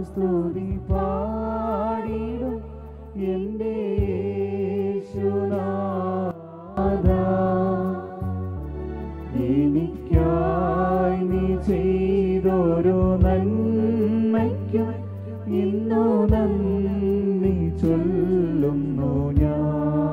സ്തുതി പാടിടും എൻ്റെ യേശുനാഥ എനിക്കായി നീ ചെയ്തോരോ നന്മയ്ക്കും ഇന്നു നന്ദി ചൊല്ലുന്നു ഞാൻ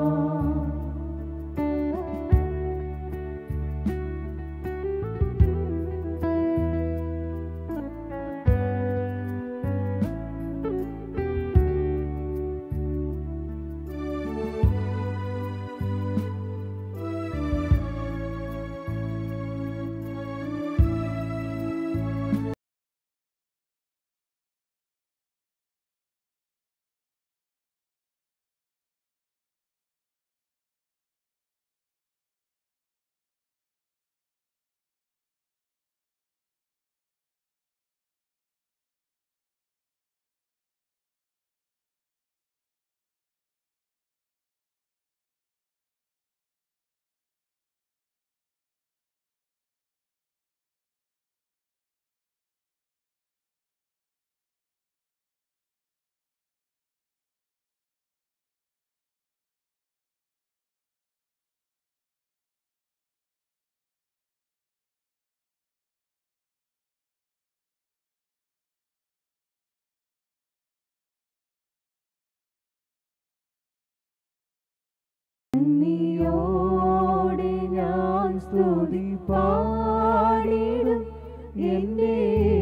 നീയോടെ ഞാൻ സ്തുതി പാടിടും എൻ്റെ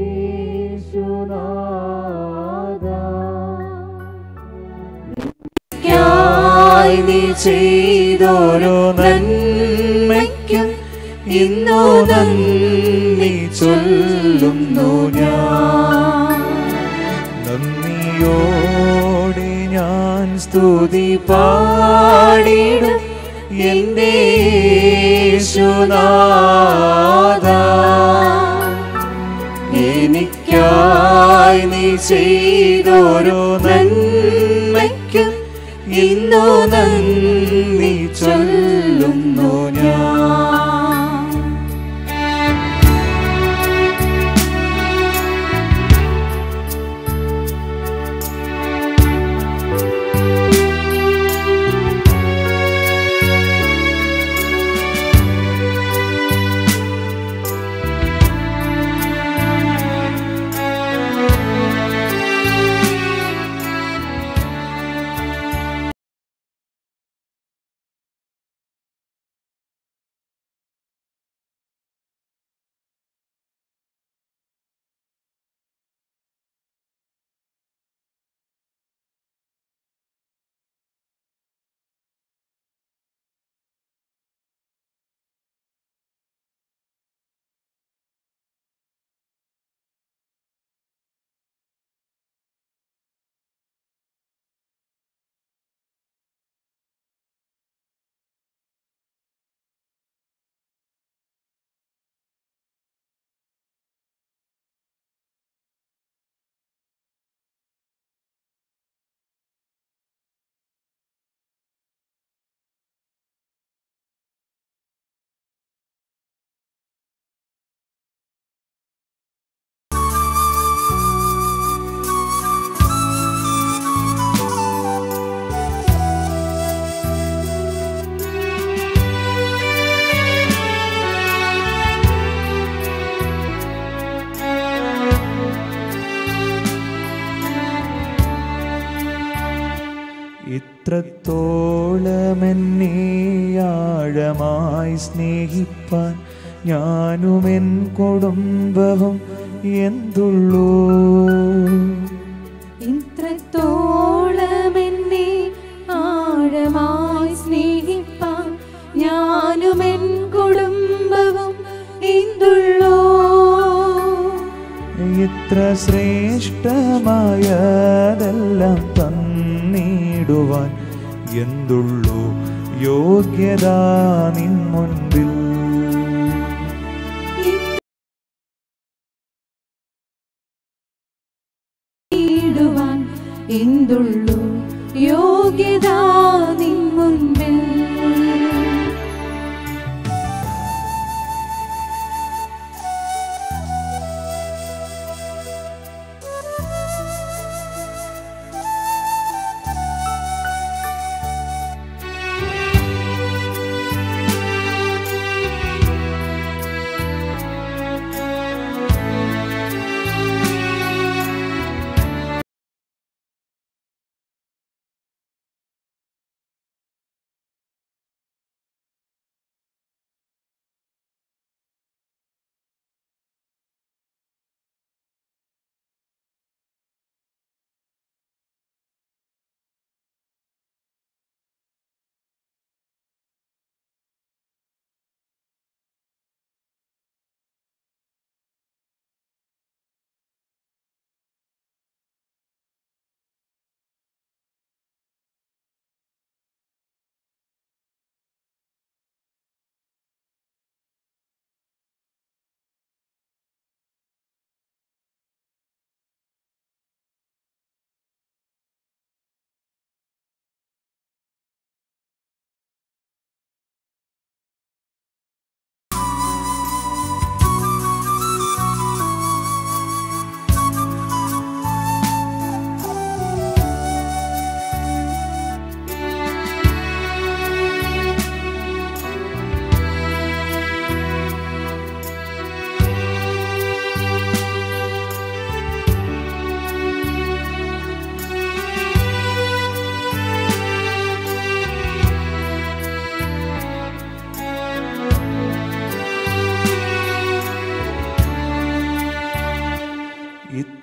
യേശുനാഥ ായി നീ ചെയ്തോരോ നന്മയ്ക്കും ഇന്നു നന്ദി ചൊല്ലുന്നു ഞാൻ നന്ദിയോടെ ഞാൻ സ്തുതി പാടിടും എൻ്റെ യേശുനാഥ എനിക്കായി നീ ചെയ്തോരോ നന്മയ്ക്കും ഇന്നു നന്ദി ചൊല്ലുന്നു ഞാൻ ഇത്രത്തോളമെന്നെ ആഴമായി സ്നേഹിപ്പാൻ ഞാനുമെൻ കുടുംബവും എന്തുള്ളൂ ഇത്രത്തോളം എന്നെ ആഴമായി സ്നേഹിപ്പാൻ ഞാനും എൻ കുടുംബവും എന്തുള്ളൂ ഇത്ര ശ്രേഷ്ഠമായതെല്ലാം തന്നിടുവാൻ എന്തുള്ളൂ യോഗ്യത നിൻ മുൻപിൽ ഇടുവാൻ എന്തുള്ളൂ യോഗ്യത നിൻ മുൻപിൽ യേശുവേ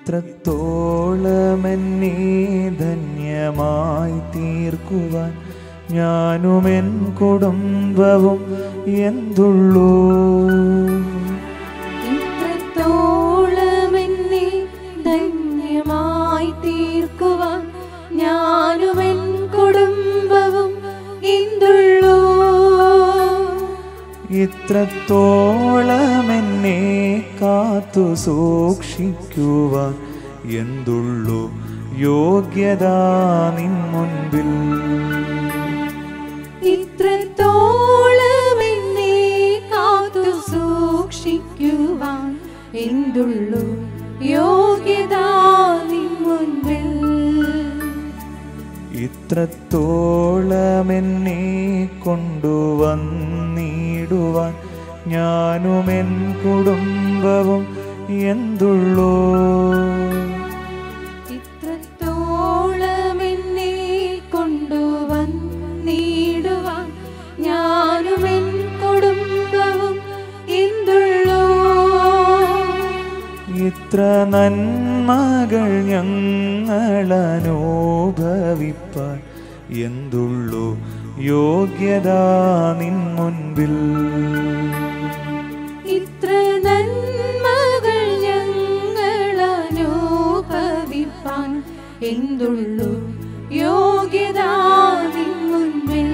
ഇത്രത്തോളം എന്നെ ധന്യമായി തീർക്കുവാൻ ഞാനും എൻ കുടുംബവും എന്തുള്ളൂ ഇത്രത്തോളം എന്നെ ധന്യമായി തീർക്കുവാൻ ഞാനും എൻ കുടുംബവും എന്തുള്ളൂ ഇത്രത്തോളം എന്നെ കാത്തു സൂക്ഷിക്കുവാൻ എന്തുള്ളൂ യോഗ്യത നിൻ മുൻപിൽ ഇത്രത്തോളം എന്നെ കാത്തു സൂക്ഷിക്കുവാൻ എന്തുള്ളൂ യോഗ്യത നിൻ മുൻപിൽ ഇത്രത്തോളം എന്നെ കൊണ്ടുവന്നിടുവാൻ ഞാനും എൻ കുടുംബവും എന്തുള്ളൂ ഇത്രത്തോളം എന്നെ കൊണ്ടുവന്നിടുവാൻ ഞാനും എൻ കുടുംബവും എന്തുള്ളൂ ഇത്ര നന്മകൾ ഞങ്ങൾ അനുഭവിപ്പാൻ എന്തുള്ളൂ യോഗ്യത നിൻ മുൻപിൽ ഇത്ര നന്മകൾ ഞങ്ങൾ അനുഭവിപ്പാൻ എന്തുള്ളൂ യോഗ്യത നിൻ മുൻപിൽ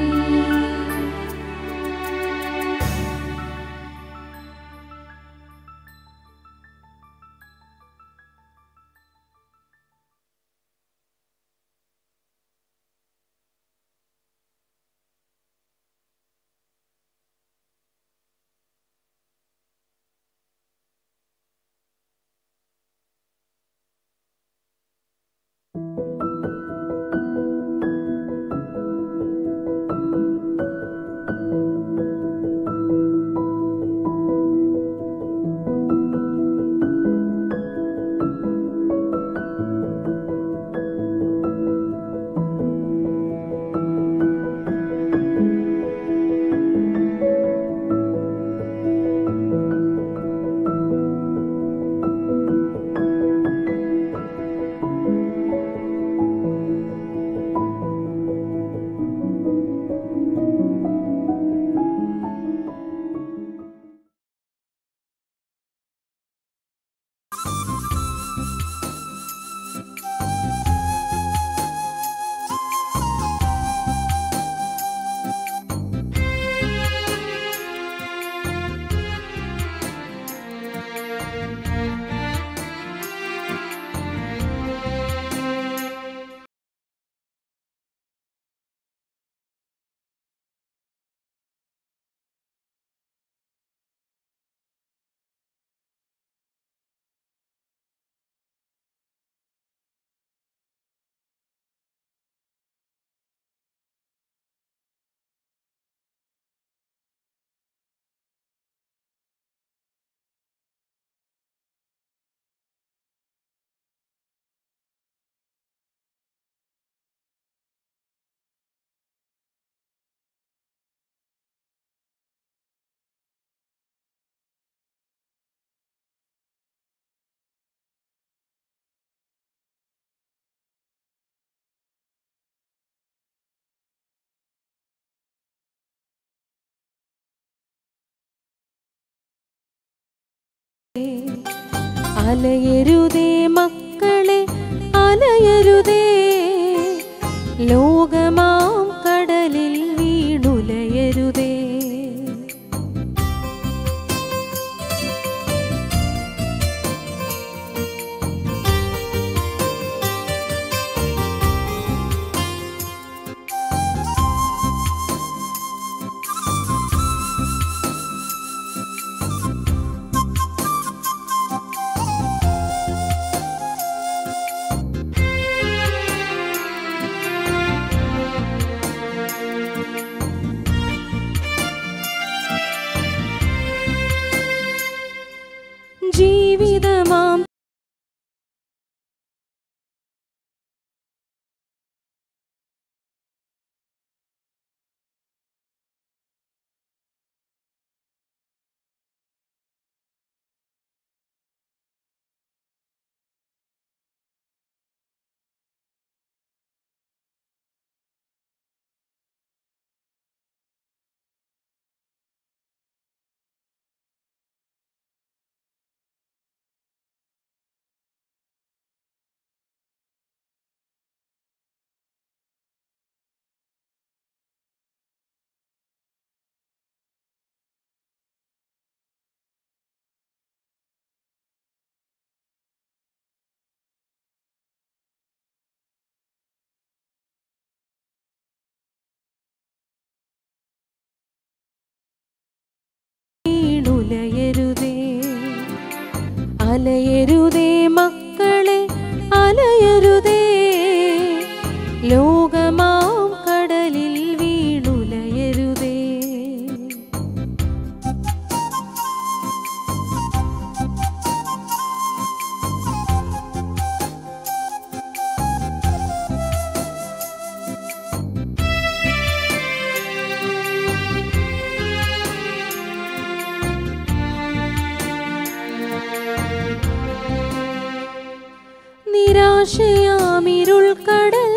അലയരുതേ മക്കളെ അലയരുതേ ലോകമാം കടലിൽ വീണുലയരുതേ നിരാശയാമിരുൾ കടൽ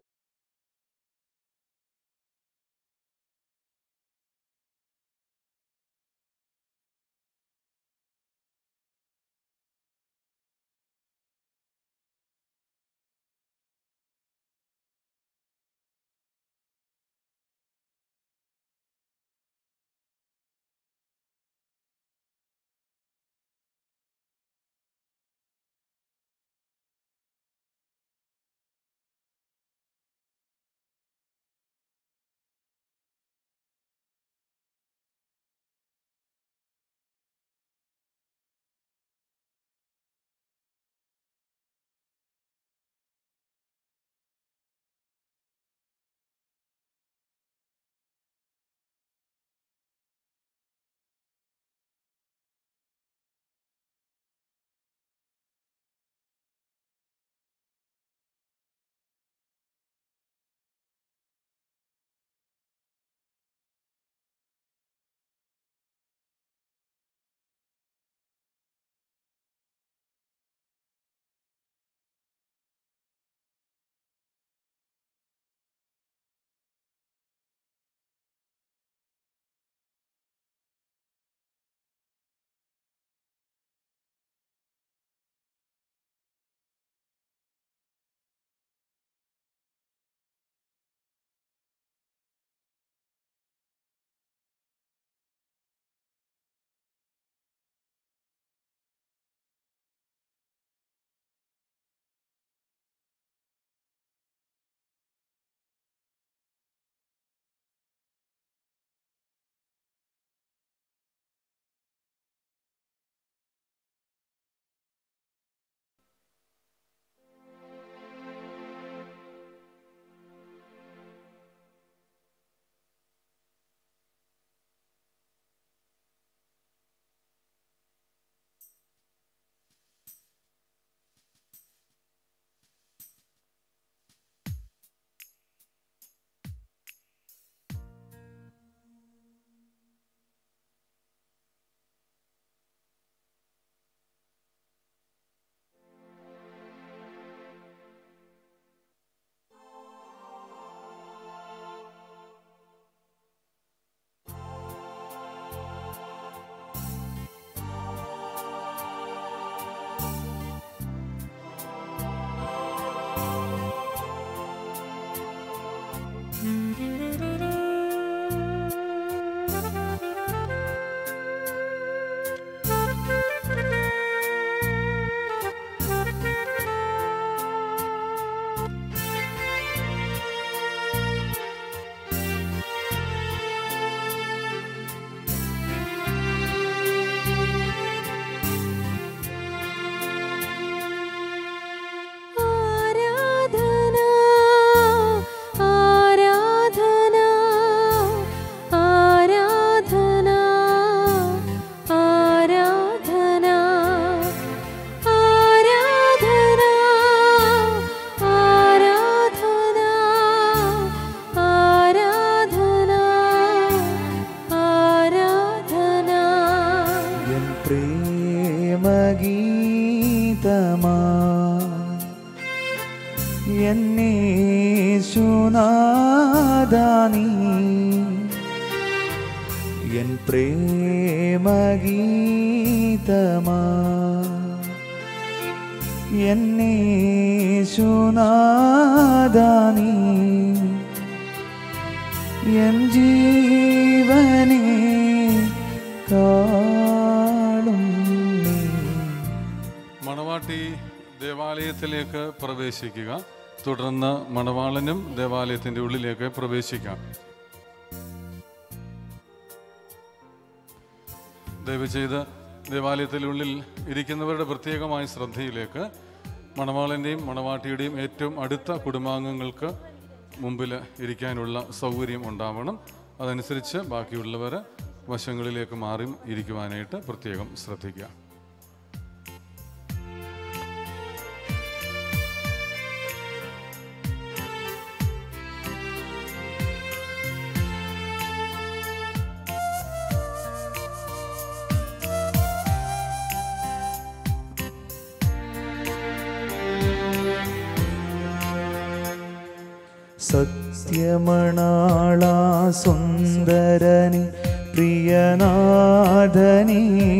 ആരാധന ആരാധന ആരാധന ആരാധന ആരാധന ആരാധന ആരാധന ആരാധന എൻ പ്രേമഗീതമാ എന്നേശുനാദാനി എൻ പ്രേമഗീതമാ എന്നേശുനാദാനി എൻ ജീവനെ കാളും നീ മണവാട്ടി ദേവാലയത്തിലേക്ക് പ്രവേശിക്കുക തുടർന്ന് മണവാളനും ദേവാലയത്തിന്റെ ഉള്ളിലേക്ക് പ്രവേശിക്കാം ദയവ് ചെയ്ത് ദേവാലയത്തിനുള്ളിൽ ഇരിക്കുന്നവരുടെ പ്രത്യേകമായ ശ്രദ്ധയിലേക്ക് മണവാളൻ്റെയും മണവാട്ടിയുടെയും ഏറ്റവും അടുത്ത കുടുംബാംഗങ്ങൾക്ക് മുമ്പിൽ ഇരിക്കാനുള്ള സൗകര്യം ഉണ്ടാവണം അതനുസരിച്ച് ബാക്കിയുള്ളവർ വശങ്ങളിലേക്ക് മാറി ഇരിക്കുവാനായിട്ട് പ്രത്യേകം ശ്രദ്ധിക്കുക സത്യമണാള സുന്ദരനി പ്രിയനാഥനീ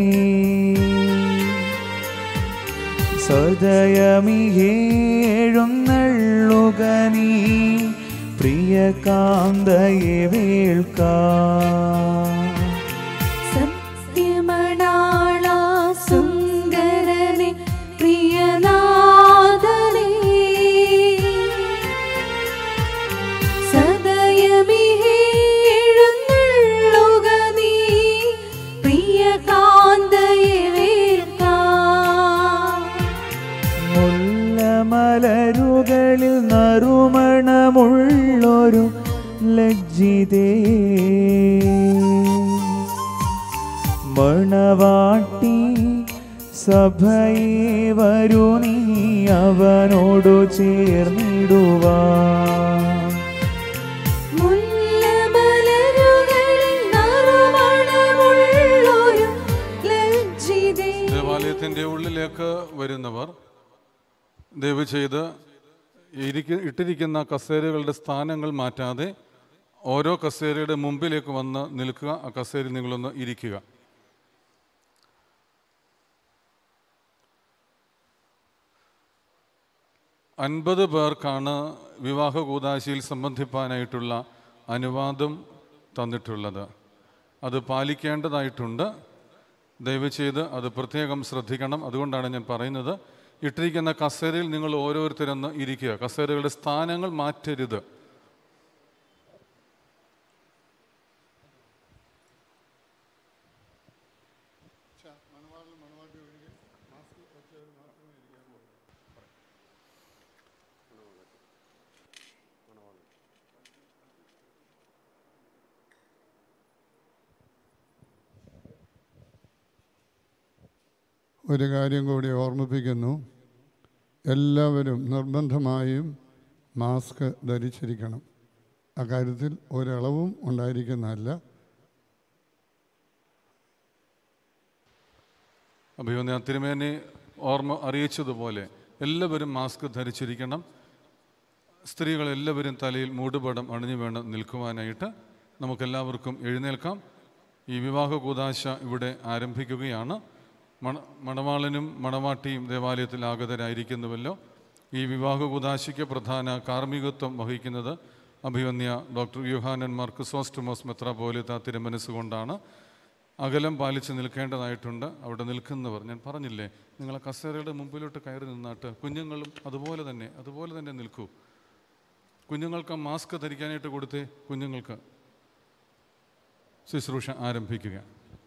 സദയമിഹേഴുന്നള്ളുക നീ പ്രിയ കാന്തയെ വേൾക്കാ സത്യമണാള സുന്ദരനെ പ്രിയനാഥനേ സദയമിഹേഴുന്നള്ളുക നീ പ്രിയ കാന്തയെ വേർക്കാം മുല്ലമലരുകളിൽ നറുമണമുള്ളൊരു ലജ്ജിതേ മണവാട്ടി സഭയെ വരൂ നീ അവനോടു ചേർന്നിടുവാ മുല്ലമലരുകളിൽ നറുമണമുള്ളൊരു ലജ്ജിതേ ദേവാലയത്തിൻ്റെ ഉള്ളിലേക്ക് വരുന്നവർ ദയവ് ചെയ്ത് ഇരിക്ക ഇട്ടിരിക്കുന്ന കസേരകളുടെ സ്ഥാനങ്ങൾ മാറ്റാതെ ഓരോ കസേരയുടെ മുമ്പിലേക്ക് വന്ന് നിൽക്കുക ആ കസേരയിൽ നിങ്ങളൊന്ന് ഇരിക്കുക അൻപത് പേർക്കാണ് വിവാഹ കൂതാശിയിൽ സംബന്ധിപ്പാനായിട്ടുള്ള അനുവാദം തന്നിട്ടുള്ളത് അത് പാലിക്കേണ്ടതായിട്ടുണ്ട് ദയവ് ചെയ്ത് അത് പ്രത്യേകം ശ്രദ്ധിക്കണം അതുകൊണ്ടാണ് ഞാൻ പറയുന്നത് ഇട്ടിരിക്കുന്ന കസേരയിൽ നിങ്ങൾ ഓരോരുത്തരൊന്ന് ഇരിക്കുക കസേരകളുടെ സ്ഥാനങ്ങൾ മാറ്റരുത് ഒരു കാര്യം കൂടി ഓർമ്മിപ്പിക്കുന്നു എല്ലാവരും നിർബന്ധമായും മാസ്ക് ധരിച്ചിരിക്കണം അക്കാര്യത്തിൽ ഒരളവും ഉണ്ടായിരിക്കുന്നതല്ല അഭിമന്യ തിരുമേനി ഓർമ്മ അറിയിച്ചതുപോലെ എല്ലാവരും മാസ്ക് ധരിച്ചിരിക്കണം സ്ത്രീകളെല്ലാവരും തലയിൽ മൂടുപടം അണിഞ്ഞു വേണം നിൽക്കുവാനായിട്ട് നമുക്കെല്ലാവർക്കും എഴുന്നേൽക്കാം ഈ വിവാഹ കൂതാശ ഇവിടെ ആരംഭിക്കുകയാണ് മണ മണവാളനും മണവാട്ടിയും ദേവാലയത്തിൽ ആഗതരായിരിക്കുന്നുവല്ലോ ഈ വിവാഹ കൂതാശയ്ക്ക് പ്രധാന കാർമ്മികത്വം വഹിക്കുന്നത് അഭിവന്യ ഡോക്ടർ യുഹാനൻ മാർക്കുസോസ്റ്റമോസ് മെത്രാപോലിത്ത തിരുമനസ്സുകൊണ്ടാണ് അകലം പാലിച്ച് നിൽക്കേണ്ടതായിട്ടുണ്ട് അവിടെ നിൽക്കുന്നവർ ഞാൻ പറഞ്ഞില്ലേ നിങ്ങളെ കസേരയുടെ മുമ്പിലോട്ട് കയറി നിന്നാട്ട് കുഞ്ഞുങ്ങളും അതുപോലെ തന്നെ അതുപോലെ തന്നെ നിൽക്കൂ കുഞ്ഞുങ്ങൾക്ക് മാസ്ക് ധരിക്കാനായിട്ട് കൊടുത്തേ കുഞ്ഞുങ്ങൾക്ക് ശുശ്രൂഷ ആരംഭിക്കുക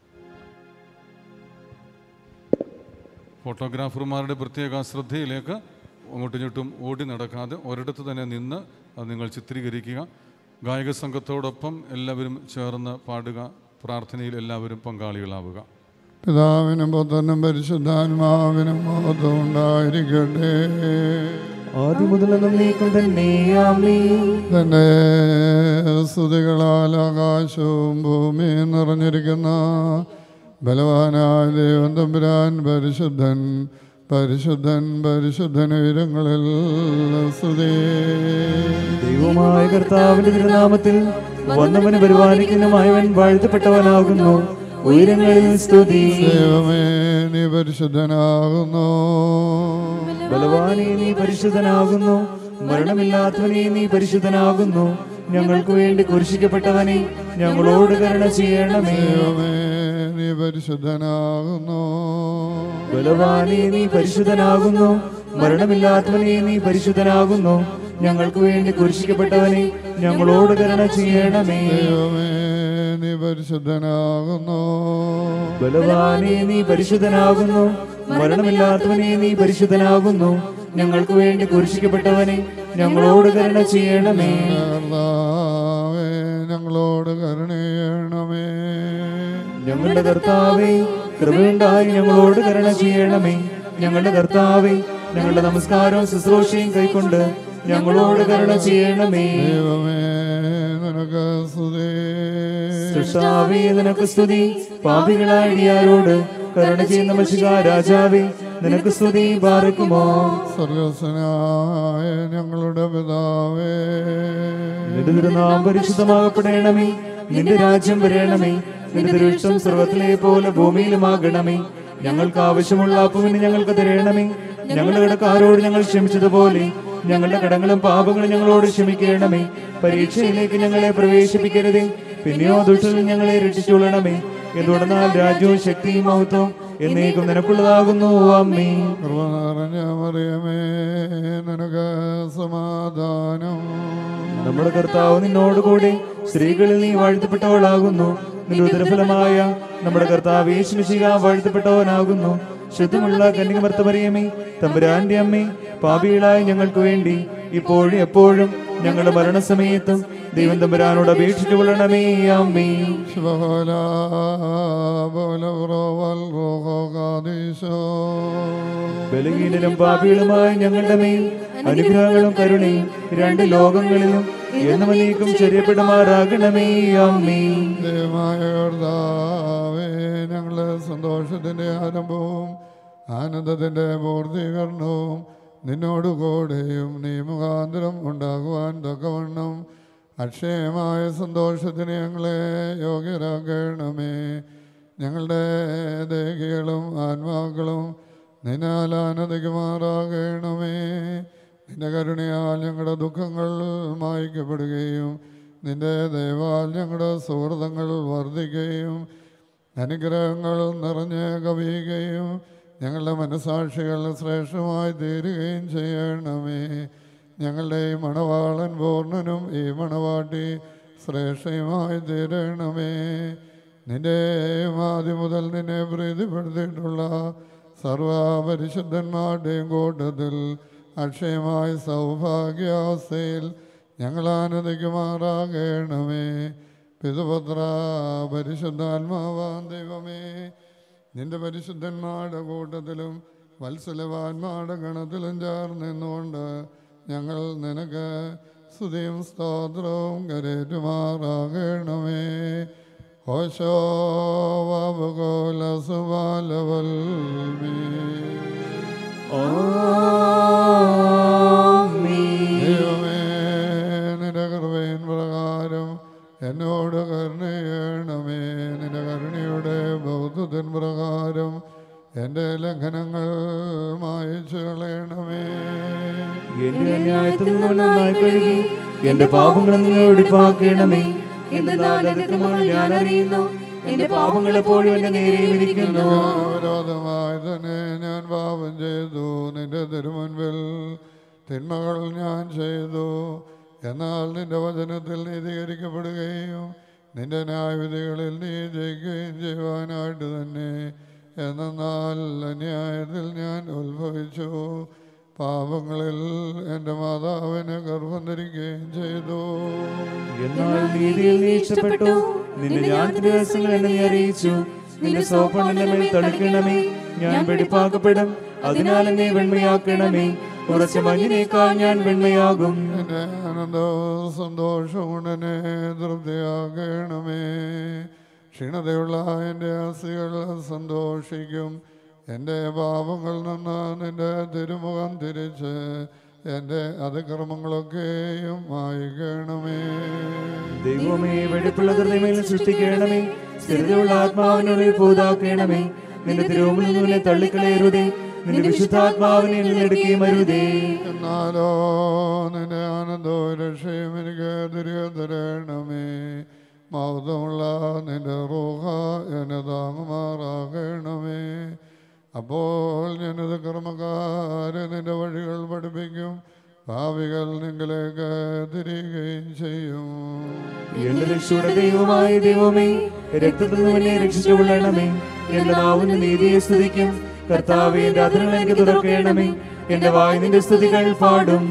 ഫോട്ടോഗ്രാഫർമാരുടെ പ്രത്യേക ശ്രദ്ധയിലേക്ക് അങ്ങോട്ടും ഇങ്ങോട്ടും ഓടി നടക്കാതെ ഒരിടത്ത് തന്നെ നിന്ന് അത് നിങ്ങൾ ചിത്രീകരിക്കുക ഗായക സംഘത്തോടൊപ്പം എല്ലാവരും ചേർന്ന് പാടുക പ്രാർത്ഥനയിൽ എല്ലാവരും പങ്കാളികളാവുക പിതാവിനും പുത്രനും പരിശുദ്ധാത്മാവിനും മഹത്വം ഉണ്ടായിരിക്കട്ടെ ആദ്യം മുതൽ നീക്കം തന്നെ ആമേ തൻ്റെ സ്തുതികളാൽ ആകാശവും ഭൂമിയും നിറഞ്ഞിരിക്കുന്ന ബലവാനായ ദൈവം തമ്പുരാൻ പരിശുദ്ധൻ പരിശുദ്ധൻ പരിശുദ്ധൻ ഉയരങ്ങളിൽ സ്തുതി ദൈവമായ കർത്താവിന്റെ തിരുനാമത്തിൽ വന്നവന് പരിപാലിക്കുന്നമായവൻ വാഴ്ത്തപ്പെട്ടവനാകുന്നു ഉയരങ്ങളിൽ സ്തുതി ദൈവമേ നീ പരിശുദ്ധനാകുന്നു ബലവാനെ നീ പരിശുദ്ധനാകുന്നു മരണമില്ലാത്തവനെ നീ പരിശുദ്ധനാകുന്നു ഞങ്ങൾക്ക് വേണ്ടി കുരിശിക്കപ്പെട്ടവനെ ഞങ്ങളോട് കരുണ ചെയ്യണമേ ദൈവമേ നീ പരിശുദ്ധനാകുന്നു ബലവാനെ നീ പരിശുദ്ധനാകുന്നു മരണമില്ലാത്തവനെ നീ പരിശുദ്ധനാകുന്നു ഞങ്ങൾക്ക് വേണ്ടി കുരിശിക്കപ്പെട്ടവനെ ഞങ്ങളോട് കരുണ ചെയ്യണമേ ദൈവമേ നീ പരിശുദ്ധനാകുന്നു ബലവാനെ നീ പരിശുദ്ധനാകുന്നു മരണമില്ലാത്തവനെ നീ പരിശുദ്ധനാകുന്നു ഞങ്ങൾക്ക് വേണ്ടി കുരിശിക്കപ്പെട്ടവനെ ഞങ്ങളോട് കരുണ ചെയ്യണമേ കർത്താവേ ഞങ്ങളോട് കരുണയണമേ ഞങ്ങളുടെ കർത്താവേ കൃപയുണ്ടായി ഞങ്ങളോട് കരുണ ചെയ്യണമേ ഞങ്ങളുടെ കർത്താവേ ഞങ്ങളുടെ നമസ്കാരവും ശുശ്രൂഷയും കൈക്കൊണ്ട് ഞങ്ങളോട് കരുണ ചെയ്യണമേ ദൈവമേ നിനക്ക് സ്തുതി സൃഷ്ടാവേ നിനക്ക് സ്തുതി പാപികളായ ഇടിയാരോട് കരുണ ചെയ്യുന്ന മഷിക രാജാവേ നിനക്ക് സ്തുതി പാർക്കുമോ സ്വർഗസ്വനായ ഞങ്ങളുടെ പിതാവേ നിന്റെ തിരുനാം പരിശുദ്ധമാകപ്പെടണമേ നിന്റെ രാജ്യം വരണമേ നിന്റെ തിരുഷ്ടം സർവത്തിലെ പോലെ ഭൂമിയിലുമാകണമേ ഞങ്ങൾക്ക് ആവശ്യമുള്ള അപ്പുവിന് ഞങ്ങൾക്ക് തരണമേ ഞങ്ങളുടെ കടക്കാരോട് ഞങ്ങൾ ക്ഷമിച്ചതുപോലെ ഞങ്ങളുടെ കടങ്ങളും പാപങ്ങളും ഞങ്ങളോട് ക്ഷമിക്കണമേ പരീക്ഷയിലേക്ക് ഞങ്ങളെ പ്രവേശിപ്പിക്കരുതേ പിന്നെയോ ദുഷ്ടത്തിൽ ഞങ്ങളെ രക്ഷിച്ചുകൊള്ളണമേ എന്തുടർന്നാൽ രാജ്യവും ശക്തിയും മഹത്വവും എന്നേക്കും നിനക്കുള്ളതാകുന്നു അമ്മേ കൃപ നിറഞ്ഞ മറിയമേ നിനക്ക് സമാധാനം നമ്മുടെ കർത്താവ് നിന്നോടുകൂടെ സ്ത്രീകളിൽ നീ വാഴ്ത്തപ്പെട്ടവളാകുന്നു നിന്റെ ഉദരഫലമായ നമ്മുടെ കർത്താവ് യേശുമിശിക വാഴ്ത്തപ്പെട്ടവനാകുന്നു ശുദ്ധമുള്ള കന്യകമർത്തമറിയമേ തമ്പുരാന്റെ അമ്മേ പാപികളായ ഞങ്ങൾക്ക് വേണ്ടി ഇപ്പോഴും എപ്പോഴും ഞങ്ങളുടെ മരണസമയത്തും ദൈവം തമ്പുരാനോട് അപേക്ഷിച്ചു കൊള്ളണമേ അമ്മേ ശുഭകോല ബോലവ്രോവൽ റോഹോകാദീശോ ബലഹീനരും പാപികളുമായ ഞങ്ങളുടെ മേൽ അനുഗ്രഹങ്ങളും കരുണയും രണ്ട് ലോകങ്ങളിലും എന്നും നീക്കും ചെറിയപ്പെടുമാറാകണമേ അമ്മേ ദൈവമായ കർത്താവേ ഞങ്ങളുടെ സന്തോഷത്തിൻ്റെ ആരംഭവും ആനന്ദത്തിൻ്റെ പൂർത്തീകരണവും നിന്നോടുകൂടെയും നീ മുഖാന്തരം ഉണ്ടാകുവാൻ തക്കവണ്ണം അക്ഷയമായ സന്തോഷത്തിന് ഞങ്ങളെ യോഗ്യരാക്കണമേ ഞങ്ങളുടെ ദേഹികളും ആത്മാക്കളും നിന്നാൽ ആനന്ദിക്കുമാറാകണമേ നിന്റെ കരുണയാൽ ഞങ്ങളുടെ ദുഃഖങ്ങൾ മായ്ക്കപ്പെടുകയും നിന്റെ ദയവാൽ ഞങ്ങളുടെ സുഹൃതങ്ങൾ വർദ്ധിക്കുകയും അനുഗ്രഹങ്ങൾ നിറഞ്ഞ് കവിയുകയും ഞങ്ങളുടെ മനസാക്ഷികൾ ശ്രേഷ്ഠമായി തീരുകയും ചെയ്യണമേ ഞങ്ങളുടെ ഈ മണവാളൻ പൂർണ്ണനും ഈ മണവാട്ടി ശ്രേഷ്ഠയുമായി തീരണമേ നിന്റെ ആദ്യം മുതൽ നിന്നെ പ്രീതിപ്പെടുത്തിയിട്ടുള്ള സർവപരിശുദ്ധന്മാരുടെയും കൂട്ടത്തിൽ അക്ഷയമായ സൗഭാഗ്യാവസ്ഥയിൽ ഞങ്ങൾ ആനന്ദിക്കുമാറാകണമേ പിതുപുത്ര പരിശുദ്ധാത്മാവാൻ ദൈവമേ നിന്റെ പരിശുദ്ധന്മാരുടെ കൂട്ടത്തിലും വത്സലവാന്മാരുടെ ഗണത്തിലും ചേർന്നിന്നുകൊണ്ട് ഞങ്ങൾ നിനക്ക് സ്തുതിയും സ്തോത്രവും കരേറ്റുമാറാകണമേ ഓശോ വാബുകോല സുബാലവൽമീ ദൈവമേ നിന്റെ കൃപയിൻ പ്രകാരം എന്നോട് കരുണയണമേ നിന്റെ കരുണയുടെ ബൗദ്ധത്തിൻ പ്രകാരം എൻ്റെ ലംഘനങ്ങൾ മായച്ചു കളയണമേ എന്റെ അന്യായത്തിൽ നിന്ന് നന്നായി കഴുകി എന്റെ പാപങ്ങൾ നീ ഒഴിപ്പാക്കണമേ എന്റെ നാലകൃതങ്ങൾ ഞാൻ അറിയുന്നു എന്റെ പാപങ്ങൾ എപ്പോഴും എന്റെ നേരെ ഇരിക്കുന്നു വിരോധമായി തന്നെ ഞാൻ പാപം ചെയ്തു നിന്റെ തിരുമുൻപിൽ തിന്മകൾ ഞാൻ ചെയ്തു എന്നാൽ നിന്റെ വചനത്തിൽ നീതീകരിക്കപ്പെടുകയും നിന്റെ ന്യായവിധികളിൽ നീ ജയിക്കുകയും ചെയ്യുവാനായിട്ട് തന്നെ എന്നാൽ അന്യായത്തിൽ ഞാൻ ഉത്ഭവിച്ചു പാപങ്ങളിൽ എൻ്റെ മാതാവിനെ ഗർഭം ധരിക്കുകയും ചെയ്തു എന്നാൽ നീതിയിൽ നീ ഇഷ്ടപ്പെട്ടു നിന്റെ ഞാൻ ദിവസങ്ങൾ എന്നെ നീ അറിയിച്ചു നിന്റെ സോപ്പണിന്റെ മേൽ തളിക്കണമേ ഞാൻ വെടിപ്പാക്കപ്പെടും അതിനാൽ എന്നെ വെണ്മയാക്കണമേ ഉറച്ച മഞ്ഞിനേക്കാൾ ഞാൻ വെണ്മയാകും എന്റെ ആനന്ദവും സന്തോഷവും ഉടനെ തൃപ്തിയാകണമേ ക്ഷീണതയുള്ള എൻ്റെ അസ്ഥികൾ സന്തോഷിക്കും എൻ്റെ പാപങ്ങളിൽ നിന്ന് നിന്റെ തിരുമുഖം തിരിച്ച് എൻ്റെ അതിക്രമങ്ങളൊക്കെയും മായിക്കണമേ ദൈവമേ വെടിപ്പുള്ള ഹൃദയമേൽ സൃഷ്ടിക്കണമേ സ്ഥിരതയുള്ള ആത്മാവിനുള്ളിൽ പൂതാക്കണമേ നിന്റെ തിരുവുമ്പിൽ നിന്നെ തള്ളിക്കളയരുതേ നിന്റെ വിശുദ്ധാത്മാവിനെ എടുക്കുകയും അരുതേ എന്നാലോ നിന്റെ ആനന്ദവും രക്ഷയും എനിക്ക് തിരികെ തരണമേ മൗതമുള്ള നിന്റെ റൂഹ എന്നെ താങ്ങുമാറാകണമേ അപ്പോൾ ഞാനത് കർമ്മക്കാരെ നിന്റെ വഴികൾ പഠിപ്പിക്കും ഭാവികൾ നിങ്ങളിലേക്ക് തിരികുകയും ചെയ്യും എന്റെ രക്ഷയുടെ ദൈവമായ ദൈവമേ രക്തത്തിൽ നിന്ന് എന്നെ രക്ഷിച്ചുകൊള്ളണമേ എന്റെ നാവിന്റെ നീതിയെ സ്തുതിക്കും കർത്താവെ എന്റെ അതിരുകൾ എനിക്ക് തുറക്കണമേ എന്റെ വായു നിന്റെ സ്തുതികൾ പാടും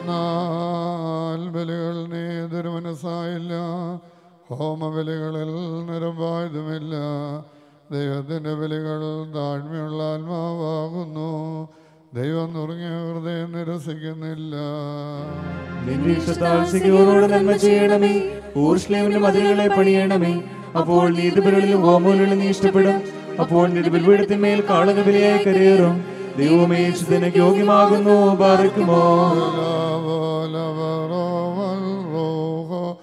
എന്നാൽ ബലികൾ നീ ദുർമനസ്സായില്ല ഹോമബലികളിൽ നിരമ്പായതുമില്ല ദൈവത്തിൻ്റെ ബലികൾ താഴ്മയുള്ള ആത്മാവാകുന്നു ദൈവം നുറുങ്ങിയ ഹൃദയം നിരസിക്കുന്നില്ല നിന്റെ ഇഷ്ടത്താൽ സിഗോറോട് നന്മ ചെയ്യണമേ ഊർഷ്ലേമിന്റെ മതിലുകളെ പണിയണമേ അപ്പോൾ നീതിബലികളിലും ഹോമോകളിലും നീ ഇഷ്ടപ്പെടും അപ്പോൾ നിന്റെ ബലിപീഠത്തിന്മേൽ കാളകബലിയായി കരയേറും ദൈവമേ ശുദ്ധനക്ക് യോഗ്യമാകുന്നു പാർക്കുമോ ലാവോലവറോവൽ റോഹോ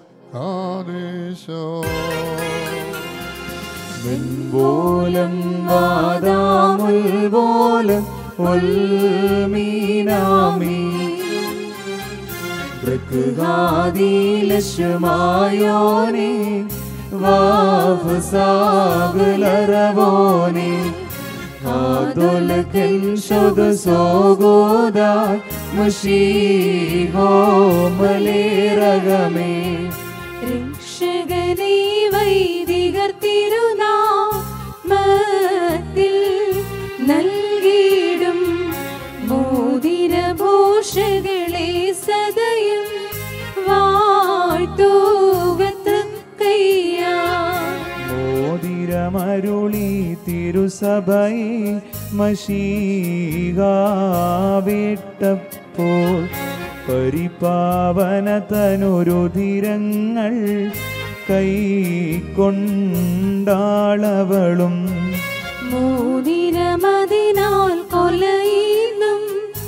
ബോലം വാദാമുൽ ബോലം ഉൽമീനാമി ൃഗാദീലശുമായോനെ വാഫുസാഗുലറവോനെ ആദുലകൻ ശുദ്ധ സോഗോദാ മുഷീഹോ മലേരകമേ രക്ഷകനെ വൈദികർ തിരുനാമത്തിൽ നൽകിയിടും മോതിരഭൂഷകളെ സദയം വാഴ്ത്തൂകത്തക്കയ്യാ മോതിരമരുളി തിരുസഭയെ മഷീകാവിട്ടപ്പോൾ പരിപാവന തനുരുധിരങ്ങൾ കൈക്കൊണ്ടാളവളും മോതിരമതിനാൽ കൊലയിന്നും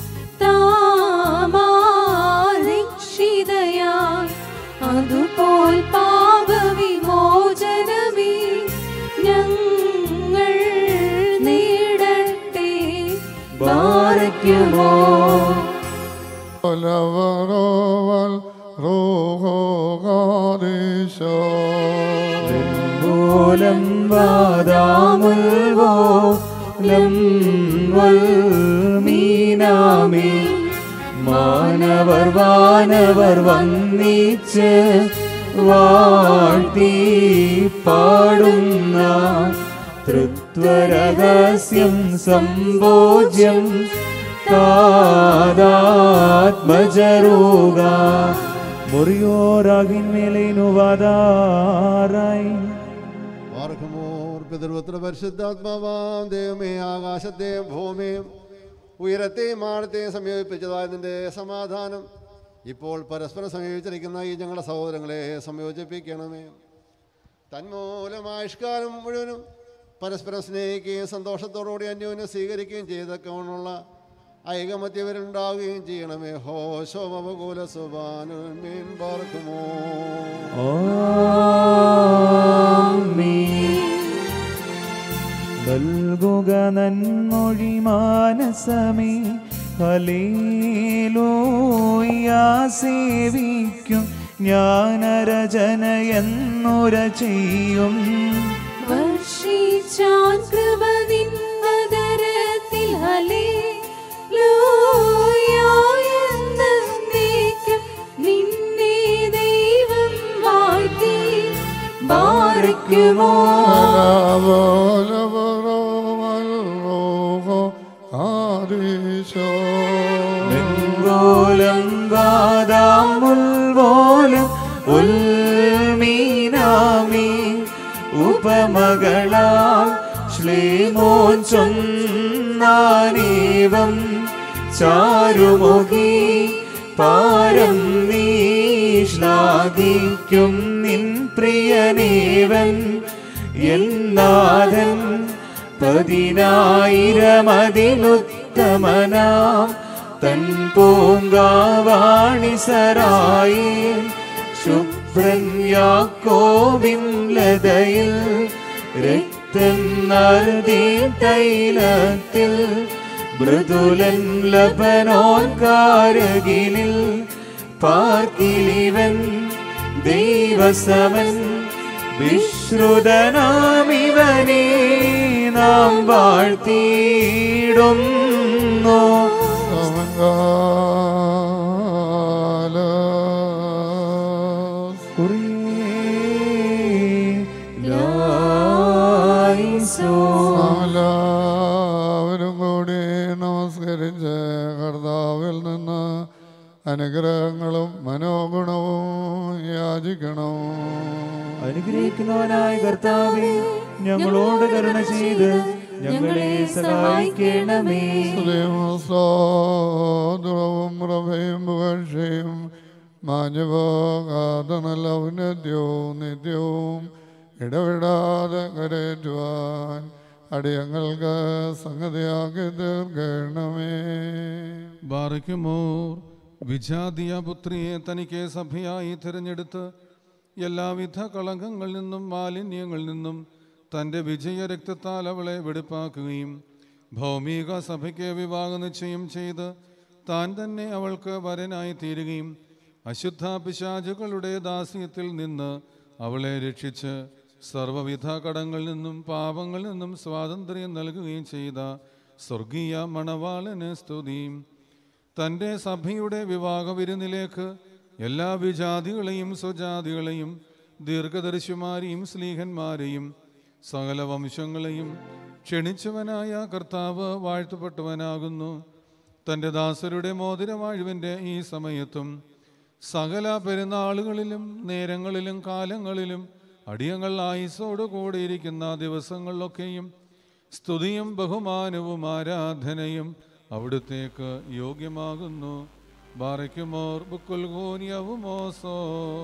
താമാരക്ഷിതയാൽ അതുപോൽ പാപവിമോചനമേ ഞങ്ങൾ നേടട്ടെ ബാരയ്ക്കുമോ ലവറോവൽ റോഹോ കാദേശോ മൂലം വാദാമുൽവോലം മീനാമി മാനവർ വാനവർ വന്നിച്ച് വാഴ്ത്തി പാടുന്ന തൃത്വരഹസ്യം സംഭോജ്യം കാദാത്മജരൂക മുറിയോറാകിന്മേലേനു വാദാറായി പാർക്കുമോർ പിതൃപുത്ര പരിശുദ്ധാത്മാവാം ദൈവമേ ആകാശത്തെയും ഭൂമിയും ഉയരത്തെയും ആഴത്തെയും സംയോജിപ്പിച്ചതായ നിന്റെ സമാധാനം ഇപ്പോൾ പരസ്പരം സംയോജിച്ചിരിക്കുന്ന ഈ ഞങ്ങളുടെ സഹോദരങ്ങളെ സംയോജിപ്പിക്കണമേ തന്മൂലം ആയുഷ്കാലം മുഴുവനും പരസ്പരം സ്നേഹിക്കുകയും സന്തോഷത്തോടുകൂടി അന്യോന്യം സ്വീകരിക്കുകയും ചെയ്തൊക്കെയുള്ള ഐകമത്യവരുണ്ടാവുകയും ചെയ്യണമേ ഹോശോ മവകൂല സുബാനുമീൻ പാർക്കുമോ നൽകുക നന്മൊഴി മാനസമേ ഹലേലോയാ സേവിക്കും ജ്ഞാനരചന എന്നുര ചെയ്യും വർഷിച്ചാൻ കൃപ നിൻവദരത്തിൽ ഹലേ നിന്നെ ദൈവം വാഴ്ത്തി ബാരയ്ക്കുമോ ലവറോവൽ റോഹോ കാദേശോ വെങ്കോലം വാദാമുൽവോലം ഉൽമീനാമി ഉപമകളാം ശ്ലീമോൻ ചൊന്നാനേവം ചാരുമുഖി പാരം നീ ശ്ലാഘിക്കും നിൻ പ്രിയനേവൻ എന്നാഥൻ പതിനായിരമതിലുത്തമനാം തൻ പൂങ്കാവാണിസരായി ശുഭ്രൻ യാക്കോവിൻ ലതയിൽ രക്തം നർദീ തൈലത്തിൽ മൃദുലൻ ലബനോൻ കാരകിലിൽ പാർക്കിലിവൻ ദൈവസമൻ വിശ്രുതനാമിവനെ നാം വാഴ്ത്തിയിടുന്നു സമങ്കാല എല്ലാവരും കൂടി നമസ്കരിച്ച് കർത്താവിൽ നിന്ന് അനുഗ്രഹങ്ങളും മനോഗുണവും യാചിക്കണം അനുഗ്രഹിക്കുന്നവനായ കർത്താവേ ഞങ്ങളോട് കരുണ ചെയ്ത് ഞങ്ങളെ സഹായിക്കണമേ സ്തോത്രവും പ്രഭയും പുകഴ്ചയും മാഞ്ഞുപോകാതെ നല്ല ഔന്നത്യവും നിത്യവും ഇടവിടാതെ കരേറ്റുവാൻ അടിയങ്ങൾക്ക് സംഗതിയാക്കി തീർക്കണമേ ബാറയ്ക്കുമോർ വിജാതിയ പുത്രിയെ തനിക്ക് സഭയായി തിരഞ്ഞെടുത്ത് എല്ലാവിധ കളങ്കങ്ങളിൽ നിന്നും മാലിന്യങ്ങളിൽ നിന്നും തൻ്റെ വിജയ രക്തത്താൽ അവളെ വെടിപ്പാക്കുകയും ഭൗമിക സഭയ്ക്ക് വിവാഹ നിശ്ചയം ചെയ്ത് താൻ തന്നെ അവൾക്ക് വരനായി തീരുകയും അശുദ്ധ പിശാചുകളുടെ ദാസ്യത്തിൽ നിന്ന് അവളെ രക്ഷിച്ച് സർവവിധ കടങ്ങളിൽ നിന്നും പാപങ്ങളിൽ നിന്നും സ്വാതന്ത്ര്യം നൽകുകയും ചെയ്ത സ്വർഗീയ മണവാളന് സ്തുതിയും തൻ്റെ സഭയുടെ വിവാഹ വിരുന്നിലേക്ക് എല്ലാ വിജാതികളെയും സ്വജാതികളെയും ദീർഘദർശിമാരെയും സ്ലീഹന്മാരെയും സകല വംശങ്ങളെയും ക്ഷണിച്ചവനായ കർത്താവ് വാഴ്ത്തപ്പെട്ടവനാകുന്നു തൻ്റെ ദാസരുടെ മോതിരവാഴുവിൻ്റെ ഈ സമയത്തും സകല പെരുന്നാളുകളിലും നേരങ്ങളിലും കാലങ്ങളിലും അടിയങ്ങൾ ആയുസോട് കൂടിയിരിക്കുന്ന ദിവസങ്ങളിലൊക്കെയും സ്തുതിയും ബഹുമാനവും ആരാധനയും അവിടുത്തേക്ക് യോഗ്യമാകുന്നു ബാറയ്ക്കുമോർ ബുക്കുൽ ഗോനിയവുമോസോ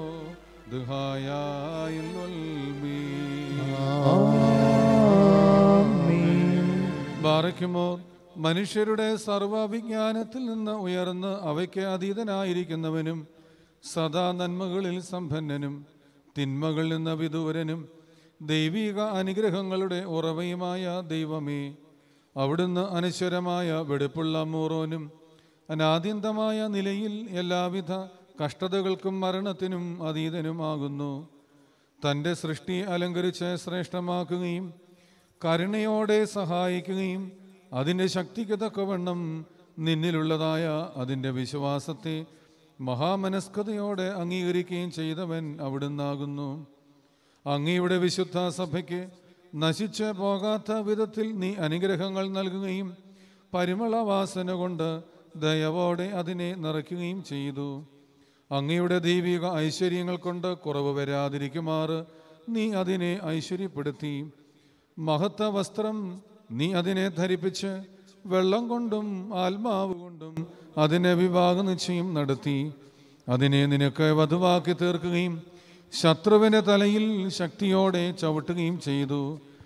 ബാറയ്ക്കുമോർ മനുഷ്യരുടെ സർവവിജ്ഞാനത്തിൽ നിന്ന് ഉയർന്ന് അവയ്ക്ക് അതീതനായിരിക്കുന്നവനും സദാ നന്മകളിൽ സമ്പന്നനും തിന്മകളിൽ നിന്ന് വിദൂരനും ദൈവിക അനുഗ്രഹങ്ങളുടെ ഉറവയുമായ ദൈവമേ അവിടുന്ന് അനശ്വരമായ വെടുപ്പുള്ള മൂറോനും അനാദ്യന്തമായ നിലയിൽ എല്ലാവിധ കഷ്ടതകൾക്കും മരണത്തിനും അതീതനുമാകുന്നു തൻ്റെ സൃഷ്ടി അലങ്കരിച്ച് ശ്രേഷ്ഠമാക്കുകയും കരുണയോടെ സഹായിക്കുകയും അതിൻ്റെ ശക്തിക്ക് തക്കവണ്ണം നിന്നിലുള്ളതായ അതിൻ്റെ വിശ്വാസത്തെ മഹാമനസ്കതയോടെ അംഗീകരിക്കുകയും ചെയ്തവൻ അവിടുന്നാകുന്നു അങ്ങയുടെ വിശുദ്ധ സഭയ്ക്ക് നശിച്ചു പോകാത്ത വിധത്തിൽ നീ അനുഗ്രഹങ്ങൾ നൽകുകയും പരിമളവാസന കൊണ്ട് ദയവോടെ അതിനെ നിറയ്ക്കുകയും ചെയ്തു അങ്ങയുടെ ദൈവിക ഐശ്വര്യങ്ങൾ കൊണ്ട് കുറവ് വരാതിരിക്കുമാറ് നീ അതിനെ ഐശ്വര്യപ്പെടുത്തി മഹത്വ വസ്ത്രം നീ അതിനെ ധരിപ്പിച്ച് വെള്ളം കൊണ്ടും ആത്മാവ് കൊണ്ടും അതിനെ വിവാഹ നിശ്ചയം നടത്തി അതിനെ നിനക്ക് വധുവാക്കി തീർക്കുകയും ശത്രുവിൻ്റെ തലയിൽ ശക്തിയോടെ ചവിട്ടുകയും ചെയ്തു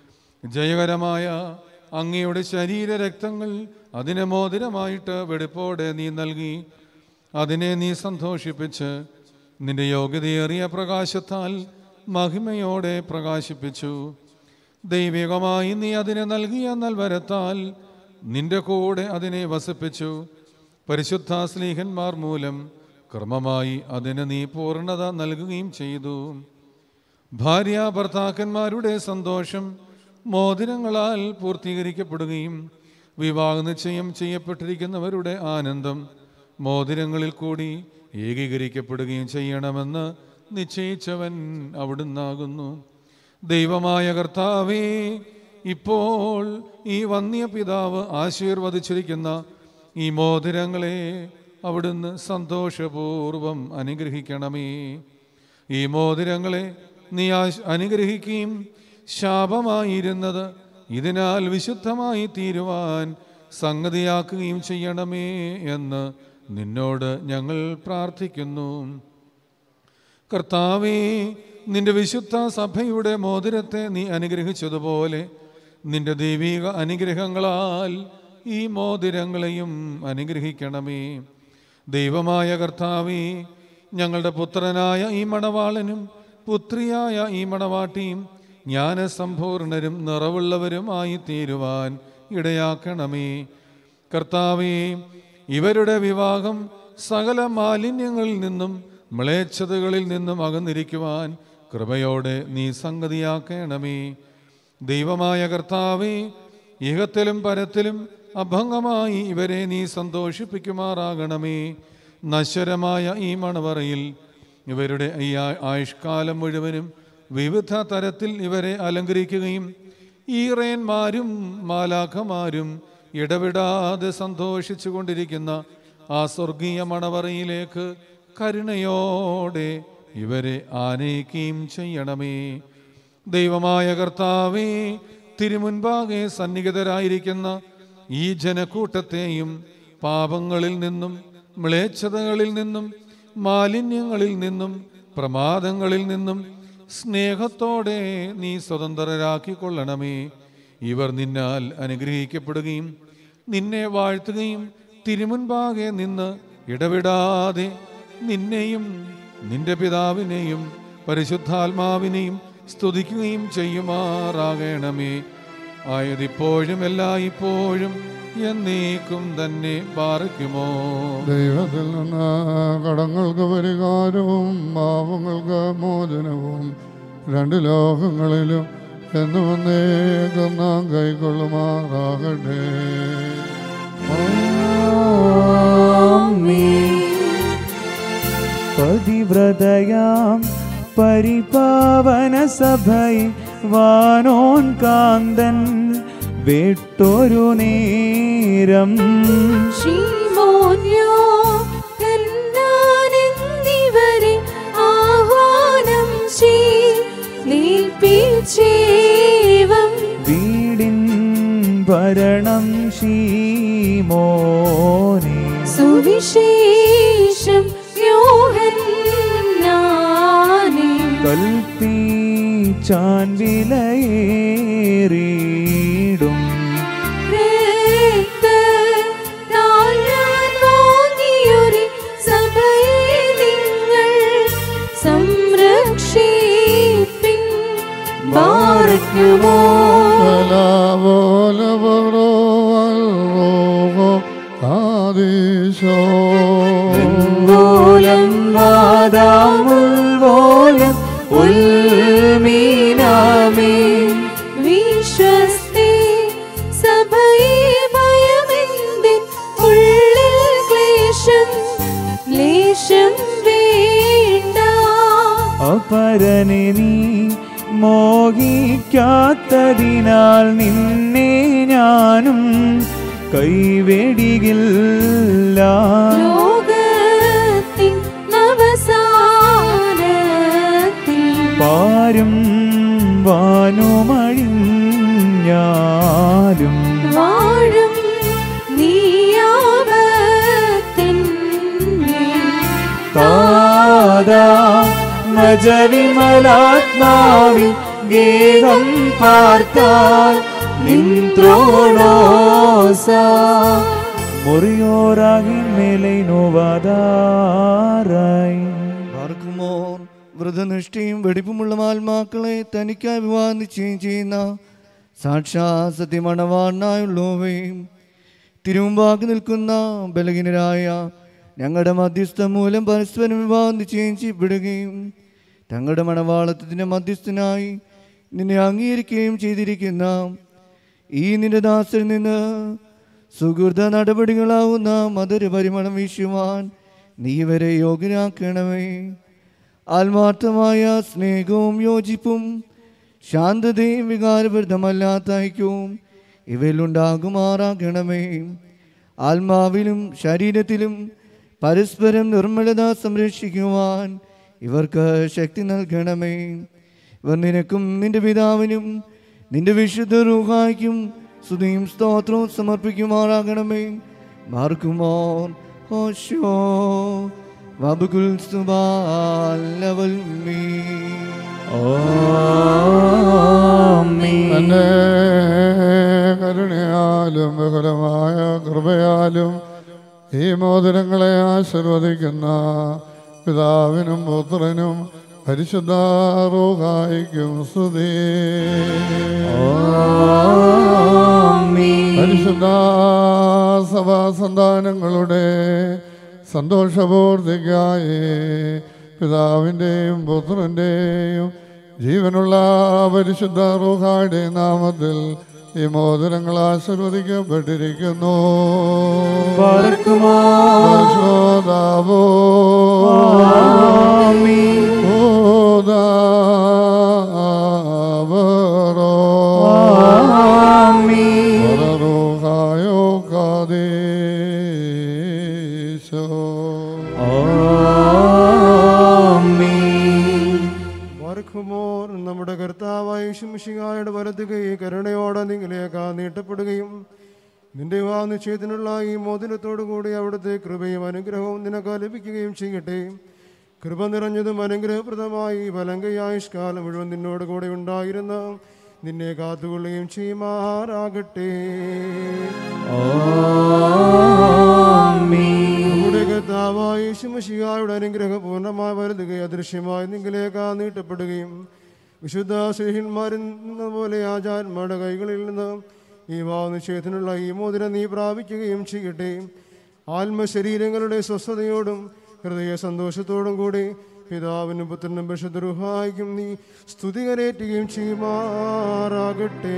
ജയകരമായ അങ്ങയുടെ ശരീര രക്തങ്ങൾ അതിനെ മോതിരമായിട്ട് വെടിപ്പോടെ നീ നൽകി അതിനെ നീ സന്തോഷിപ്പിച്ച് നിന്റെ യോഗ്യതയേറിയ പ്രകാശത്താൽ മഹിമയോടെ പ്രകാശിപ്പിച്ചു ദൈവികമായി നീ അതിനെ നൽകിയ നൽവരത്താൽ നിന്റെ കൂടെ അതിനെ വസിപ്പിച്ചു പരിശുദ്ധ സ്ലീഹന്മാർ മൂലം ക്രമമായി അതിന് നീ പൂർണ്ണത നൽകുകയും ചെയ്തു ഭാര്യ ഭർത്താക്കന്മാരുടെ സന്തോഷം മോതിരങ്ങളാൽ പൂർത്തീകരിക്കപ്പെടുകയും വിവാഹ നിശ്ചയം ചെയ്യപ്പെട്ടിരിക്കുന്നവരുടെ ആനന്ദം മോതിരങ്ങളിൽ കൂടി ഏകീകരിക്കപ്പെടുകയും ചെയ്യണമെന്ന് നിശ്ചയിച്ചവൻ അവിടുന്നാകുന്നു ദൈവമായ കർത്താവേ ഇപ്പോൾ ഈ വന്യ പിതാവ് ആശീർവദിച്ചിരിക്കുന്ന ഈ മോതിരങ്ങളെ അവിടുന്ന് സന്തോഷപൂർവം അനുഗ്രഹിക്കണമേ ഈ മോതിരങ്ങളെ നീ ആശ് അനുഗ്രഹിക്കുകയും ശാപമായിരുന്നത് ഇതിനാൽ വിശുദ്ധമായി തീരുവാൻ സംഗതിയാക്കുകയും ചെയ്യണമേ എന്ന് നിന്നോട് ഞങ്ങൾ പ്രാർത്ഥിക്കുന്നു കർത്താവേ നിന്റെ വിശുദ്ധ സഭയുടെ മോതിരത്തെ നീ അനുഗ്രഹിച്ചതുപോലെ നിന്റെ ദൈവിക അനുഗ്രഹങ്ങളാൽ ഈ മോതിരങ്ങളെയും അനുഗ്രഹിക്കണമേ ദൈവമായ കർത്താവേ ഞങ്ങളുടെ പുത്രനായ ഈ മണവാളനും പുത്രിയായ ഈ മണവാട്ടിയും ജ്ഞാനസമ്പൂർണരും നിറവുള്ളവരുമായി തീരുവാൻ ഇടയാക്കണമേ കർത്താവേ ഇവരുടെ വിവാഹം സകല മാലിന്യങ്ങളിൽ നിന്നും മ്ലേച്ഛതകളിൽ നിന്നും അകന്നിരിക്കുവാൻ കൃപയോടെ നീ സംഗതിയാക്കണമേ ദൈവമായ കർത്താവേ ഇഹത്തിലും പരത്തിലും അഭംഗമായി ഇവരെ നീ സന്തോഷിപ്പിക്കുമാറാകണമേ നശ്വരമായ ഈ മണവറയിൽ ഇവരുടെ ഈ ആ- ആയുഷ്കാലം മുഴുവനും വിവിധ തരത്തിൽ ഇവരെ അലങ്കരിക്കുകയും ഈറേന്മാരും മാലാഖമാരും ഇടവിടാതെ സന്തോഷിച്ചു കൊണ്ടിരിക്കുന്ന ആ സ്വർഗീയ മണവറയിലേക്ക് കരുണയോടെ ഇവരെ ആനയിക്കുകയും ചെയ്യണമേ ദൈവമായ കർത്താവേ തിരുമുൻപാകെ സന്നിഹിതരായിരിക്കുന്ന ഈ ജനക്കൂട്ടത്തെയും പാപങ്ങളിൽ നിന്നും മ്ലേച്ഛതകളിൽ നിന്നും മാലിന്യങ്ങളിൽ നിന്നും പ്രമാദങ്ങളിൽ നിന്നും സ്നേഹത്തോടെ നീ സ്വതന്ത്രരാക്കിക്കൊള്ളണമേ ഇവർ നിന്നാൽ അനുഗ്രഹിക്കപ്പെടുകയും നിന്നെ വാഴ്ത്തുകയും തിരുമുൻപാകെ നിന്ന് ഇടവിടാതെ നിന്നെയും നിന്റെ പിതാവിനെയും പരിശുദ്ധാത്മാവിനെയും സ്തുതിക്കുകയും ചെയ്യുമാറാകണമേ ആയതിപ്പോഴും എല്ലായ്പ്പോഴും എന്നേക്കും തന്നെ പാർക്കുമോ ദൈവത്തിൽ നിന്ന് കടങ്ങൾക്ക് പരിഹാരവും പാപങ്ങൾക്ക് മോചനവും രണ്ട് ലോകങ്ങളിലും എന്നും എന്നേക്കും നാം കൈക്കൊള്ളുമാറാകട്ടെ പതിവ്രതയാം പരിപാവന സഭൈ വാനോൻ കാന്തൻ വിട്ടൊരു നേരം ശ്രീമോന്യോ എന്നാനെന്നിവരെ ആഹ്വാനം ചെയ്യിപ്പിച്ചേവം വീടിൻ ഭരണം ശീമോനെ സുവിശേഷം യോഹന്നാനേ കൽപ്പിച്ചാൻ വിലയേറിയിടും രക്തത്താൽ ഞാൻ വാങ്ങിയൊരു സഭയെ നിങ്ങൾ സംരക്ഷിപ്പിൻ ബാറയ്ക്കുമോ മൂലം വാദാമുൽവോലം ഉൽമീനാമേ വിശ്വസ്തേ സഭയെ ഭയമെന്തിൻ ഉള്ളിൽ ക്ലേശം ലേശം വേണ്ട അപരനെ നീ മോഹിക്കാത്തതിനാൽ നിന്നെ ഞാനും കൈവെടികില്ല ലോകത്തിൻ അവസാനത്തിൽ പാരും വാനുമഴിഞ്ഞാലും വാഴും നീയാപത്തിന്മേൽ താതാ മജവിമലാത്മാവി ഗേഹം പാർത്താൽ നിന്ത്രോണോസ മുറിയോറാകി മേലെ നോവാതാറായി പാർക്കുമോർ വ്രതനിഷ്ഠയും വെടിപ്പുമുള്ള ആത്മാക്കളെ തനിക്കായി വിവാഹം നിശ്ചയം ചെയ്യുന്ന സാക്ഷാ സത്യമണവാണായുള്ളവയും തിരുമുമ്പാക്കി നിൽക്കുന്ന ബലഹീനരായ ഞങ്ങളുടെ മധ്യസ്ഥ മൂലം പരസ്പരം വിവാഹം നിശ്ചയം ചെയ്യപ്പെടുകയും തങ്ങളുടെ മണവാളത്വത്തിൻ്റെ മധ്യസ്ഥനായി നിന്നെ അംഗീകരിക്കുകയും ചെയ്തിരിക്കുന്ന ഈ നിന്റെ ദാസരിൽ നിന്ന് സുഹൃത നടപടികളാവുന്ന മധുര പരിമളം വീശുവാൻ നീ ഇവരെ യോഗ്യരാക്കണമേ ആത്മാർത്ഥമായ സ്നേഹവും യോജിപ്പും ശാന്തതയും വികാരഭരിതമല്ലാത്ത ഐക്യവും ഇവയിലുണ്ടാകുമാറാകണമേ ആത്മാവിലും ശരീരത്തിലും പരസ്പരം നിർമ്മലത സംരക്ഷിക്കുവാൻ ഇവർക്ക് ശക്തി നൽകണമേ ഇവർ നിനക്കും നിന്റെ പിതാവിനും നിന്റെ വിശുദ്ധ റൂഹായ്ക്കും സ്തുതിയും സ്തോത്രവും സമർപ്പിക്കുമാറാകണമേ മാർക്കുമോർ ഹോഷോ വബുകുൽ സുബാലവൽ മീ തന്നെ കരുണയാലും ബഹുലമായ കൃപയാലും ഈ മോതിരങ്ങളെ ആശീർവദിക്കുന്ന പിതാവിനും പുത്രനും പരിശുദ്ധ റൂഹായിക്കും സ്തുതി പരിശുദ്ധ സഭാ സന്താനങ്ങളുടെ സന്തോഷപൂർത്തിക്കായി പിതാവിൻ്റെയും പുത്രൻ്റെയും ജീവനുള്ള പരിശുദ്ധ റൂഹായുടെ നാമത്തിൽ ഈ മോതിരങ്ങൾ ആശീർവദിക്കപ്പെട്ടിരിക്കുന്നു പാർക്കുമോ ശോതാവോ ഓദാവറോ റൂഹായോ കാദേശോ വർക്കുമോർ നമ്മുടെ കർത്താവായ ശിംഷികായുടെ വലതുകൈ കരുണയോടെ നിങ്ങളിലേക്കാ നീട്ടപ്പെടുകയും നിന്റെ വിവാഹ നിശ്ചയത്തിനുള്ള ഈ മോതിരത്തോടു കൂടി അവിടുത്തെ കൃപയും അനുഗ്രഹവും നിനക്ക് ലഭിക്കുകയും ചെയ്യട്ടെ കൃപ നിറഞ്ഞതും അനുഗ്രഹപ്രദമായി വലങ്കയായുഷ്കാലം മുഴുവൻ നിന്നോട് കൂടെ ഉണ്ടായിരുന്ന നിന്നെ കാത്തുകൊള്ളുകയും ചെയ്യുമാറാകട്ടെ നമ്മുടെ കർത്താവായ ശിമശികായുടെ അനുഗ്രഹം പൂർണ്ണമായി വരുതുകയും അദൃശ്യമായി നിങ്ങളിലേക്ക് നീട്ടപ്പെടുകയും വിശുദ്ധ സ്നേഹിന്മാരിൽ നിന്ന് പോലെ ആചാരന്മാരുടെ കൈകളിൽ നിന്ന് ഈ ഭാവനിശ്ചയത്തിനുള്ള ഈ മോതിരം നീ പ്രാപിക്കുകയും ചെയ്യട്ടെ ആത്മശരീരങ്ങളുടെ സ്വസ്ഥതയോടും ഹൃദയ സന്തോഷത്തോടും കൂടി പിതാവിനും പുത്രനും വിശുദ്ധരുഹായിക്കും നീ സ്തുതി കരേറ്റുകയും ചെയ്യുമാറാകട്ടെ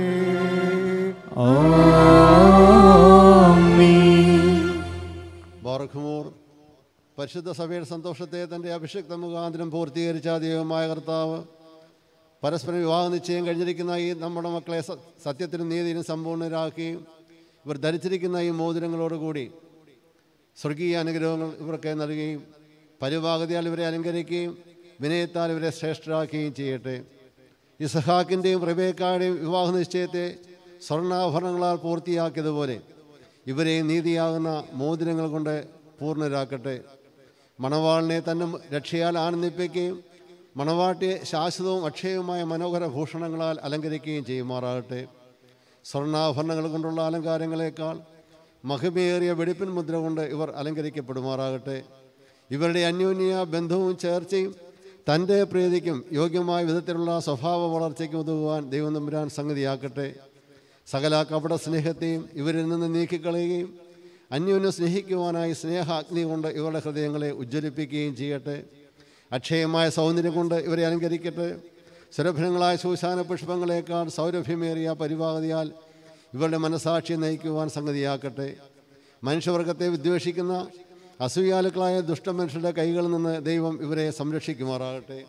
ബാറഖുമോർ പരിശുദ്ധ സഭയുടെ സന്തോഷത്തെ തൻ്റെ അഭിഷക്ത മുഖാന്തരം പൂർത്തീകരിച്ച ദൈവമായ കർത്താവ് പരസ്പരം വിവാഹ നിശ്ചയം കഴിഞ്ഞിരിക്കുന്ന ഈ നമ്മുടെ മക്കളെ സ- സത്യത്തിനും നീതിയിലും സമ്പൂർണ്ണരാക്കുകയും ഇവർ ധരിച്ചിരിക്കുന്ന ഈ മോതിരങ്ങളോടുകൂടി സ്വർഗീയ അനുഗ്രഹങ്ങൾ ഇവർക്ക് നൽകുകയും പരിവാഹതയാൽ ഇവരെ അലങ്കരിക്കുകയും വിനയത്താൽ ഇവരെ ശ്രേഷ്ഠരാക്കുകയും ചെയ്യട്ടെ ഇസഹാക്കിൻ്റെയും റബേക്കായുടെയും വിവാഹ നിശ്ചയത്തെ സ്വർണ്ണാഭരണങ്ങളാൽ പൂർത്തിയാക്കിയതുപോലെ ഇവരെ നീതിയാകുന്ന മോതിരങ്ങൾ കൊണ്ട് പൂർണ്ണരാക്കട്ടെ മണവാളിനെ തന്നെ രക്ഷയാൽ ആനന്ദിപ്പിക്കുകയും മണവാട്ടിയെ ശാശ്വതവും അക്ഷയവുമായ മനോഹര ഭൂഷണങ്ങളാൽ അലങ്കരിക്കുകയും ചെയ്യുമാറാകട്ടെ സ്വർണ്ണാഭരണങ്ങൾ കൊണ്ടുള്ള അലങ്കാരങ്ങളെക്കാൾ മഹിമയേറിയ വെടിപ്പിൻ മുദ്ര കൊണ്ട് ഇവർ അലങ്കരിക്കപ്പെടുമാറാകട്ടെ ഇവരുടെ അന്യോന്യ ബന്ധവും ചേർച്ചയും തൻ്റെ പ്രീതിക്കും യോഗ്യമായ വിധത്തിലുള്ള സ്വഭാവ വളർച്ചയ്ക്കും ഉതകുവാൻ ദൈവം തമ്പുരാൻ സംഗതിയാക്കട്ടെ സകല കപട സ്നേഹത്തെയും ഇവരിൽ നിന്ന് നീക്കിക്കളയുകയും അന്യോന്യം സ്നേഹിക്കുവാനായി സ്നേഹാഗ്നി കൊണ്ട് ഇവരുടെ ഹൃദയങ്ങളെ ഉജ്ജ്വലിപ്പിക്കുകയും ചെയ്യട്ടെ അക്ഷയമായ സൗന്ദര്യം കൊണ്ട് ഇവരെ അലങ്കരിക്കട്ടെ സുരഭനങ്ങളായ ശൂശാന പുഷ്പങ്ങളെക്കാൾ സൗരഭ്യമേറിയ പരിപാകതിയാൽ ഇവരുടെ മനസാക്ഷി നയിക്കുവാൻ സംഗതിയാക്കട്ടെ മനുഷ്യവർഗത്തെ വിദ്വേഷിക്കുന്ന അസൂയാലുക്കളായ ദുഷ്ടമനുഷ്യരുടെ കൈകളിൽ നിന്ന് ദൈവം ഇവരെ സംരക്ഷിക്കുമാറാകട്ടെ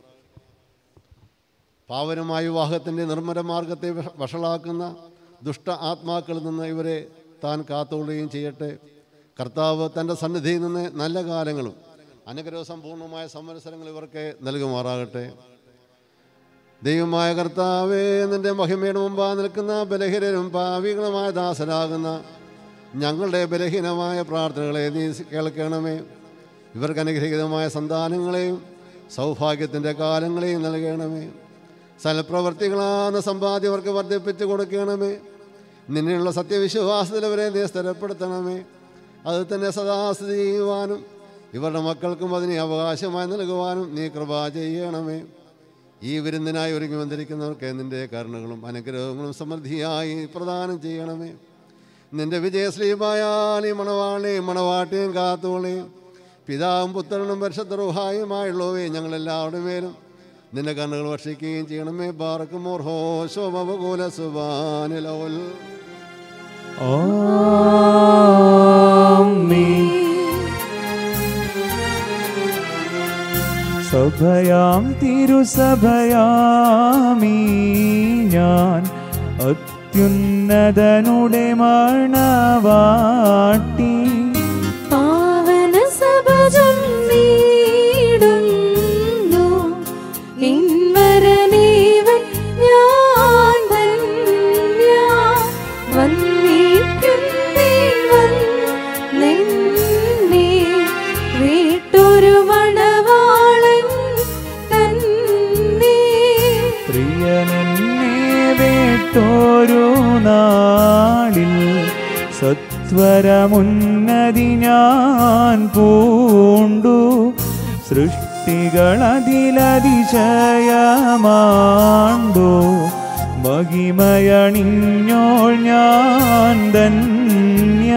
പാവനമായ വിവാഹത്തിൻ്റെ നിർമ്മല മാർഗത്തെ വഷ- വഷളാക്കുന്ന ദുഷ്ട ആത്മാക്കളിൽ നിന്ന് ഇവരെ താൻ കാത്തുകൊള്ളുകയും ചെയ്യട്ടെ കർത്താവ് തൻ്റെ സന്നിധിയിൽ നിന്ന് നല്ല കാലങ്ങളും അനുഗ്രഹ സമ്പൂർണമായ സംവത്സരങ്ങൾ ഇവർക്ക് നൽകുമാറാകട്ടെ ദൈവമായ കർത്താവേ നിന്റെ മഹിമയുടെ മുമ്പാ നിൽക്കുന്ന ബലഹീനരും പാവികളുമായ ദാസരാകുന്ന ഞങ്ങളുടെ ബലഹീനമായ പ്രാർത്ഥനകളെ നീ കേൾക്കണമേ ഇവർക്ക് അനുഗ്രഹീതമായ സന്താനങ്ങളെയും സൗഭാഗ്യത്തിൻ്റെ കാലങ്ങളെയും നൽകണമേ സൽപ്രവർത്തികളാണ് സമ്പാദ്യം അവർക്ക് വർദ്ധിപ്പിച്ച് കൊടുക്കണമേ നിന്നെയുള്ള സത്യവിശ്വാസത്തിൽ അവരെ നീ സ്ഥിരപ്പെടുത്തണമേ അത് തന്നെ സദാ സ്ഥിതി ചെയ്യുവാനും ഇവരുടെ മക്കൾക്കും അതിനെ അവകാശമായി നൽകുവാനും നീ കൃപ ചെയ്യണമേ ഈ വിരുന്നിനായി ഒരുങ്ങി വന്നിരിക്കുന്നവർക്ക് നിന്റെ കരുണകളും അനുഗ്രഹങ്ങളും സമൃദ്ധിയായി പ്രദാനം ചെയ്യണമേ നിന്റെ വിജയശ്രീമായാൽ ഈ മണവാളെയും മണവാട്ടിയും കാത്തോളെയും പിതാവും പുത്രനും പരിശുദ്ധറുഹായുമായുള്ളവേ ഞങ്ങളെല്ലാവരുടെ മേലും നിന്റെ കണ്ണുകൾ വർഷിക്കുകയും ചെയ്യണമേ ബാറക്കും മോർഹോ ശോഭകൂല സുബാനിലോൽ സഭയാം തിരുസഭയാമീ ഞാൻ അത്യുന്നതനുടെ മണവാട്ടി പാവന സഭ ചൊല്ലിയിടുന്നു. നിൻവരനീവൻ ഞാൻ ധന്യ. വന്ദിക്കുന്നേൻ വന്നെന്നെ വീട്ടൊരു മണവാളൻ തന്നെ പ്രിയനെന്നെ വേട്ടോരു നാളിൽ സത്വരമുന്നതി ഞാൻ പൂണ്ടു സൃഷ്ടികളതിലതിശയമാണ്ടു മഹിമയണിഞ്ഞോൾ ഞാൻ ധന്യ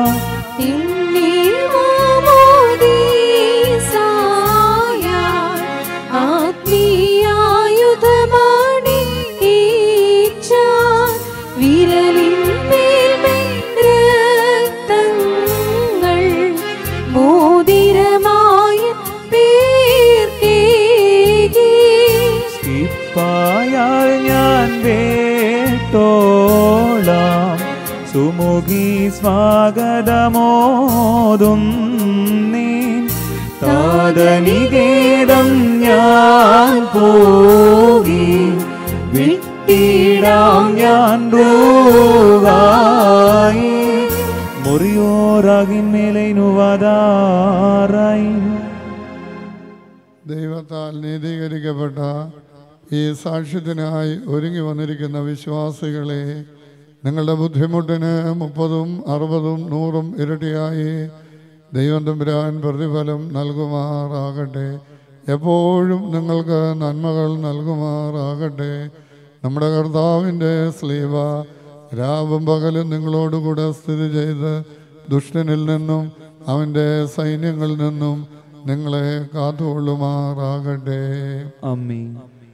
ഇപ്പായാൽ ഞാൻ വേട്ടോളാം സുമുഖി സ്വാഗതമോതും നീ താതനികേതം ഞാൻ പോകി വിട്ടിടാം ഞാൻ റൂവായി മുറിയോറാകിന്മേലൈനുവതാറായി ദൈവത്താൽ നീതീകരിക്കപ്പെട്ട ഈ സാക്ഷ്യത്തിനായി ഒരുങ്ങി വന്നിരിക്കുന്ന വിശ്വാസികളെ നിങ്ങളുടെ ബുദ്ധിമുട്ടിന് മുപ്പതും അറുപതും നൂറും ഇരട്ടിയായി ദൈവം തമ്പുരാൻ പ്രതിഫലം നൽകുമാറാകട്ടെ എപ്പോഴും നിങ്ങൾക്ക് നന്മകൾ നൽകുമാറാകട്ടെ നമ്മുടെ കർത്താവിൻ്റെ സ്ലീവ രാവും പകലും നിങ്ങളോടുകൂടെ സ്ഥിതി ചെയ്ത് ദുഷ്ടനിൽ നിന്നും അവൻ്റെ സൈന്യങ്ങളിൽ നിന്നും നിങ്ങളെ കാത്തുകൊള്ളുമാറാകട്ടെ അമ്മീൻ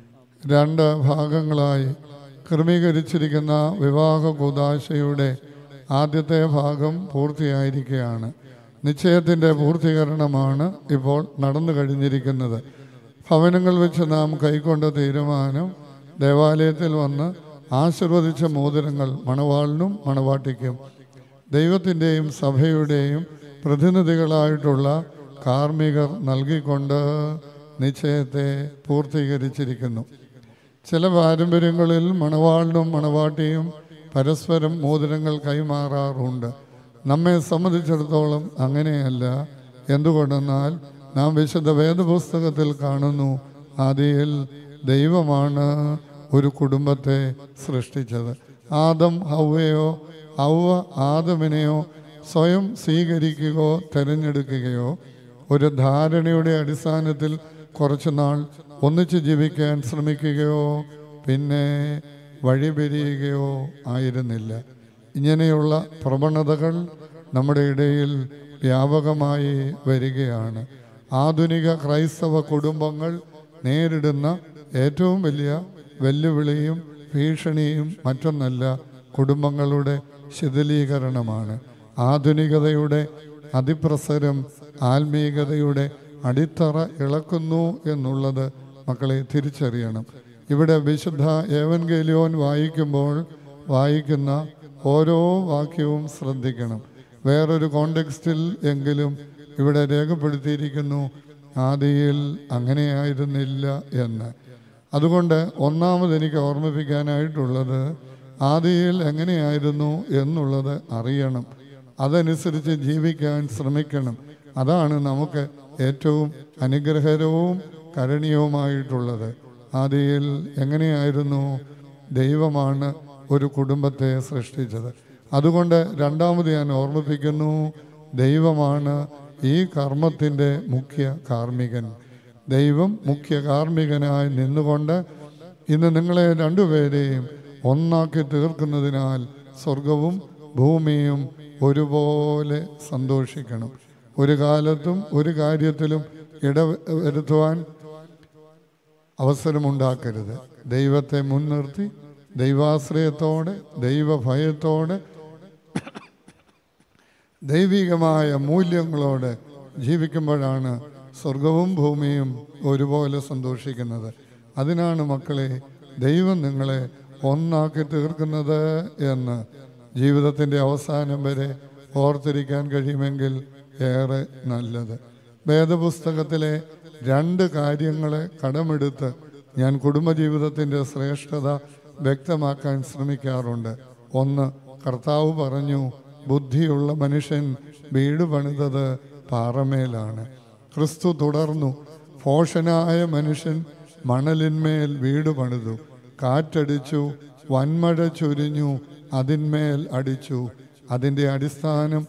രണ്ട് ഭാഗങ്ങളായി ക്രമീകരിച്ചിരിക്കുന്ന വിവാഹ കൂതാശയുടെ ആദ്യത്തെ ഭാഗം പൂർത്തിയായിരിക്കുകയാണ് നിശ്ചയത്തിൻ്റെ പൂർത്തീകരണമാണ് ഇപ്പോൾ നടന്നു കഴിഞ്ഞിരിക്കുന്നത് ഭവനങ്ങൾ വെച്ച് നാം കൈക്കൊണ്ട തീരുമാനം ദേവാലയത്തിൽ വന്ന് ആശീർവദിച്ച മോതിരങ്ങൾ മണവാളിനും മണവാട്ടിക്കും ദൈവത്തിൻ്റെയും സഭയുടെയും പ്രതിനിധികളായിട്ടുള്ള കാർമ്മികർ നൽകിക്കൊണ്ട് നിശ്ചയത്തെ പൂർത്തീകരിച്ചിരിക്കുന്നു ചില പാരമ്പര്യങ്ങളിൽ മണവാളിനും മണവാട്ടിയും പരസ്പരം മോതിരങ്ങൾ കൈമാറാറുണ്ട് നമ്മെ സംബന്ധിച്ചിടത്തോളം അങ്ങനെയല്ല എന്തുകൊണ്ടെന്നാൽ നാം വിശുദ്ധ വേദപുസ്തകത്തിൽ കാണുന്നു ആദിയിൽ ദൈവമാണ് ഒരു കുടുംബത്തെ സൃഷ്ടിച്ചത് ആദം ഹൗവയോ ഹൗവ ആദമിനെയോ സ്വയം സ്വീകരിക്കുകയോ തിരഞ്ഞെടുക്കുകയോ ഒരു ധാരണയുടെ അടിസ്ഥാനത്തിൽ കുറച്ചുനാൾ ഒന്നിച്ച് ജീവിക്കാൻ ശ്രമിക്കുകയോ പിന്നെ വഴിപിരിയുകയോ ആയിരുന്നില്ല ഇങ്ങനെയുള്ള പ്രവണതകൾ നമ്മുടെ ഇടയിൽ വ്യാപകമായി വരികയാണ് ആധുനിക ക്രൈസ്തവ കുടുംബങ്ങൾ നേരിടുന്ന ഏറ്റവും വലിയ വെല്ലുവിളിയും ഭീഷണിയും മറ്റൊന്നല്ല കുടുംബങ്ങളുടെ ശിഥിലീകരണമാണ് ആധുനികതയുടെ അതിപ്രസരം ആത്മീയതയുടെ അടിത്തറ ഇളക്കുന്നു എന്നുള്ളത് മക്കളെ തിരിച്ചറിയണം ഇവിടെ വിശുദ്ധ ഏവൻഗേലിയോൻ വായിക്കുമ്പോൾ വായിക്കുന്ന ഓരോ വാക്യവും ശ്രദ്ധിക്കണം വേറൊരു കോണ്ടെക്സ്റ്റിൽ എങ്കിലും ഇവിടെ രേഖപ്പെടുത്തിയിരിക്കുന്നു ആദിയിൽ അങ്ങനെയായിരുന്നില്ല എന്ന് അതുകൊണ്ട് ഒന്നാമത് എനിക്ക് ഓർമ്മിപ്പിക്കാനായിട്ടുള്ളത് ആദിയിൽ എങ്ങനെയായിരുന്നു എന്നുള്ളത് അറിയണം അതനുസരിച്ച് ജീവിക്കാൻ ശ്രമിക്കണം അതാണ് നമുക്ക് ഏറ്റവും അനുഗ്രഹകരവും കരണീയവുമായിട്ടുള്ളത് ആദിയിൽ എങ്ങനെയായിരുന്നു ദൈവമാണ് ഒരു കുടുംബത്തെ സൃഷ്ടിച്ചത് അതുകൊണ്ട് രണ്ടാമത് ഞാൻ ഓർമ്മിപ്പിക്കുന്നു ദൈവമാണ് ഈ കർമ്മത്തിൻ്റെ മുഖ്യ കാർമ്മികൻ ദൈവം മുഖ്യ കാർമ്മികനായി നിന്നുകൊണ്ട് ഇന്ന് നിങ്ങളെ രണ്ടുപേരെയും ഒന്നാക്കി തീർക്കുന്നതിനാൽ സ്വർഗവും ഭൂമിയും ഒരുപോലെ സന്തോഷിക്കണം ഒരു കാലത്തും ഒരു കാര്യത്തിലും ഇടവരുത്തുവാൻ അവസരമുണ്ടാക്കരുത് ദൈവത്തെ മുൻനിർത്തി ദൈവാശ്രയത്തോടെ ദൈവഭയത്തോടെ ദൈവികമായ മൂല്യങ്ങളോടെ ജീവിക്കുമ്പോഴാണ് സ്വർഗവും ഭൂമിയും ഒരുപോലെ സന്തോഷിക്കുന്നത് അതിനാണ് മക്കളെ ദൈവം നിങ്ങളെ ഒന്നാക്കി തീർക്കുന്നത് എന്ന് ജീവിതത്തിൻ്റെ അവസാനം വരെ ഓർത്തിരിക്കാൻ കഴിയുമെങ്കിൽ ഏറെ നല്ലത് വേദപുസ്തകത്തിലെ രണ്ട് കാര്യങ്ങളെ കടമെടുത്ത് ഞാൻ കുടുംബജീവിതത്തിൻ്റെ ശ്രേഷ്ഠത വ്യക്തമാക്കാൻ ശ്രമിക്കാറുണ്ട് ഒന്ന് കർത്താവ് പറഞ്ഞു ബുദ്ധിയുള്ള മനുഷ്യൻ വീട് പണിതത് പാറമേലാണ് ക്രിസ്തു തുടർന്നു ഫോഷനായ മനുഷ്യൻ മണലിന്മേൽ വീട് പണിതു കാറ്റടിച്ചു വൻമഴ ചൊരിഞ്ഞു അതിന്മേൽ അടിച്ചു അതിൻ്റെ അടിസ്ഥാനം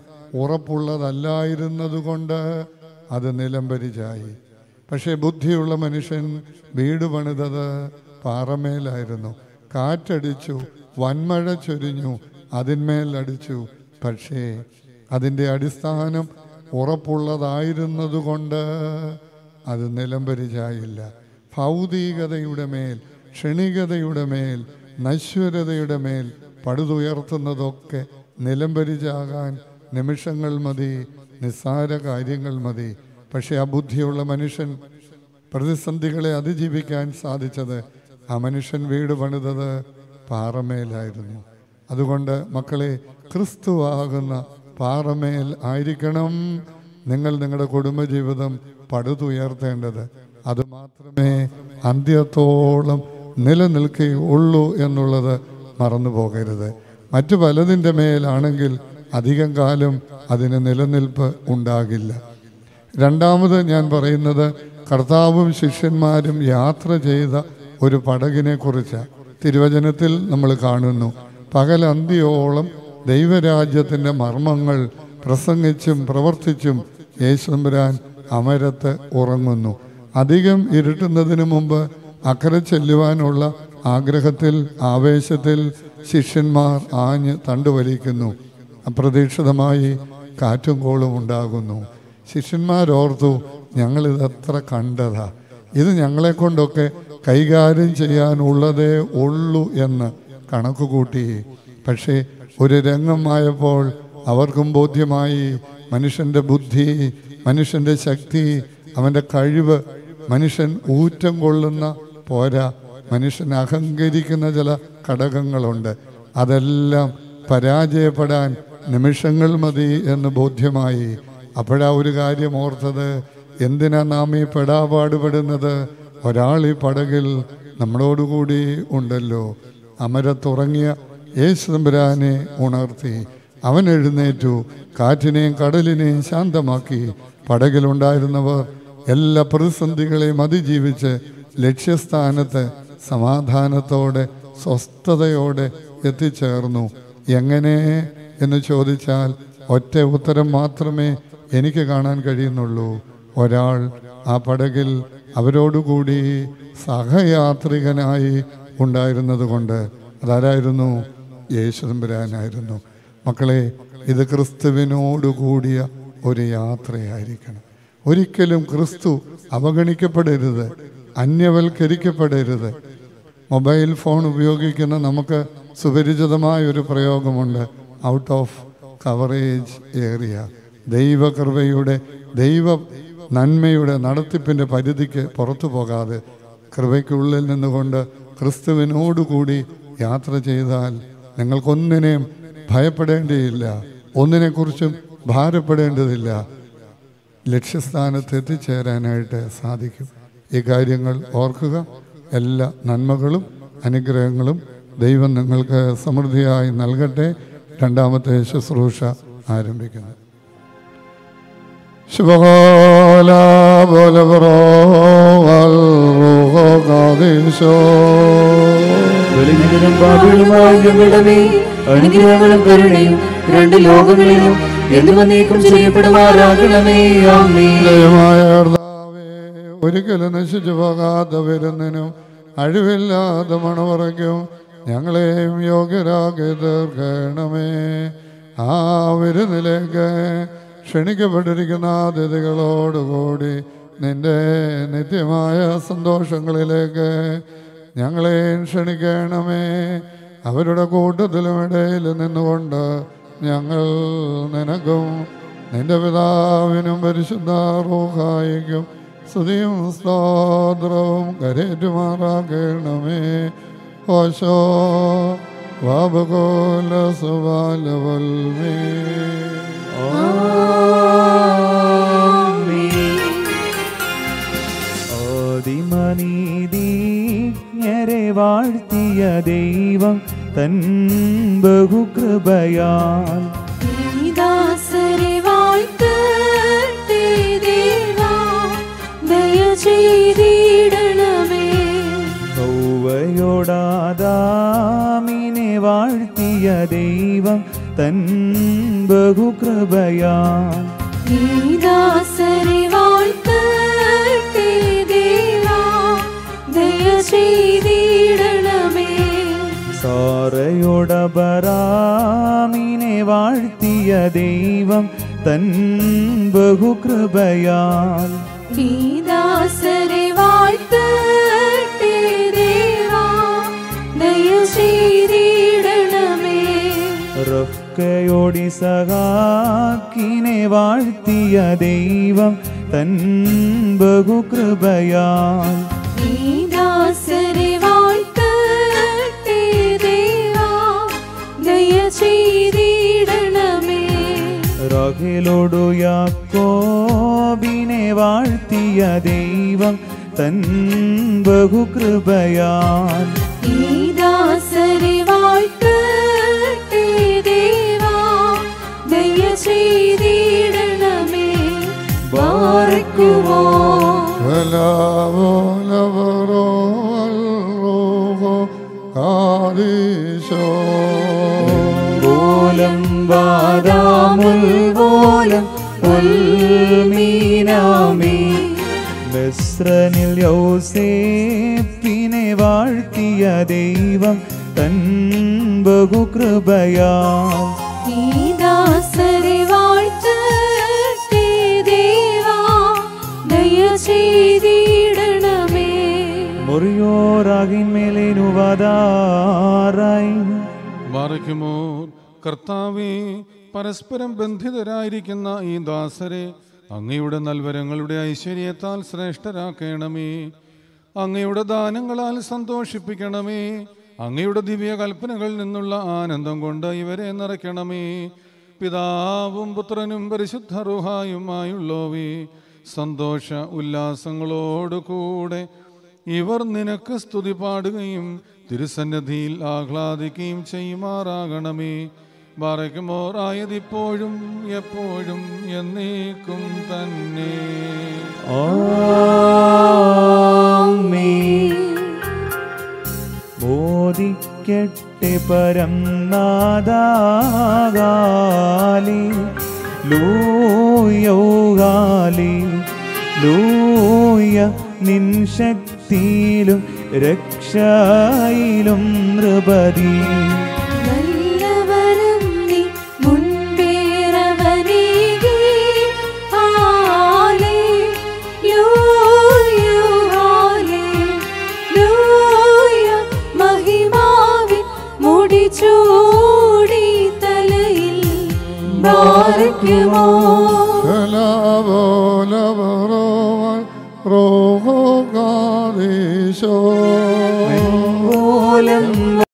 ഉറപ്പുള്ളതല്ലായിരുന്നതുകൊണ്ട് അത് നിലംപരിചായി പക്ഷേ ബുദ്ധിയുള്ള മനുഷ്യൻ വീട് പണിതത് പാറമേലായിരുന്നു കാറ്റടിച്ചു വൻമഴ ചൊരിഞ്ഞു അതിന്മേൽ അടിച്ചു പക്ഷേ അതിൻ്റെ അടിസ്ഥാനം ഉറപ്പുള്ളതായിരുന്നതുകൊണ്ട് അത് നിലംപരിചായില്ല ഭൗതികതയുടെ മേൽ ക്ഷണികതയുടെ മേൽ നശ്വരതയുടെ മേൽ പടുതുയർത്തുന്നതൊക്കെ നിലംപരിചാകാൻ നിമിഷങ്ങൾ മതി നിസ്സാര കാര്യങ്ങൾ മതി പക്ഷെ ആ ബുദ്ധിയുള്ള മനുഷ്യൻ പ്രതിസന്ധികളെ അതിജീവിക്കാൻ സാധിച്ചത് ആ മനുഷ്യൻ വീട് പണിതത് പാറമേലായിരുന്നു അതുകൊണ്ട് മക്കളെ ക്രിസ്തുവാകുന്ന പാറമേൽ ആയിരിക്കണം നിങ്ങൾ നിങ്ങളുടെ കുടുംബജീവിതം പടുതുയർത്തേണ്ടത് അത് മാത്രമേ അന്ത്യത്തോളം നിലനിൽക്കുകയുള്ളൂ എന്നുള്ളത് മറന്നു പോകരുത് മറ്റു പലതിൻ്റെ മേലാണെങ്കിൽ അധികം കാലം അതിന് നിലനിൽപ്പ് ഉണ്ടാകില്ല രണ്ടാമത് ഞാൻ പറയുന്നത് കർത്താവും ശിഷ്യന്മാരും യാത്ര ചെയ്ത ഒരു പടകിനെ കുറിച്ച് തിരുവചനത്തിൽ നമ്മൾ കാണുന്നു പകൽ അന്ത്യോളം ദൈവരാജ്യത്തിൻ്റെ മർമ്മങ്ങൾ പ്രസംഗിച്ചും പ്രവർത്തിച്ചും യേശുമ്പരാൻ അമരത്ത് ഉറങ്ങുന്നു അധികം ഇരുട്ടുന്നതിന് മുമ്പ് അക്കരെ ചെല്ലുവാനുള്ള ആഗ്രഹത്തിൽ ആവേശത്തിൽ ശിഷ്യന്മാർ ആഞ്ഞ് തണ്ടുവലിക്കുന്നു അപ്രതീക്ഷിതമായി കാറ്റും കോളും ഉണ്ടാകുന്നു ശിഷ്യന്മാരോർത്തു ഞങ്ങളിത് എത്ര കണ്ടതാ ഇത് ഞങ്ങളെ കൊണ്ടൊക്കെ കൈകാര്യം ചെയ്യാനുള്ളതേ ഉള്ളൂ എന്ന് കണക്ക് കൂട്ടി പക്ഷേ ഒരു രംഗമായപ്പോൾ അവർക്കും ബോധ്യമായി മനുഷ്യൻ്റെ ബുദ്ധി മനുഷ്യൻ്റെ ശക്തി അവൻ്റെ കഴിവ് മനുഷ്യൻ ഊറ്റം കൊള്ളുന്ന പോരാ മനുഷ്യൻ അഹങ്കരിക്കുന്ന ചില ഘടകങ്ങളുണ്ട് അതെല്ലാം പരാജയപ്പെടാൻ നിമിഷങ്ങൾ മതി എന്ന് ബോധ്യമായി അപ്പോഴാ ഒരു കാര്യം ഓർത്തത് എന്തിനാ നാം ഈ പെടാപാടുപെടുന്നത് ഒരാൾ ഈ പടകിൽ നമ്മളോടുകൂടി ഉണ്ടല്ലോ അമരത്തുറങ്ങിയ യേശുദമ്പുരാനെ ഉണർത്തി അവൻ എഴുന്നേറ്റു കാറ്റിനെയും കടലിനെയും ശാന്തമാക്കി പടകിലുണ്ടായിരുന്നവർ എല്ലാ പ്രതിസന്ധികളെയും അതിജീവിച്ച് ലക്ഷ്യസ്ഥാനത്ത് സമാധാനത്തോടെ സ്വസ്ഥതയോടെ എത്തിച്ചേർന്നു എങ്ങനെ എന്ന് ചോദിച്ചാൽ ഒറ്റ ഉത്തരം മാത്രമേ എനിക്ക് കാണാൻ കഴിയുന്നുള്ളൂ ഒരാൾ ആ പടകിൽ അവരോടുകൂടി സഹയാത്രികനായി ഉണ്ടായിരുന്നത് കൊണ്ട് അതാരായിരുന്നു യേശുദമ്പുരാനായിരുന്നു മക്കളെ ഇത് ക്രിസ്തുവിനോട് കൂടിയ ഒരു യാത്രയായിരിക്കണം ഒരിക്കലും ക്രിസ്തു അവഗണിക്കപ്പെടരുത് അന്യവൽക്കരിക്കപ്പെടരുത് മൊബൈൽ ഫോൺ ഉപയോഗിക്കുന്ന നമുക്ക് സുപരിചിതമായ ഒരു പ്രയോഗമുണ്ട് ഔട്ട് ഓഫ് കവറേജ് ഏരിയ ദൈവകൃപയുടെ ദൈവ നന്മയുടെ നടത്തിപ്പിൻ്റെ പരിധിക്ക് പുറത്തു പോകാതെ കൃപയ്ക്കുള്ളിൽ നിന്നുകൊണ്ട് ക്രിസ്തുവിനോടുകൂടി യാത്ര ചെയ്താൽ നിങ്ങൾക്കൊന്നിനെയും ഭയപ്പെടേണ്ടിയില്ല ഒന്നിനെക്കുറിച്ചും ഭാരപ്പെടേണ്ടതില്ല ലക്ഷ്യസ്ഥാനത്ത് എത്തിച്ചേരാനായിട്ട് സാധിക്കും ഈ കാര്യങ്ങൾ ഓർക്കുക എല്ലാ നന്മകളും അനുഗ്രഹങ്ങളും ദൈവം നിങ്ങൾക്ക് സമൃദ്ധിയായി നൽകട്ടെ രണ്ടാമത്തെ ശുശ്രൂഷ ആരംഭിക്കുന്നു ശുഭകാല ബലിഹീനരും പാപികളുമായ ഞങ്ങളുടെ മേൽ അനുഗ്രഹങ്ങളും കരുണയും രണ്ട് ലോകങ്ങളിലും എന്നും നീക്കം ചെയ്യപ്പെടുമാറാകണമേ ആമേ ദയമായ കർത്താവേ, ഒരിക്കലും നശിച്ചു പോകാത്ത വരുന്നതിനും അഴിവില്ലാതെ മണവറയ്ക്കും ഞങ്ങളെയും യോഗ്യരാക്കി തീർക്കണമേ ആ വിരുന്നിലേക്ക് ക്ഷണിക്കപ്പെട്ടിരിക്കുന്ന അതിഥികളോടുകൂടി നിന്റെ നിത്യമായ സന്തോഷങ്ങളിലേക്ക് ഞങ്ങളെയും ക്ഷണിക്കണമേ അവരുടെ കൂട്ടത്തിലും ഇടയിൽ നിന്നുകൊണ്ട് ഞങ്ങൾ നിനക്കും നിന്റെ പിതാവിനും പരിശുദ്ധ റൂഹായിക്കും സ്തുതിയും സ്തോത്രവും കരേറ്റുമാറാക്കണമേ ഓശോ വാബകോല സുബാലവൽമേ ആദിമനീതിജ്ഞരെ വാഴ്ത്തിയ ദൈവം തൻ ബഹുകൃപയാൽ ദാസരെ വാഴ്ത്തട്ടെ ദേവാ ദയ ചെയ്തിടണമേ ൗവയോടാദാമിനെ വാഴ്ത്തിയ ദൈവം തൻ ബഹുകൃപയാൽ ദാസരെ വാഴ്ത്തട്ടെ ദേവാ ദയ ചെയ്തിടണമേ സാറയോടബറാമിനെ വാഴ്ത്തിയ ദൈവം തൻ ബഹുകൃപയാൽ ദാസരെ വാഴ്ത്തട്ടെ ദേവാ ദയ ചെയ്തിടണമേ റഫ്കയോടി സഹാക്കിനെ വാഴ്ത്തിയ ദൈവം തൻ ബഹുകൃപയാൽ ദാസരെ വാഴ്ത്തട്ടെ ദേവാ ദയ ചെയ്തിടണമേ റഹിലോടു യാക്കോബിനെ വാഴ്ത്തിയ ദൈവം തൻ ബഹുകൃപയാൽ ദാസരെ വാഴ്ത്തട്ടെ ദേവാ ദയ ചെയ്തിടണമേ ബാറക്കുമോ പോലം വാദാമുൽ പോലം ഉൽമീനാമേ ബസ്രനിൽ യൗസേപ്പിനെ വാഴ്ത്തിയ ദൈവം തൻ ബഹുകൃപയാ ഈ ദാസരെ വാഴ്ത്തട്ടെ ദേവാ ദയ ചെയ്തിടണമേ മുറിയോറാകിന്മേലേനുവതാറായി ബാറയ്ക്കുമോ കർത്താവേ പരസ്പരം ബന്ധിതരായിരിക്കുന്ന ഈ ദാസരെ അങ്ങയുടെ നൽവരങ്ങളുടെ ഐശ്വര്യത്താൽ ശ്രേഷ്ഠരാക്കണമേ അങ്ങയുടെ ദാനങ്ങളാൽ സന്തോഷിപ്പിക്കണമേ അങ്ങയുടെ ദിവ്യ കൽപ്പനകളിൽ നിന്നുള്ള ആനന്ദം കൊണ്ട് ഇവരെ നിറയ്ക്കണമേ പിതാവും പുത്രനും പരിശുദ്ധ റുഹായുമായുള്ളോവേ സന്തോഷ ഉല്ലാസങ്ങളോട് കൂടെ ഇവർ നിനക്ക് സ്തുതി പാടുകയും തിരുസന്നിധിയിൽ ആഹ്ലാദിക്കുകയും ചെയ്യുമാറാകണമേ ബാറയ്ക്കുമോർ ആയതിപ്പോഴും എപ്പോഴും എന്നേക്കും തന്നെ ആമേൻ. ബോധിക്കട്ടെ പരം നാദാകാലി ലൂയൗകാലി ലൂയ നിൻ ശക്തിയിലും രക്ഷയിലും നൃപതി നല്ലവരം നീ മുൻപേറവനേകി ഹാലേലൂയ ഹാലേലൂയ മഹിമാവിൻ മുടിചൂടി തലയിൽ ബാരക്കുമോ റോഹോ കാദേശോ മൂലം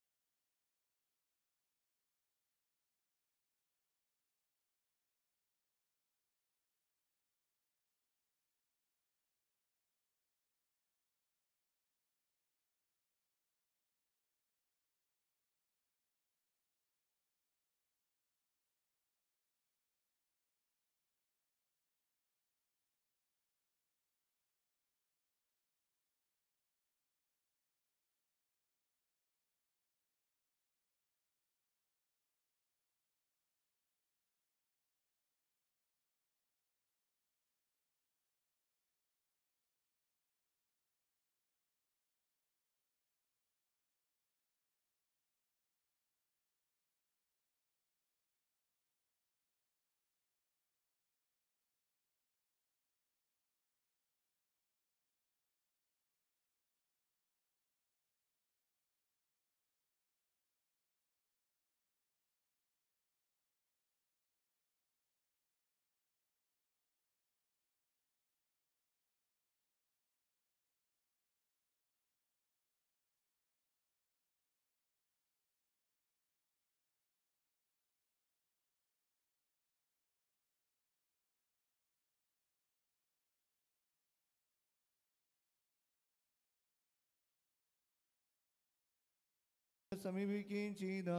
സമീപിക്കുകയും ചെയ്ത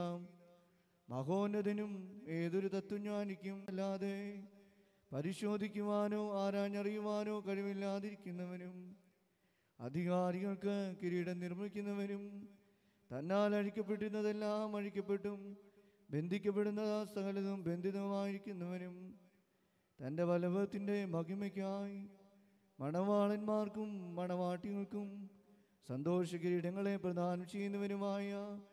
മഹോന്നതനും ഏതൊരു തത്വജ്ഞാനിക്കും അല്ലാതെ പരിശോധിക്കുവാനോ ആരാഞ്ഞറിയുവാനോ കഴിവില്ലാതിരിക്കുന്നവനും അധികാരികൾക്ക് കിരീടം നിർമ്മിക്കുന്നവനും തന്നാൽ അഴിക്കപ്പെട്ടിരുന്നതെല്ലാം അഴിക്കപ്പെട്ടും ബന്ധിക്കപ്പെടുന്ന സകലതും ബന്ധിതമായിരിക്കുന്നവനും തൻ്റെ വലഭത്തിൻ്റെ മഹിമയ്ക്കായി മണവാളന്മാർക്കും മണവാട്ടികൾക്കും സന്തോഷ കിരീടങ്ങളെ പ്രദാനം ചെയ്യുന്നവനുമായ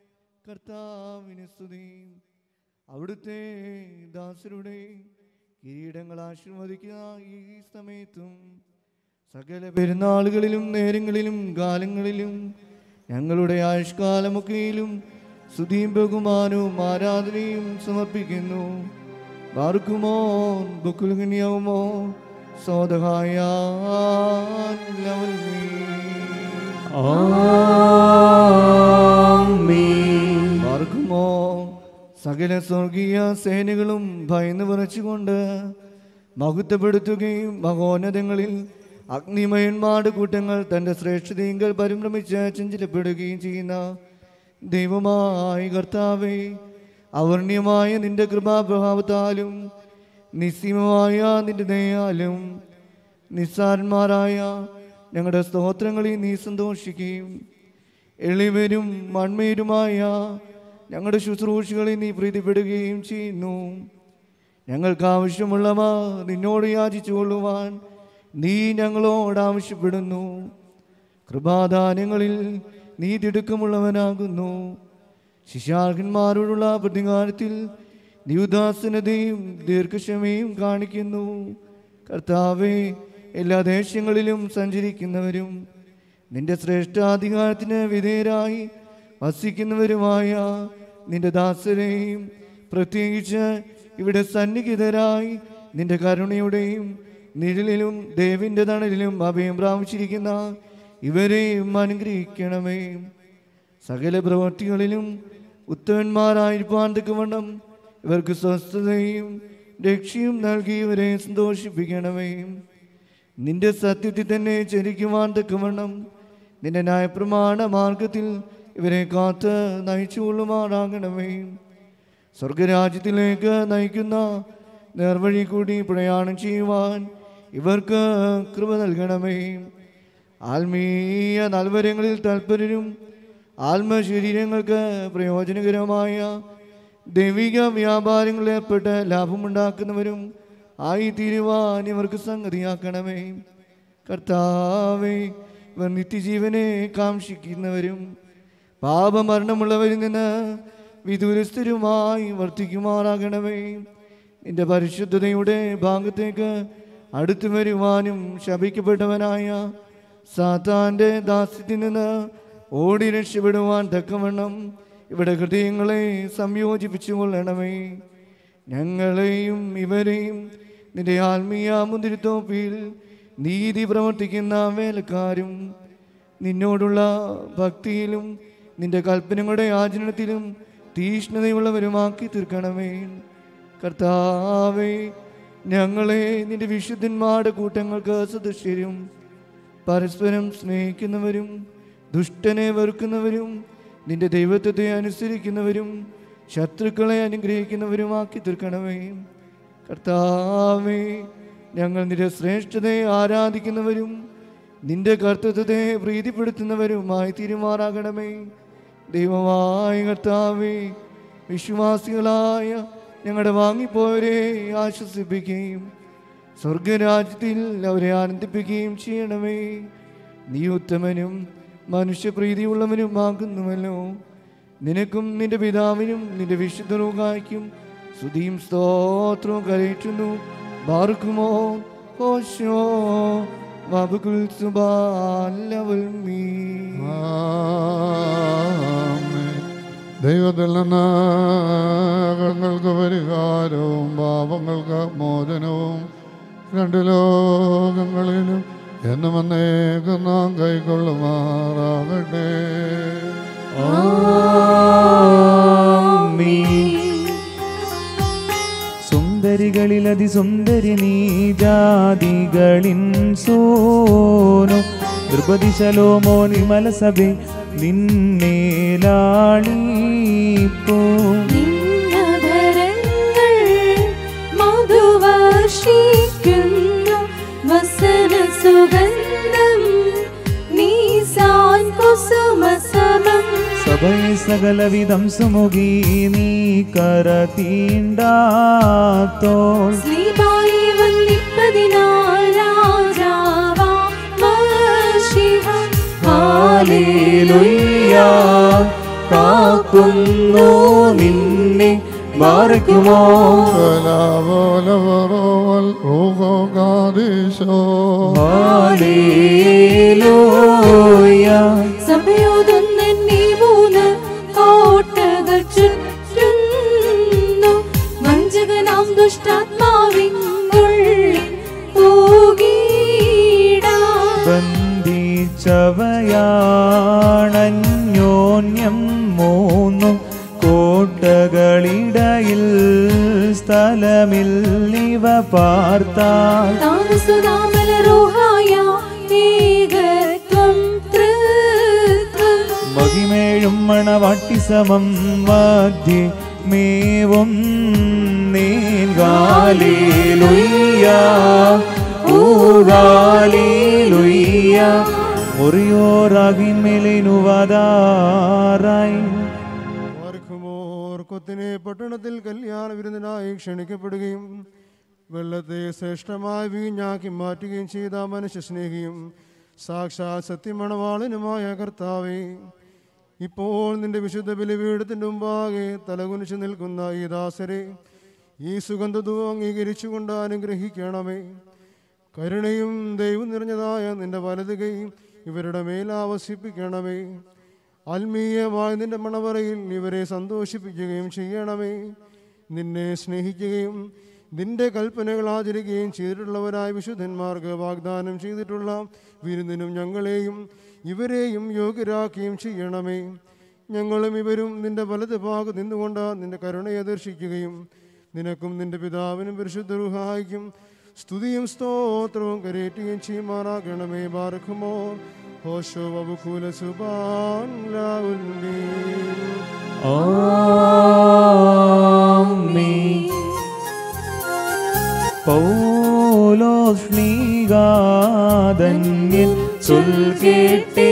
കർത്താവിന് സ്തുതി അവിടുത്തെ ദാസരുടെ കിരീടങ്ങൾ ആശീർവദിക്കുന്ന ഈ സമയത്തും സകല പെരുന്നാളുകളിലും നേരങ്ങളിലും കാലങ്ങളിലും ഞങ്ങളുടെ ആയുഷ്കാലമൊക്കെയിലും സ്തുതിയും ബഹുമാനവും ആരാധനയും സമർപ്പിക്കുന്നു ബാർക്കുമോ ബുക്കുലുകന്യാവുമോ സോദഹായ ആമേൻ. പാർക്കുമോ സകല സ്വർഗീയ സേനകളും ഭയന്ന് വിറച്ചുകൊണ്ട് മഹത്വപ്പെടുത്തുകയും മഹോന്നതങ്ങളിൽ അഗ്നിമയന്മാരുടെ കൂട്ടങ്ങൾ തൻ്റെ ശ്രേഷ്ഠതയെങ്കിൽ പരിഭ്രമിച്ച് ചഞ്ചലപ്പെടുകയും ചെയ്യുന്ന ദൈവമായ കർത്താവേ അവർണ്യമായ നിന്റെ കൃപാപ്രഭാവത്താലും നിസ്സീമമായ നിന്റെ ദയാലും നിസ്സാരന്മാരായ ഞങ്ങളുടെ സ്തോത്രങ്ങളിൽ നീ സന്തോഷിക്കുകയും എളിവരും മൺമേരുമായ ഞങ്ങളുടെ ശുശ്രൂഷകളിൽ നീ പ്രീതിപ്പെടുകയും ചെയ്യുന്നു ഞങ്ങൾക്ക് ആവശ്യമുള്ളവ നിന്നോട് യാചിച്ചു കൊള്ളുവാൻ നീ ഞങ്ങളോട് ആവശ്യപ്പെടുന്നു കൃപാദാനങ്ങളിൽ നീ തിടുക്കമുള്ളവനാകുന്നു ശിശാർഹന്മാരോടുള്ള പ്രതികാരത്തിൽ നീ ഉദാസനതയും ദീർഘക്ഷമയും കാണിക്കുന്നു കർത്താവെ എല്ലാ ദേശങ്ങളിലും സഞ്ചരിക്കുന്നവരും നിന്റെ ശ്രേഷ്ഠാധികാരത്തിന് വിധേയരായി വസിക്കുന്നവരുമായ നിന്റെ ദാസരെയും പ്രത്യേകിച്ച് ഇവിടെ സന്നിഹിതരായി നിന്റെ കരുണയുടെയും നിഴലിലും ദേവിൻ്റെ തണലിലും അഭയം പ്രാപിച്ചിരിക്കുന്ന ഇവരെയും അനുഗ്രഹിക്കണമേ സകല പ്രവൃത്തികളിലും ഉത്തമന്മാരായിരിക്കാൻ തക്കവണ്ണം ഇവർക്ക് സ്വസ്ഥതയും രക്ഷയും നൽകി ഇവരെ സന്തോഷിപ്പിക്കണമേ നിന്റെ സത്യത്തിൽ തന്നെ ചരിക്കുവാൻ തക്കവണ്ണം നിന്റെ ന്യായപ്രമാണ മാർഗത്തിൽ ഇവരെ കാത്ത് നയിച്ചുകൊള്ളുമാറാകണമേ സ്വർഗരാജ്യത്തിലേക്ക് നയിക്കുന്ന നേർവഴി കൂടി പ്രയാണം ചെയ്യുവാൻ ഇവർക്ക് കൃപ നൽകണമേ ആത്മീയ നൽവരങ്ങളിൽ തൽപരരും ആത്മശരീരങ്ങൾക്ക് പ്രയോജനകരമായ ദൈവിക വ്യാപാരങ്ങളിൽ ഏർപ്പെട്ട് ലാഭമുണ്ടാക്കുന്നവരും ആയി തീരുവാൻ ഇവർക്ക് സംഗതിയാക്കണമേ കർത്താവേ ഇവർ നിത്യജീവനെ കാക്ഷിക്കുന്നവരും പാപമരണമുള്ളവരിൽ നിന്ന് വിദൂരസ്ഥരുമായി വർത്തിക്കുമാറാകണമേ നിന്റെ പരിശുദ്ധതയുടെ ഭാഗത്തേക്ക് അടുത്തു വരുവാനും ശപിക്കപ്പെട്ടവനായ സാത്താന്റെ ദാസ്യത്തിൽ നിന്ന് ഓടി രക്ഷപ്പെടുവാൻ തക്കവണ്ണം ഇവിടെ ഹൃദയങ്ങളെ സംയോജിപ്പിച്ചു കൊള്ളണമേ ഞങ്ങളെയും ഇവരെയും നിന്റെ ആത്മീയ മുന്തിരിത്തോപ്പിൽ നീതി പ്രവർത്തിക്കുന്ന വേലക്കാരും നിന്നോടുള്ള ഭക്തിയിലും നിന്റെ കൽപ്പനകളുടെ ആചരണത്തിലും തീഷ്ണതയുള്ളവരുമാക്കി തീർക്കണമേ കർത്താവേ ഞങ്ങളെ നിന്റെ വിശുദ്ധന്മാരുടെ കൂട്ടങ്ങൾക്ക് സദൃശ്യരും പരസ്പരം സ്നേഹിക്കുന്നവരും ദുഷ്ടനെ വെറുക്കുന്നവരും നിന്റെ ദൈവത്വത്തെ അനുസരിക്കുന്നവരും ശത്രുക്കളെ അനുഗ്രഹിക്കുന്നവരുമാക്കി തീർക്കണമേ കർത്താവേ ഞങ്ങൾ നിന്റെ ശ്രേഷ്ഠതയെ ആരാധിക്കുന്നവരും നിന്റെ കർത്തൃത്വത്തെ പ്രീതിപ്പെടുത്തുന്നവരുമായി തീരുമാറാകണമേ ദൈവമായ കർത്താവേ വിശ്വാസികളായ ഞങ്ങളുടെ വാങ്ങിപ്പോയവരെ ആശ്വസിപ്പിക്കുകയും സ്വർഗരാജ്യത്തിൽ അവരെ ആനന്ദിപ്പിക്കുകയും ചെയ്യണമേ നീ ഉത്തമനും മനുഷ്യപ്രീതിയുള്ളവനുമാകുന്നുവല്ലോ നിനക്കും നിന്റെ പിതാവിനും നിന്റെ വിശുദ്ധ റൂഹായ്ക്കും സ്തുതിയും സ്തോത്രവും കരയറ്റുന്നു ബാർക്കുമോ ഓശോ വബുകുൽ സുബാലവൽ മീ ആമേൻ. ദൈവത്തിൽ നിന്ന് കടങ്ങൾക്ക് പരിഹാരവും പാപങ്ങൾക്ക് മോചനവും രണ്ട് ലോകങ്ങളിലും എന്നും വന്നേക്കും നാം കൈക്കൊള്ളുമാറാകട്ടെ സുന്ദരികളിൽ അതിസുന്ദരി നീ ജാതികളിൻ സോനു ദൃപതിശലോമോ നിമല സഭെ നിന്നേലാളിപ്പോ നിന്നധരങ്ങൾ മധുവർഷിക്കുന്നു വസന സുഗന്ധം നീസാൻ കുസുമസമം സഭയെ സകലവിധം സുമുഖി നീ കരതീണ്ടാത്തോൾ ശ്രീബായി വന്നിപ്പതിനാൽ രാജാവാ മഷിഹ ഹാലേലുയ്യ കാക്കുന്നു നിന്നെ ബാറയ്ക്കുമോ കലാപോലവറോവൽ റൂഹോകാദീശോ ഹാലേലുയ്യ സഭയോടൊന്ന് നീ മൂന്ന് കോട്ടകൾ ചുറ്റുന്നു വഞ്ചകനാം ദുഷ്ടാത്മാവിൻ ഉള്ളിൽ പോകീടാ ബന്ധിച്ചവയാണന്യോന്യം മൂന്നും കോട്ടകളിടയിൽ സ്ഥലമില്ലിവ പാർത്താൽ താമസുതാമല റൂഹായ ഏകത്വം തൃത്വം മഹിമേഴും മണവാട്ടി സമം മധ്യേ മേവും നീൻകാലിലുയ്യ ഊകാലിലുയ്യ മുറിയോറാകിന്മേലിനുവതാറായി ആർക്കുമോർ കൊത്തിനെ പട്ടണത്തിൽ കല്യാണ വിരുന്നിനായി ക്ഷണിക്കപ്പെടുകയും വെള്ളത്തെ ശ്രേഷ്ഠമായ വീഞ്ഞാക്കി മാറ്റുകയും ചെയ്ത മനുഷ്യ സ്നേഹിയും സാക്ഷാത് സത്യമണവാളനുമായ കർത്താവേ ഇപ്പോൾ നിന്റെ വിശുദ്ധ ബലിപീഠത്തിൻ്റെ മുമ്പാകെ തലകുനിച്ച് നിൽക്കുന്ന ഈ ദാസരെ ഈ സുഗന്ധത്വം അംഗീകരിച്ചുകൊണ്ട് അനുഗ്രഹിക്കണമേ കരുണയും ദൈവം നിറഞ്ഞതായ നിന്റെ വലത് കൈ ഇവരുടെ മേൽ ആവസിപ്പിക്കണമേ ആത്മീയമായ നിന്റെ മണവറയിൽ ഇവരെ സന്തോഷിപ്പിക്കുകയും ചെയ്യണമേ നിന്നെ സ്നേഹിക്കുകയും നിന്റെ കൽപ്പനകൾ ആചരിക്കുകയും ചെയ്തിട്ടുള്ളവരായ വിശുദ്ധന്മാർക്ക് വാഗ്ദാനം ചെയ്തിട്ടുള്ള വിരുന്നിനും ഞങ്ങളെയും ഇവരെയും യോഗ്യരാക്കുകയും ചെയ്യണമേ ഞങ്ങളും ഇവരും നിന്റെ വലത് ഭാഗത്ത് നിന്നുകൊണ്ട് നിന്റെ കരുണയെ ദർശിക്കുകയും നിനക്കും നിന്റെ പിതാവിനും പരിശുദ്ധ റുഹായിക്കും സ്തുതിയും സ്തോത്രവും കരയേറ്റുകയും ചെയ്യുമാറാകണമേ ബാർക്കുമോ ഹോശോ വബുക്കുല സുബാൻ ലാവുല്ലീ ആമേൻ. പൗലോസ്ലിഗാധന്യൻ ചൊൽകേട്ടേ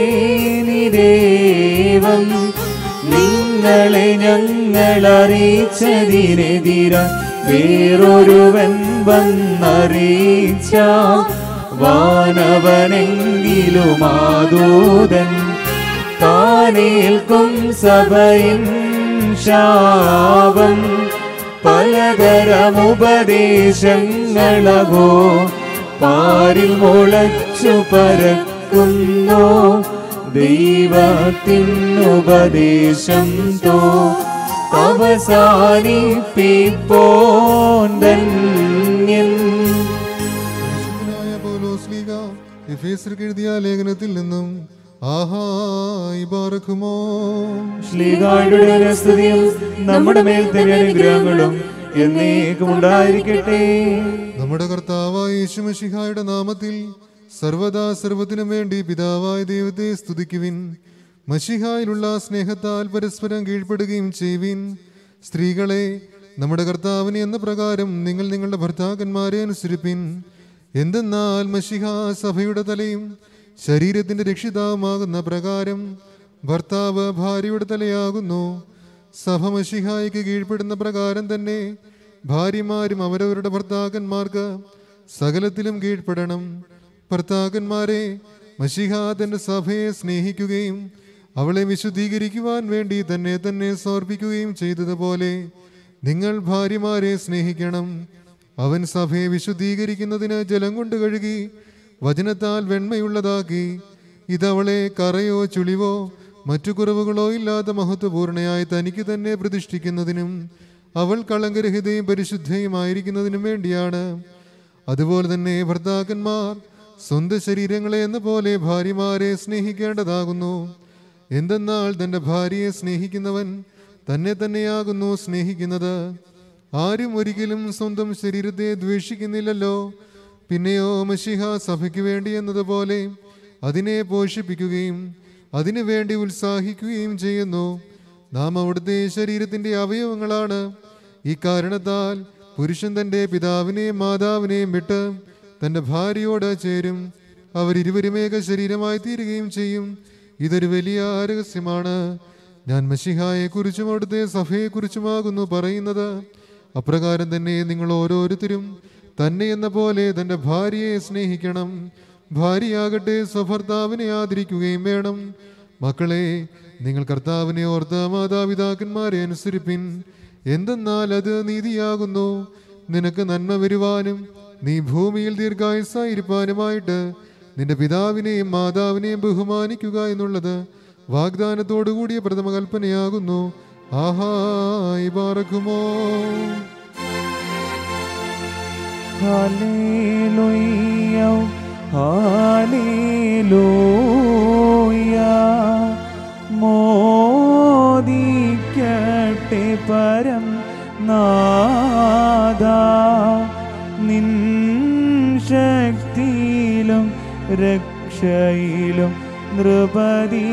നിരേവം നിങ്ങളെ ഞങ്ങൾ അറിയിച്ചതിനെതിര വേറൊരുവൻ വന്നറിയിച്ച വാനവനെങ്കിലും ആദൂതൻ താനേൽക്കും സഭയിൻ ശാപം പലതരമുപദേശങ്ങളകോ പാരിൽ മുളച്ചു പരക്കുന്നു ദൈവത്തിനുപദേശം തോ അവസാനിപ്പിപ്പോൻ ധന്യൻ പരിശുദ്ധനായ പൗലോസ്ലീഗ എഫേസർക്ക് എഴുതിയ ലേഖനത്തിൽ നിന്നും ആഹായി ബാറക്കുമോ ശ്ലീഹായുടെ സ്തുതിയും നമ്മുടെ മേൽ തന്നെ അനുഗ്രഹങ്ങളും എന്നേക്കും ഉണ്ടായിരിക്കട്ടെ നമ്മുടെ കർത്താവായ യേശുമഷിഹായുടെ നാമത്തിൽ സർവദാ സർവത്തിനും വേണ്ടി പിതാവായ ദൈവത്തെ സ്തുതിക്കുവിൻ മഷിഹായിലുള്ള സ്നേഹത്താൽ പരസ്പരം കീഴ്പ്പെടുകയും ചെയ്യുവിൻ സ്ത്രീകളെ നമ്മുടെ കർത്താവിന് എന്ന പ്രകാരം നിങ്ങൾ നിങ്ങളുടെ ഭർത്താക്കന്മാരെ അനുസരിപ്പിൻ എന്തെന്നാൽ മഷിഹ സഭയുടെ തലയും ശരീരത്തിന്റെ രക്ഷിതാവുമാകുന്ന പ്രകാരം ഭർത്താവ് ഭാര്യയുടെ തലയാകുന്നു സഭ മഷിഹായിക്ക് കീഴ്പ്പെടുന്ന പ്രകാരം തന്നെ ഭാര്യമാരും അവരവരുടെ ഭർത്താക്കന്മാർക്ക് സകലത്തിലും കീഴ്പ്പെടണം ഭർത്താക്കന്മാരെ മഷിഹ തന്റെ സഭയെ സ്നേഹിക്കുകയും അവളെ വിശുദ്ധീകരിക്കുവാൻ വേണ്ടി തന്നെ തന്നെ സമർപ്പിക്കുകയും ചെയ്തതുപോലെ നിങ്ങൾ ഭാര്യമാരെ സ്നേഹിക്കണം അവൻ സഭയെ വിശുദ്ധീകരിക്കുന്നതിന് ജലം കൊണ്ട് കഴുകി വചനത്താൽ വെണ്മയുള്ളതാക്കി ഇതവളെ കറയോ ചുളിവോ മറ്റു കുറവുകളോ ഇല്ലാത്ത മഹത്വപൂർണയായി തനിക്ക് തന്നെ പ്രതിഷ്ഠിക്കുന്നതിനും അവൾ കളങ്കരഹിതയും പരിശുദ്ധയുമായിരിക്കുന്നതിനും വേണ്ടിയാണ് അതുപോലെ തന്നെ ഭർത്താക്കന്മാർ സ്വന്തം ശരീരങ്ങളെ എന്ന പോലെ ഭാര്യമാരെ സ്നേഹിക്കേണ്ടതാകുന്നു എന്തെന്നാൽ തന്റെ ഭാര്യയെ സ്നേഹിക്കുന്നവൻ തന്നെ തന്നെയാകുന്നു സ്നേഹിക്കുന്നത് ആരും ഒരിക്കലും സ്വന്തം ശരീരത്തെ ദ്വേഷിക്കുന്നില്ലല്ലോ പിന്നെയോ മഷിഹ സഭയ്ക്ക് വേണ്ടി എന്നതുപോലെ അതിനെ പോഷിപ്പിക്കുകയും അതിനു വേണ്ടി ഉത്സാഹിക്കുകയും ചെയ്യുന്നു നാം അവിടുത്തെ ശരീരത്തിന്റെ അവയവങ്ങളാണ് ഈ കാരണത്താൽ പുരുഷൻ തന്റെ പിതാവിനെയും മാതാവിനെയും വിട്ട് തന്റെ ഭാര്യയോട് ചേരും അവരിരുവരുമേക ശരീരമായി തീരുകയും ചെയ്യും ഇതൊരു വലിയ രഹസ്യമാണ് ഞാൻ മഷിഹായെക്കുറിച്ചും അവിടുത്തെ സഭയെക്കുറിച്ചുമാകുന്നു പറയുന്നത് അപ്രകാരം തന്നെ നിങ്ങൾ ഓരോരുത്തരും തന്നെ എന്ന പോലെ തന്റെ ഭാര്യയെ സ്നേഹിക്കണം ഭാര്യയാകട്ടെ സ്വഭർത്താവിനെ ആദരിക്കുകയും വേണം മക്കളെ നിങ്ങൾ കർത്താവിനെ ഓർത്ത മാതാപിതാക്കന്മാരെ അനുസരിപ്പിൻ എന്തെന്നാൽ അത് നീതിയാകുന്നു നിനക്ക് നന്മ വരുവാനും നീ ഭൂമിയിൽ ദീർഘായുസായിരിക്കാനുമായിട്ട് നിന്റെ പിതാവിനെയും മാതാവിനെയും ബഹുമാനിക്കുക എന്നുള്ളത് വാഗ്ദാനത്തോടുകൂടിയ പ്രഥമ കൽപ്പനയാകുന്നു ആഹായി പാറക്കുമോ ഹല്ലേലൂയ ഹല്ലേലൂയ മോദിക്കട്ടെ പരം നാദ നിൻ ശക്തിയിലും രക്ഷയിലും നൃപതി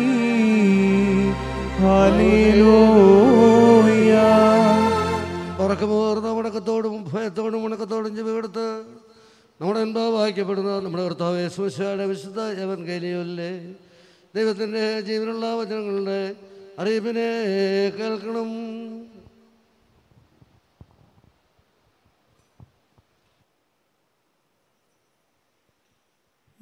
ഹല്ലേലൂയ ഉറക്കമോർന്ന മുടക്കത്തോടും ഭയത്തോടും മുടക്കത്തോടും ചെവിയെടുത്ത് നമ്മുടെ എന്താ വായിക്കപ്പെടുന്ന നമ്മുടെ കർത്താവ് യേശുശയുടെ വിശുദ്ധ യവൻ കൈലിയല്ലേ ദൈവത്തിൻ്റെ ജീവനുള്ള വചനങ്ങളുടെ അറിയിപ്പിനെ കേൾക്കണം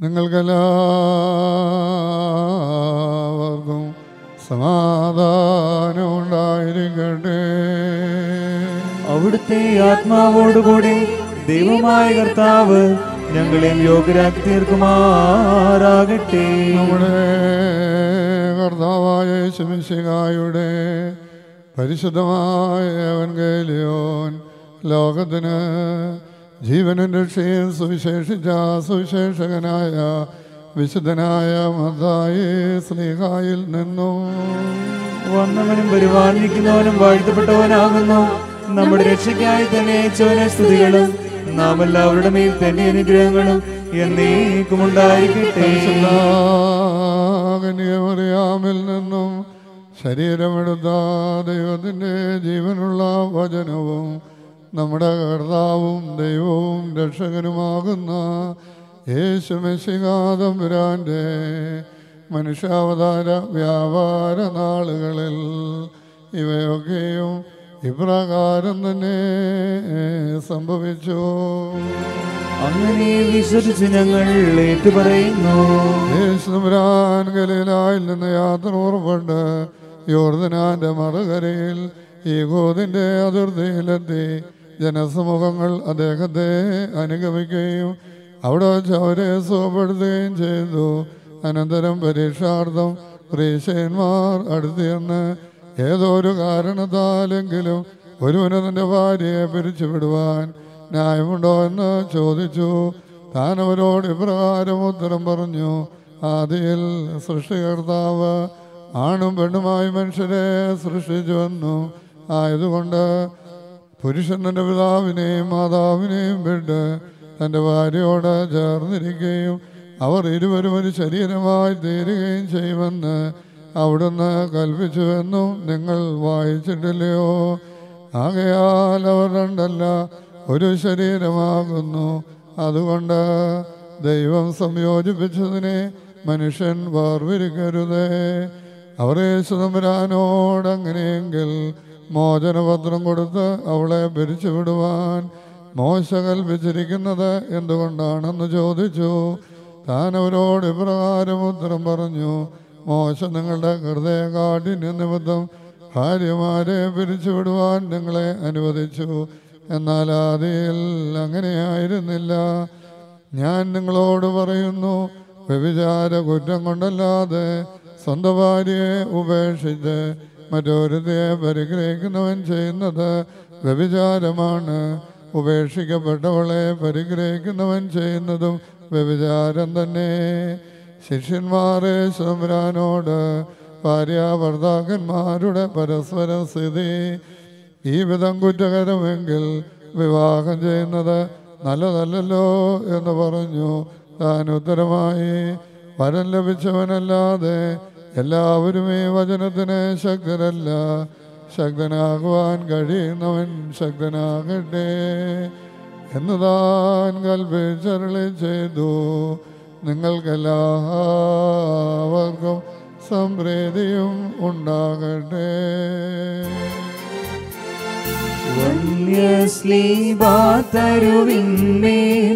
നിങ്ങൾക്കെല്ലാവർക്കും സമാധാനം ഉണ്ടായിരിക്കട്ടെ അവിടുത്തെ ആത്മാവോടുകൂടി ദൈവമായ കർത്താവ് ഞങ്ങളെയും യോഗ്യരാക്കി തീർക്കുമാറാകട്ടെ നമ്മുടെ കർത്താവായ ശമിശികായുടെ പരിശുദ്ധമായ എവൻഗേലിയോൻ ലോകത്തിന് ജീവനും രക്ഷയും സുവിശേഷിച്ച സുവിശേഷകനായ വിശുദ്ധനായ മതായി സ്ലീഹായിൽ നിന്നും വന്നവനും പരിപാലിക്കുന്നവനും വാഴ്ത്തപ്പെട്ടവനാകുന്നു നമ്മുടെ രക്ഷയ്ക്കായി തന്നെ ചോന സ്തുതികളും നാം എല്ലാവരുടെ മേൽ തന്നെ അനുഗ്രഹങ്ങളും എന്നേക്കും ഉണ്ടായിരിക്കട്ടെ കന്യമറിയാമിൽ നിന്നും ശരീരമെടുത്ത ദൈവത്തിൻ്റെ ജീവനുള്ള വചനവും നമ്മുടെ കർത്താവും ദൈവവും രക്ഷകനുമാകുന്ന യേശുമെശികാതമ്പുരാൻ്റെ മനുഷ്യാവതാര വ്യാപാര നാളുകളിൽ ഇവയൊക്കെയും ഇപ്രകാരം തന്നെ സംഭവിച്ചു അങ്ങനെ വിശ്വസിച്ച് ഞങ്ങൾ ഏറ്റുപറയുന്നു യേശുബ്രാൻ ഗലീലായിൽ നിന്ന് യാത്ര പുറപ്പെട്ട് യോർദനാന്റെ മറുകരയിൽ ഈ ഗോതിന്റെ അതിർത്തിയിലെത്തി ജനസമൂഹങ്ങൾ അദ്ദേഹത്തെ അനുഗമിക്കുകയും അവിടെ വെച്ച് അവരെ സുഖപ്പെടുത്തുകയും ചെയ്തു അനന്തരം പരീക്ഷാർത്ഥം പ്രീശയന്മാർ അടുത്തിയെന്ന് ഏതോ ഒരു കാരണത്താലെങ്കിലും ഒരുവന് തന്റെ ഭാര്യയെ പിരിച്ചുവിടുവാൻ ന്യായമുണ്ടോ എന്ന് ചോദിച്ചു താൻ അവരോട് ഇപ്രകാരം ഉത്തരം പറഞ്ഞു ആദിയിൽ സൃഷ്ടികർത്താവ് ആണും പെണ്ണുമായി മനുഷ്യരെ സൃഷ്ടിച്ചുവെന്നു ആയതുകൊണ്ട് പുരുഷൻ തൻ്റെ പിതാവിനെയും മാതാവിനെയും വിട്ട് തൻ്റെ ഭാര്യയോട് ചേർന്നിരിക്കുകയും അവർ ഇരുവരും ഒരു ശരീരമായി തീരുകയും ചെയ്യുമെന്ന് അവിടുന്ന് കൽപ്പിച്ചുവെന്നും നിങ്ങൾ വായിച്ചിട്ടില്ലയോ ആകയാൽ അവർ രണ്ടല്ല ഒരു ശരീരമാകുന്നു അതുകൊണ്ട് ദൈവം സംയോജിപ്പിച്ചതിനെ മനുഷ്യൻ വേർപിരിക്കരുതേ അവർ യേശുദമ്പരാനോട് അങ്ങനെയെങ്കിൽ മോചനപത്രം കൊടുത്ത് അവളെ പിരിച്ചുവിടുവാൻ മോശ കൽപ്പിച്ചിരിക്കുന്നത് എന്തുകൊണ്ടാണെന്ന് ചോദിച്ചു താൻ അവരോട് ഇപ്രകാരം ഉത്തരം പറഞ്ഞു മോശ നിങ്ങളുടെ ഹൃദയകാഠിന്യ നിമിത്തം ഭാര്യമാരെ പിരിച്ചുവിടുവാൻ നിങ്ങളെ അനുവദിച്ചു എന്നാൽ ആദിയിൽ അങ്ങനെയായിരുന്നില്ല ഞാൻ നിങ്ങളോട് പറയുന്നു വ്യഭിചാര കുറ്റം കൊണ്ടല്ലാതെ സ്വന്തം ഭാര്യയെ ഉപേക്ഷിച്ച് മറ്റൊരുത്തയെ പരിഗ്രഹിക്കുന്നവൻ ചെയ്യുന്നത് വ്യഭിചാരമാണ് ഉപേക്ഷിക്കപ്പെട്ടവളെ പരിഗ്രഹിക്കുന്നവൻ ചെയ്യുന്നതും വ്യഭിചാരം തന്നെ ശിഷ്യന്മാരെ ശംരാനോട് ഭാര്യ ഭർത്താക്കന്മാരുടെ പരസ്പര സ്ഥിതി ഈ വിധം കുറ്റകരമെങ്കിൽ വിവാഹം ചെയ്യുന്നത് നല്ലതല്ലല്ലോ എന്ന് പറഞ്ഞു താൻ ഉത്തരമായി വരം ലഭിച്ചവനല്ലാതെ എല്ലാവരും ഈ വചനത്തിന് ശക്തരല്ല ശക്തനാകുവാൻ കഴിയുന്നവൻ ശക്തനാകട്ടെ എന്ന് താൻ കൽപ്പിച്ചരളി ചെയ്തു നിങ്ങൾക്കെല്ലാവർക്കും സംപ്രീതിയും ഉണ്ടാകട്ടെ വന്യസ്ലീബാതരുവിന്മേൽ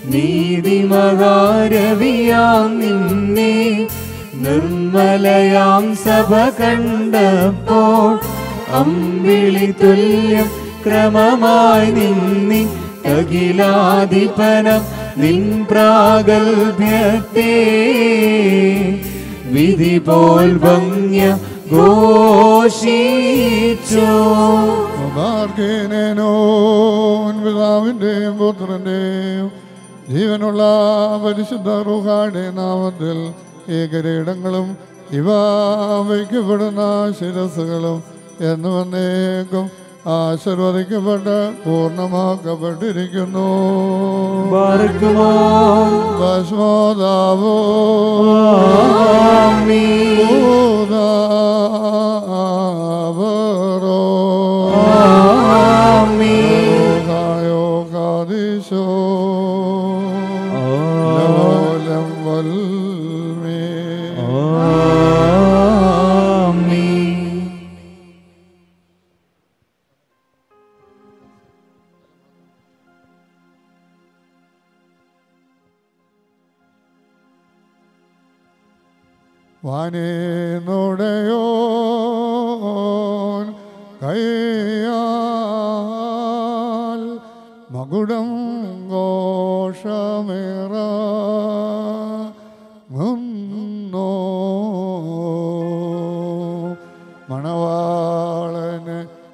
നീതിമകാരവിയാം നിന്നെ നിർമ്മലയാം സഭ കണ്ടപ്പോൾ അമ്പിളി തുല്യം ക്രമമായി നിന്നി അഖിലാധിപനം നിൻ പ്രാഗൽഭ്യത്തെ വിധി പോൽ ഭംഗ്യ ഘോഷിച്ചു മാർഗേനോൻ പിതാവിൻ്റെയും പുത്രൻ്റെയും ജീവനുള്ള പരിശുദ്ധ റുഹാടെ നാമത്തിൽ ഈ കിരീടങ്ങളും ഇവ വയ്ക്കപ്പെടുന്ന ശിരസുകളും എന്ന് വന്നേക്കും ആശീർവദിക്കപ്പെട്ട് പൂർണ്ണമാക്കപ്പെട്ടിരിക്കുന്നു ബാർക്കുമോ ഭസ്മോദാവോ ഭൂതാവരോ യോ കാദിശോ ലോലം വൽമേ വാനേന്നുടയോൻ കയ്യാൽ മകുടം ഘോഷമേറ മുന്നോ മണവാളന്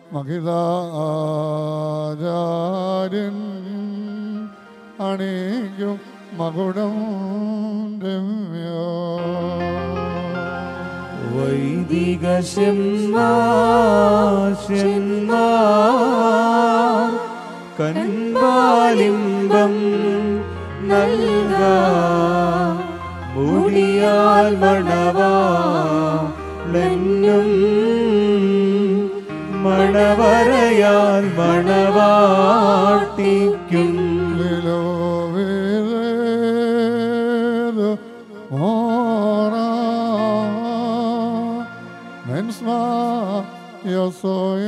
മഹിതാചാര്യൻ അണിക്കും മകുടം രമ്യ വൈദിക ശന്മാർ കൻപാലിംബം നൽക മുടിയാൽ മണവാളെന്നും മണവരയാൽ മണവാട്ടിക്കും Lilovido ora mensma yo soy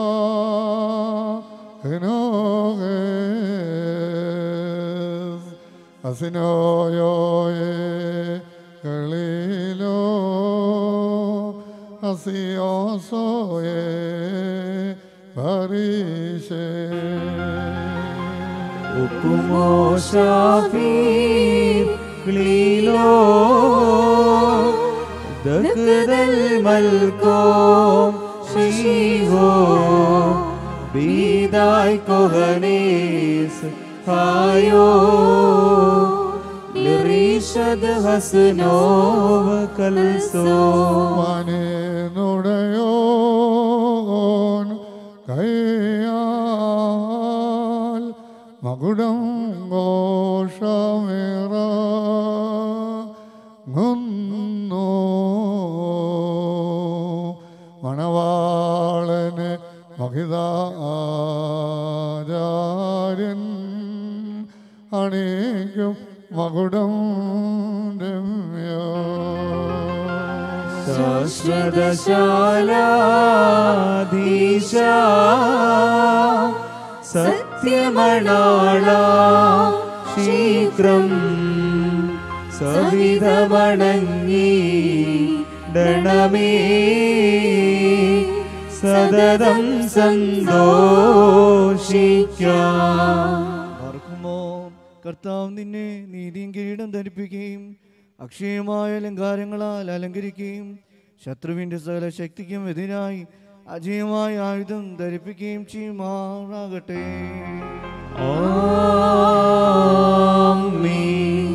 enojes así no yo he galilo así yo soy parishe ഉപ്പുമോ ഷാഫീർ ക്ലീലോ ദഖദൽ മൽക്കോം ശീഹോ ബീദായ് കൊഹനേസ് ഹായോ ലിറീഷദ് ഹസ്നോവ കൽസോ വാനേനുടയോൻ കയ്യാൽ മകുടം ഘോഷമേറ ഗുന്നു മണവാളന് മഹിതാചാര്യൻ അണിക്കും മകുടം രമ്യ ശാശ്വതശാലാധീശ സത്യമണാള ശീഘ്രം സവിധമണങ്ങി ഡണമേ സതതം സന്തോഷിക്കാം പാർക്കുമോ കർത്താവ് നിന്നെ നീതിയും കിരീടം ധരിപ്പിക്കുകയും അക്ഷയമായ അലങ്കാരങ്ങളാൽ അലങ്കരിക്കുകയും ശത്രുവിൻ്റെ സകല ശക്തിക്കും എതിരായി അജയമായ ആയുധം ധരിപ്പിക്കുകയും ചെയ്യുമാറാകട്ടെ ആമേൻ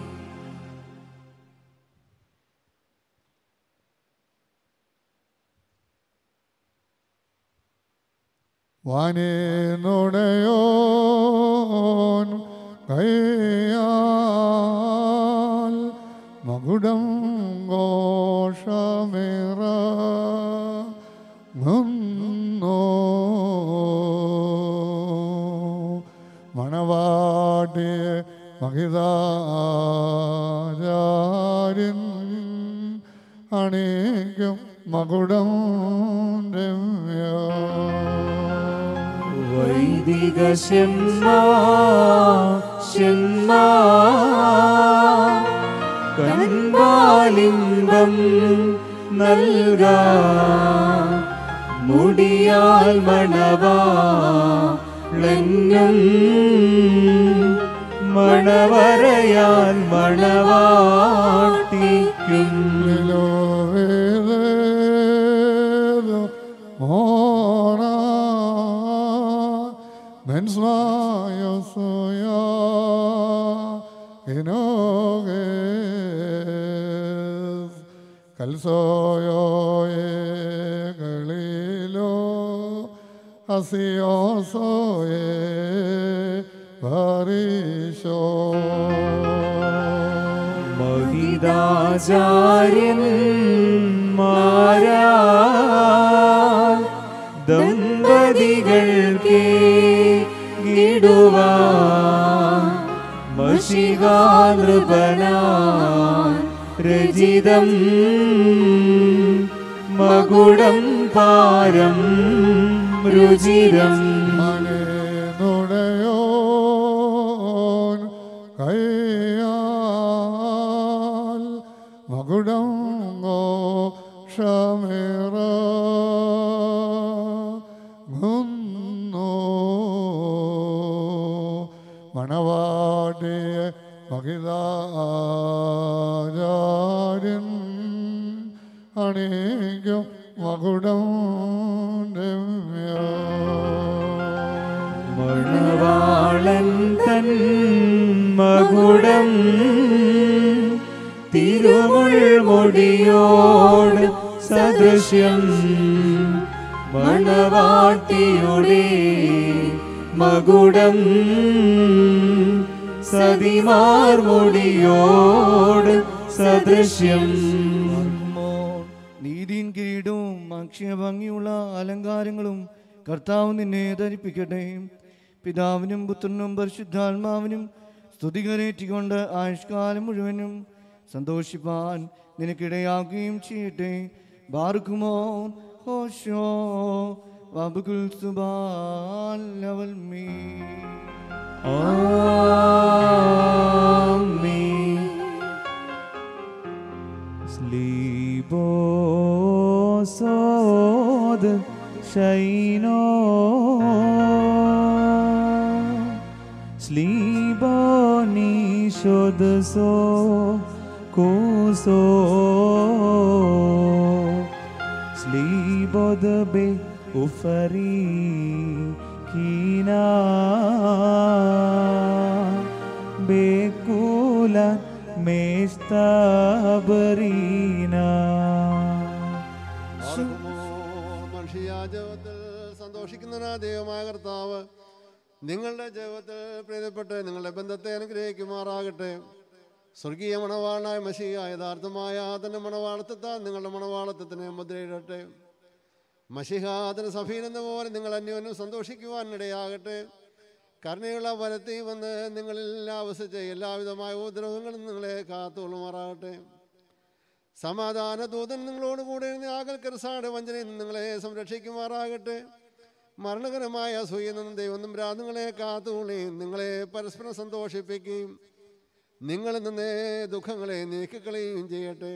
വാനേനുടയോൻ കയ്യാൽ മകുടം ഘോഷമേറ മുന്നോ മണവാട്ടിയെ മഹിതാചാര്യൻ അണിക്കും മകുടം രമ്യ വൈദിക ശന്മാ ശന്മാ കൺപാലിംബം നൽക മുടിയാൽ മണവാളെന്നും മണവരയാൽ മണവാട്ടിക്കും Lilovedo mora mens yo soy enoges calzoyo e galilo así yo soy parisho മഹിതാചാര്യന്മാരാ ദമ്പതികൾക്ക് ഇടുവാ മഷികാനൃപനാ രചിതം മകുടം പാരം രുചിരം മനേനുടയോൻ കയ്യാൽ മകുടം ഘോഷമേറ മണവാട്ടിയെ മഹിതാചാര്യൻ അണീക്കും മകുടം രമ്യ മണവാളൻ തൻ മകുടം തിരുമുൾമുടിയോട് സദൃശ്യം മണവാട്ടിയുടെ മകുടം സതിമാർമുടിയോട് സദൃശ്യം മോൻ നീതിയും കിരീടവും അക്ഷയഭംഗിയുള്ള അലങ്കാരങ്ങളും കർത്താവ് നിന്നെ ധരിപ്പിക്കട്ടെ പിതാവിനും പുത്രനും പരിശുദ്ധാത്മാവിനും സ്തുതികരേറ്റിക്കൊണ്ട് ആയുഷ്കാലം മുഴുവനും സന്തോഷിപ്പാൻ നിനക്കിടയാക്കുകയും ചെയ്യട്ടെ ബാർക്കുമോ ഹോഷോ വബുകുൽ സുബാൽ ലവൽ മീ ആമേൻ സ്ലീബോസോദ് ശൈനോ സ്ലീബോനീശോദ് സോ കൂസോ സ്ലീബോദ് ബെ ഉഫരി കീന ബേക്കൂല മേസ്താബരീന മനുഷ്യ ജീവിതത്തിൽ സന്തോഷിക്കുന്നതിനാ ദൈവമായ കർത്താവ് നിങ്ങളുടെ ജീവിതത്തിൽ പ്രീതപ്പെട്ട് നിങ്ങളുടെ ബന്ധത്തെ അനുഗ്രഹിക്കുമാറാകട്ടെ സ്വർഗീയ മണവാളായ മഷിയ യഥാർത്ഥമായ തന്റെ മണവാളത്വത്താൽ നിങ്ങളുടെ മണവാളത്വത്തിന് മുദ്രയിടട്ടെ മഷിഹ അതിന് സഫീനെന്ന പോലെ നിങ്ങൾ അന്യോന്യം സന്തോഷിക്കുവാൻ ഇടയാകട്ടെ കരുണയുള്ള വരത്തി വന്ന് നിങ്ങളിൽ ആവസിച്ച എല്ലാവിധമായ ഉപദ്രവങ്ങളും നിങ്ങളെ കാത്തുകൊള്ളുമാറാകട്ടെ സമാധാന ദൂതൻ നിങ്ങളോട് കൂടെ ആകൽക്കരസാട് വഞ്ചനയിൽ നിന്ന് നിങ്ങളെ സംരക്ഷിക്കുമാറാകട്ടെ മരണകരമായ അസൂയിൽ നിന്നും ദൈവം തമ്പുരാ നിങ്ങളെ കാത്തുകൊള്ളുകയും നിങ്ങളെ പരസ്പരം സന്തോഷിപ്പിക്കുകയും നിങ്ങളിൽ നിന്ന് ദുഃഖങ്ങളെ നീക്കിക്കളയുകയും ചെയ്യട്ടെ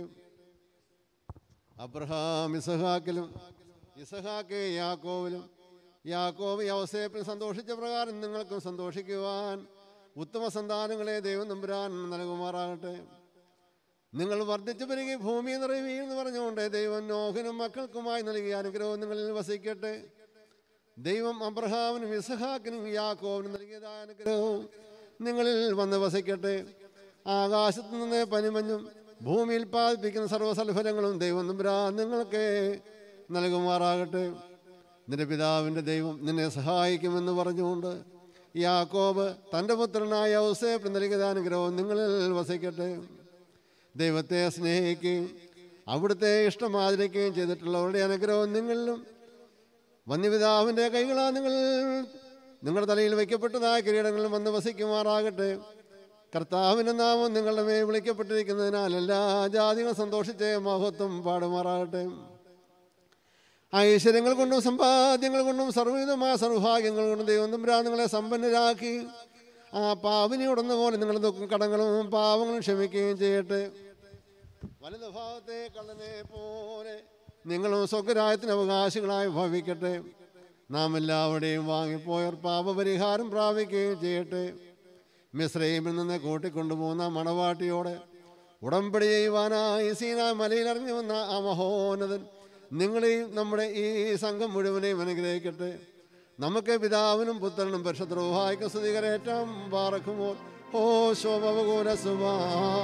അബ്രഹാം ഇസഹാക്കിലും ഇസഹാക്ക് യാക്കോവിലും യാക്കോവ് യവസേപ്പിൽ സന്തോഷിച്ച പ്രകാരം നിങ്ങൾക്കും സന്തോഷിക്കുവാൻ ഉത്തമ സന്താനങ്ങളെ ദൈവം നമ്പുരാൻ നൽകുമാറാകട്ടെ നിങ്ങൾ വർദ്ധിച്ചു പെരുകി ഭൂമി നിറയുകയും എന്ന് പറഞ്ഞുകൊണ്ട് ദൈവം നോഹനും മക്കൾക്കുമായി നൽകിയ അനുഗ്രഹം നിങ്ങളിൽ വസിക്കട്ടെ ദൈവം അബ്രഹാമിനും ഇസഹാക്കിനും യാക്കോവിനും നൽകിയതായ അനുഗ്രഹവും നിങ്ങളിൽ വന്ന് വസിക്കട്ടെ ആകാശത്ത് നിന്ന് പനിമഞ്ഞും ഭൂമിയിൽ പാതിപ്പിക്കുന്ന സർവ്വസൽഫലങ്ങളും ദൈവം നമ്പുരാ നിങ്ങൾക്ക് നൽകുമാറാകട്ടെ നിന്റെ പിതാവിൻ്റെ ദൈവം നിന്നെ സഹായിക്കുമെന്ന് പറഞ്ഞുകൊണ്ട് യാക്കോബ് തൻ്റെ പുത്രനായ ഔസേപ്പ് നൽകിയ അനുഗ്രഹവും നിങ്ങളിൽ വസിക്കട്ടെ ദൈവത്തെ സ്നേഹിക്കുകയും അവിടുത്തെ ഇഷ്ടം ആചരിക്കുകയും ചെയ്തിട്ടുള്ളവരുടെ അനുഗ്രഹം നിങ്ങളിലും വന്യപിതാവിൻ്റെ കൈകളാ നിങ്ങൾ നിങ്ങളുടെ തലയിൽ വയ്ക്കപ്പെട്ടതായ കിരീടങ്ങളിൽ വന്ന് വസിക്കുമാറാകട്ടെ കർത്താവിൻ്റെ നാമം നിങ്ങളുടെ മേൽ വിളിക്കപ്പെട്ടിരിക്കുന്നതിനാൽ എല്ലാ ജാതികളും സന്തോഷിച്ച് മഹത്വം പാടുമാറാകട്ടെ ഐശ്വര്യങ്ങൾ കൊണ്ടും സമ്പാദ്യങ്ങൾ കൊണ്ടും സർവ്വവിധമായ സർവഭാഗ്യങ്ങൾ കൊണ്ടും ദൈവം തമ്പുരാൻ നിങ്ങളെ സമ്പന്നരാക്കി ആ പാവിനി ഉടന്ന പോലെ നിങ്ങളുടെ ദുഃഖം കടങ്ങളും പാവങ്ങളും ക്ഷമിക്കുകയും ചെയ്യട്ടെ വലതു ഭാഗത്തെ കള്ളനെ പോലെ നിങ്ങളും സ്വർഗരായത്തിന് അവകാശികളായി ഭവിക്കട്ടെ നാം എല്ലാവരുടെയും വാങ്ങിപ്പോയർ പാപപരിഹാരം പ്രാപിക്കുകയും ചെയ്യട്ടെ മിശ്രൈമിൽ നിന്ന് കൂട്ടിക്കൊണ്ടുപോകുന്ന മണവാട്ടിയോടെ ഉടമ്പടി ചെയ്യുവാനായി സീന മലയിൽ ഇറങ്ങി വന്ന ആ മഹോന്നതൻ നിങ്ങളെയും നമ്മുടെ ഈ സംഘം മുഴുവനെയും അനുഗ്രഹിക്കട്ടെ നമുക്ക് പിതാവിനും പുത്രനും പരിശുദ്ധ സ്തുതികരേറ്റം പാറക്കുമോ ഓ ശോഭകൂല സുമാ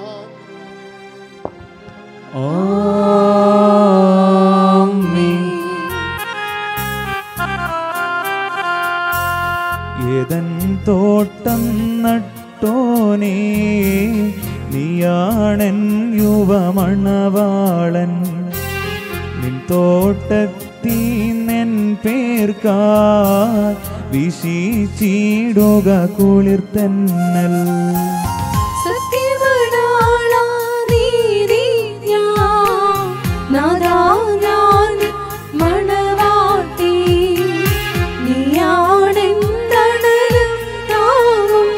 ആമേൻ ഏതൻ തോട്ടം നട്ടോനേ നീയാണൻ യുവമണവാളൻ നിൻ തോട്ടത്തീന്നെൻ പേർക്കാ വിശിച്ചിടുക കുളിർത്തന്നൽ സത്യമണാളാ നീതിജ്ഞാ, നാഥാ ഞാൻ മണവാട്ടി. നീയാണെന്തണലും താങ്ങും,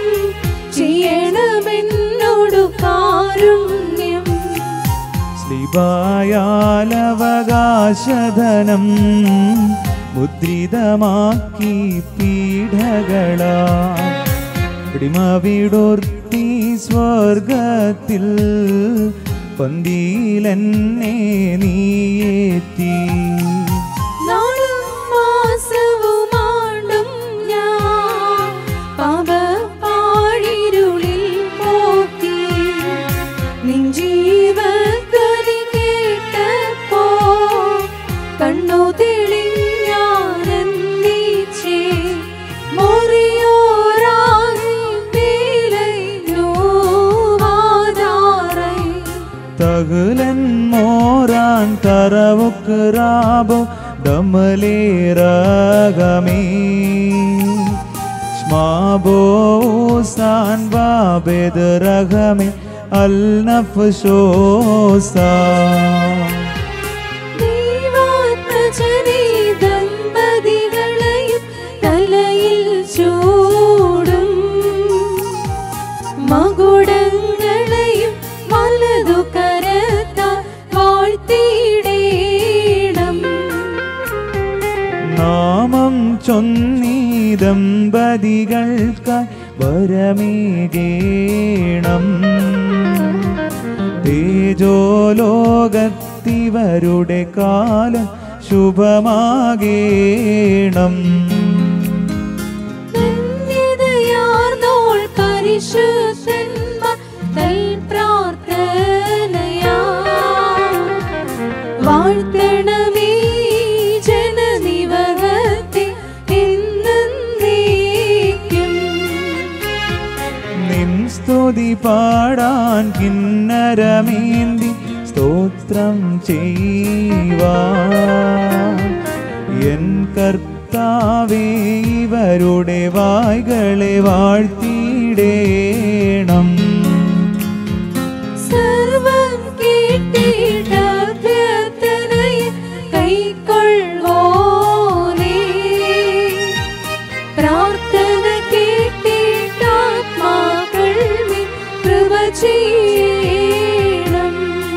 ചെയ്യണമെന്നോടു കാരുണ്യം സ്ലിബ സ്ലീബായാലവകാശധനം മുദ്രിതമാക്കി പീഠകളാ അടിമവിടോർത്തി സ്വർഗത്തിൽ പന്തിയിലെന്നെ നീയേറ്റി നാളും മാസവുമാണ്ടും ഞാൻ പാപപ്പാഴിരുളിൽ പോക്കി നിൻ ജീവക്കലി കേട്ടപ്പോ കണ്ണു തെളിഞ്ഞാനന്ദിച്ചേ മോറിയോരായി മേലൈനോ വാദാറൈ തകുലൻ മോറാൻ തറവുക്ക് റാബോ ദമലേരകമേ സ്മാബോസാൻ ബാബെദറഹമേ അൽ നഫ്ശോസാ ദൈവാത്മജനേ ദമ്പതികളെയും തലയിൽ ചൂടും മകുടങ്ങളെയും വലതു കരത്താൽ വാഴ്ത്തിയിടേണം നാമം ചൊന്നീ ദമ്പതികൾക്കായി വരമേകേണം തേജോലോകത്തിവരുടെ കാലം ശുഭമാകേണം ധന്യതയാർന്നോൾ പരിശുദ്ധന്മാർ തൽ പ്രാർത്ഥനയാ വാഴ്ത്തണമേ ജനനിവഹത്തെ എന്നേക്കും നിൻ സ്തുതി പാടാൻ കിന്നരമേന്തി സ്തോത്രം ചെയ്യുവാൻ എൻ കർത്താവേ ഇവരുടെ വായ്കളെ വാഴ്ത്തിയിടേണം സർവം കേട്ടിട്ട പ്രാർത്ഥനയെ കൈക്കൊള്ളുവോനേ. പ്രാർത്ഥന കേട്ടിട്ടാത്മാക്കൾ മേൽ കൃപ ചെയ്യണം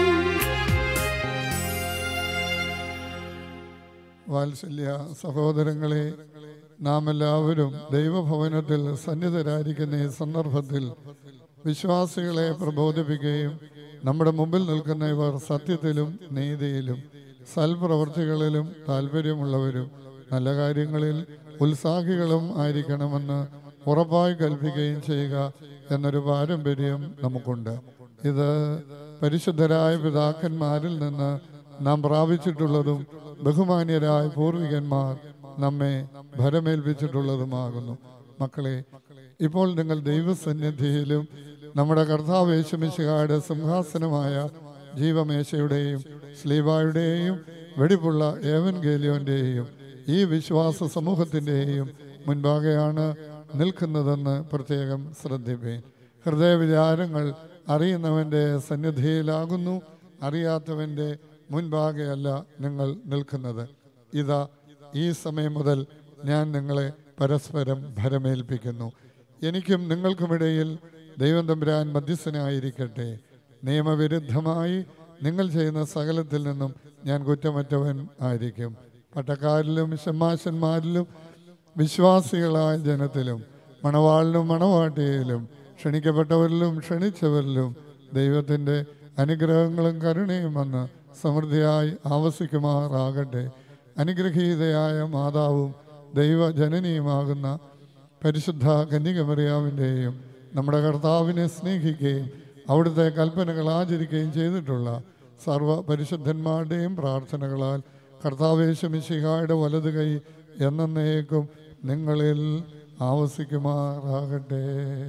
വാത്സല്യ സഹോദരങ്ങളെ നാം എല്ലാവരും ദൈവഭവനത്തിൽ സന്നിധരായിരിക്കുന്ന ഈ സന്ദർഭത്തിൽ വിശ്വാസികളെ പ്രബോധിപ്പിക്കുകയും നമ്മുടെ മുമ്പിൽ നിൽക്കുന്ന ഇവർ സത്യത്തിലും നീതിയിലും സൽപ്രവർത്തികളിലും താല്പര്യമുള്ളവരും നല്ല കാര്യങ്ങളിൽ ഉത്സാഹികളും ആയിരിക്കണമെന്ന് ഉറപ്പായി കൽപ്പിക്കുകയും ചെയ്യുക എന്നൊരു പാരമ്പര്യം നമുക്കുണ്ട് ഇത് പരിശുദ്ധരായ പിതാക്കന്മാരിൽ നിന്ന് നാം പ്രാപിച്ചിട്ടുള്ളതും ബഹുമാന്യരായ പൂർവികന്മാർ നമ്മെ ഭരമേൽപ്പിച്ചിട്ടുള്ളതുമാകുന്നു മക്കളെ ഇപ്പോൾ നിങ്ങൾ ദൈവസന്നിധിയിലും നമ്മുടെ കർത്താവ് യേശുമിശിഹായുടെ സിംഹാസനമായ ജീവമേശയുടെയും സ്ലീബായുടെയും വെടിപ്പുള്ള ഏവൻ ഗേലിയോന്റെയും ഈ വിശ്വാസ സമൂഹത്തിൻ്റെയും മുൻപാകെയാണ് നിൽക്കുന്നതെന്ന് പ്രത്യേകം ശ്രദ്ധിപ്പേൻ ഹൃദയവിചാരങ്ങൾ അറിയുന്നവൻ്റെ സന്നിധിയിലാകുന്നു അറിയാത്തവൻ്റെ മുൻപാകെയല്ല നിങ്ങൾ നിൽക്കുന്നത് ഇതാ ഈ സമയം മുതൽ ഞാൻ നിങ്ങളെ പരസ്പരം ഭരമേൽപ്പിക്കുന്നു എനിക്കും നിങ്ങൾക്കുമിടയിൽ ദൈവം തമ്പുരാൻ മധ്യസ്ഥനായിരിക്കട്ടെ നിയമവിരുദ്ധമായി നിങ്ങൾ ചെയ്യുന്ന സകലത്തിൽ നിന്നും ഞാൻ കുറ്റമറ്റവൻ ആയിരിക്കും പട്ടക്കാരിലും ഷമ്മാശന്മാരിലും വിശ്വാസികളായ ജനത്തിലും മണവാളിലും മണവാട്ടിയിലും ക്ഷണിക്കപ്പെട്ടവരിലും ക്ഷണിച്ചവരിലും ദൈവത്തിൻ്റെ അനുഗ്രഹങ്ങളും കരുണയും വന്ന് സമൃദ്ധിയായി ആവസിക്കുമാറാകട്ടെ അനുഗ്രഹീതയായ മാതാവും ദൈവജനനിയുമാകുന്ന പരിശുദ്ധ കന്യകമറിയാവിൻ്റെയും നമ്മുടെ കർത്താവിനെ സ്നേഹിക്കുകയും അവിടുത്തെ കൽപ്പനകൾ ആചരിക്കുകയും ചെയ്തിട്ടുള്ള സർവ പരിശുദ്ധന്മാരുടെയും പ്രാർത്ഥനകളാൽ കർത്താവേശമിശിഹായുടെ വലത് കൈ എന്നേക്കും നിങ്ങളിൽ ആവസിക്കുമാറാകട്ടെ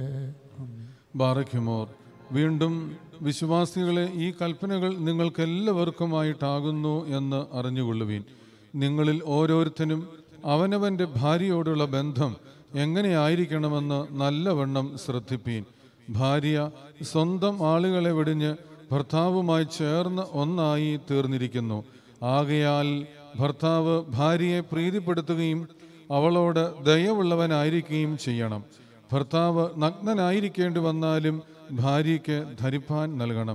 ബാറയ്ക്കുമോർ വീണ്ടും വിശ്വാസികളെ ഈ കൽപ്പനകൾ നിങ്ങൾക്കെല്ലാവർക്കുമായിട്ടാകുന്നു എന്ന് അറിഞ്ഞുകൊള്ളുവീൻ നിങ്ങളിൽ ഓരോരുത്തരും അവനവൻ്റെ ഭാര്യയോടുള്ള ബന്ധം എങ്ങനെയായിരിക്കണമെന്ന് നല്ലവണ്ണം ശ്രദ്ധിപ്പീൻ ഭാര്യ സ്വന്തം ആളുകളെ വെടിഞ്ഞ് ഭർത്താവുമായി ചേർന്ന് ഒന്നായി തീർന്നിരിക്കുന്നു ആകയാൽ ഭർത്താവ് ഭാര്യയെ പ്രീതിപ്പെടുത്തുകയും അവളോട് ദയവുള്ളവനായിരിക്കുകയും ചെയ്യണം ഭർത്താവ് നഗ്നനായിരിക്കേണ്ടി വന്നാലും ഭാര്യയ്ക്ക് ധരിപ്പാൻ നൽകണം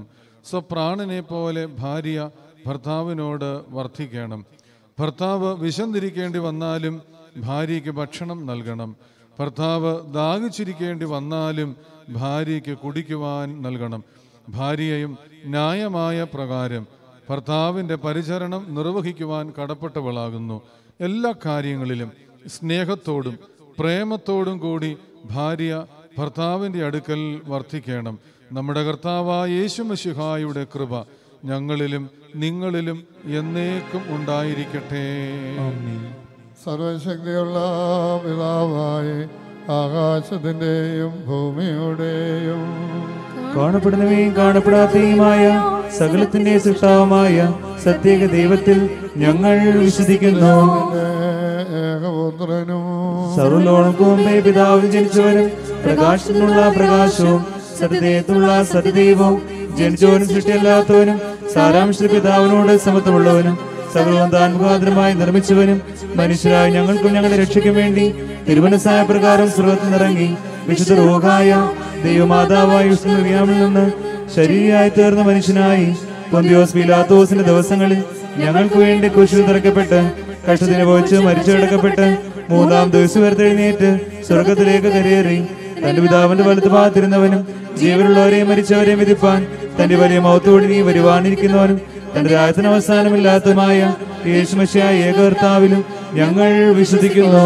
സ്വപ്രാണനെ പോലെ ഭാര്യ ഭർത്താവിനോട് വർദ്ധിക്കണം ഭർത്താവ് വിശന്നിരിക്കേണ്ടി വന്നാലും ഭാര്യയ്ക്ക് ഭക്ഷണം നൽകണം ഭർത്താവ് ദാഹിച്ചിരിക്കേണ്ടി വന്നാലും ഭാര്യയ്ക്ക് കുടിക്കുവാൻ നൽകണം ഭാര്യയും ന്യായമായ പ്രകാരം ഭർത്താവിൻ്റെ പരിചരണം നിർവഹിക്കുവാൻ കടപ്പെട്ടവളാകുന്നു എല്ലാ കാര്യങ്ങളിലും സ്നേഹത്തോടും പ്രേമത്തോടും കൂടി ഭാര്യ ഭർത്താവിൻ്റെ അടുക്കൽ വർദ്ധിക്കണം നമ്മുടെ കർത്താവായ യേശു മഷിഹായുടെ കൃപ ഞങ്ങളിലും നിങ്ങളിലും എന്നേക്കും ഉണ്ടായിരിക്കട്ടെ സർവശക്തിയുള്ള പിതാവായി ആകാശത്തിൻ്റെയും ഭൂമിയുടെയും കാണപ്പെടുന്നവയും കാണപ്പെടാത്തയുമായ സകലത്തിന്റെ സൃഷ്ടാവുമായ സത്യേക ദൈവത്തിൽ ഞങ്ങൾ വിശ്വസിക്കുന്നു ഏകപുത്രനും സർവലോകൾക്ക് മുമ്പേ പിതാവിൽ ജനിച്ചവനും പ്രകാശത്തിനുള്ള പ്രകാശവും സത്യദൈവത്തിനുള്ള സത്യദൈവവും ജനിച്ചവനും സൃഷ്ടിയല്ലാത്തവനും സാരാംശ പിതാവിനോട് സമത്വമുള്ളവനും സകലവും താൻ മുഖാന്തരമായി നിർമ്മിച്ചവനും മനുഷ്യരായ ഞങ്ങൾക്കും ഞങ്ങളുടെ രക്ഷയ്ക്കും വേണ്ടി തിരുവനസായ പ്രകാരം സ്രോതത്തിൽ നിറങ്ങി വിശുദ്ധ റോഗായ ദൈവമാതാവായ വിഷ്ണുറിയാമിൽ നിന്ന് ശരീരമായി തീർന്ന മനുഷ്യനായി പൊന്തിയോസ് പീലാത്തോസിന്റെ ദിവസങ്ങളിൽ ഞങ്ങൾക്ക് വേണ്ടി കുശിൽ തിറക്കപ്പെട്ട് കഷ്ടത്തിന് പോയിച്ച് മരിച്ചെടുക്കപ്പെട്ട് മൂന്നാം ദിവസം ഉയർത്തെഴുന്നേറ്റ് സ്വർഗത്തിലേക്ക് കരയേറി തന്റെ പിതാവിന്റെ വലത്ത് ഭാഗത്തിരുന്നവനും ജീവനുള്ളവരെയും മരിച്ചവരെയും വിധിപ്പാൻ തന്റെ വലിയ മൗത്തോടി നീ വരുവാനിരിക്കുന്നവനും തന്റെ രാജ്യത്തിന് അവസാനമില്ലാത്തതുമായ യേശുമശിയായ ഏകകർത്താവിലും ഞങ്ങൾ വിശ്വസിക്കുന്നു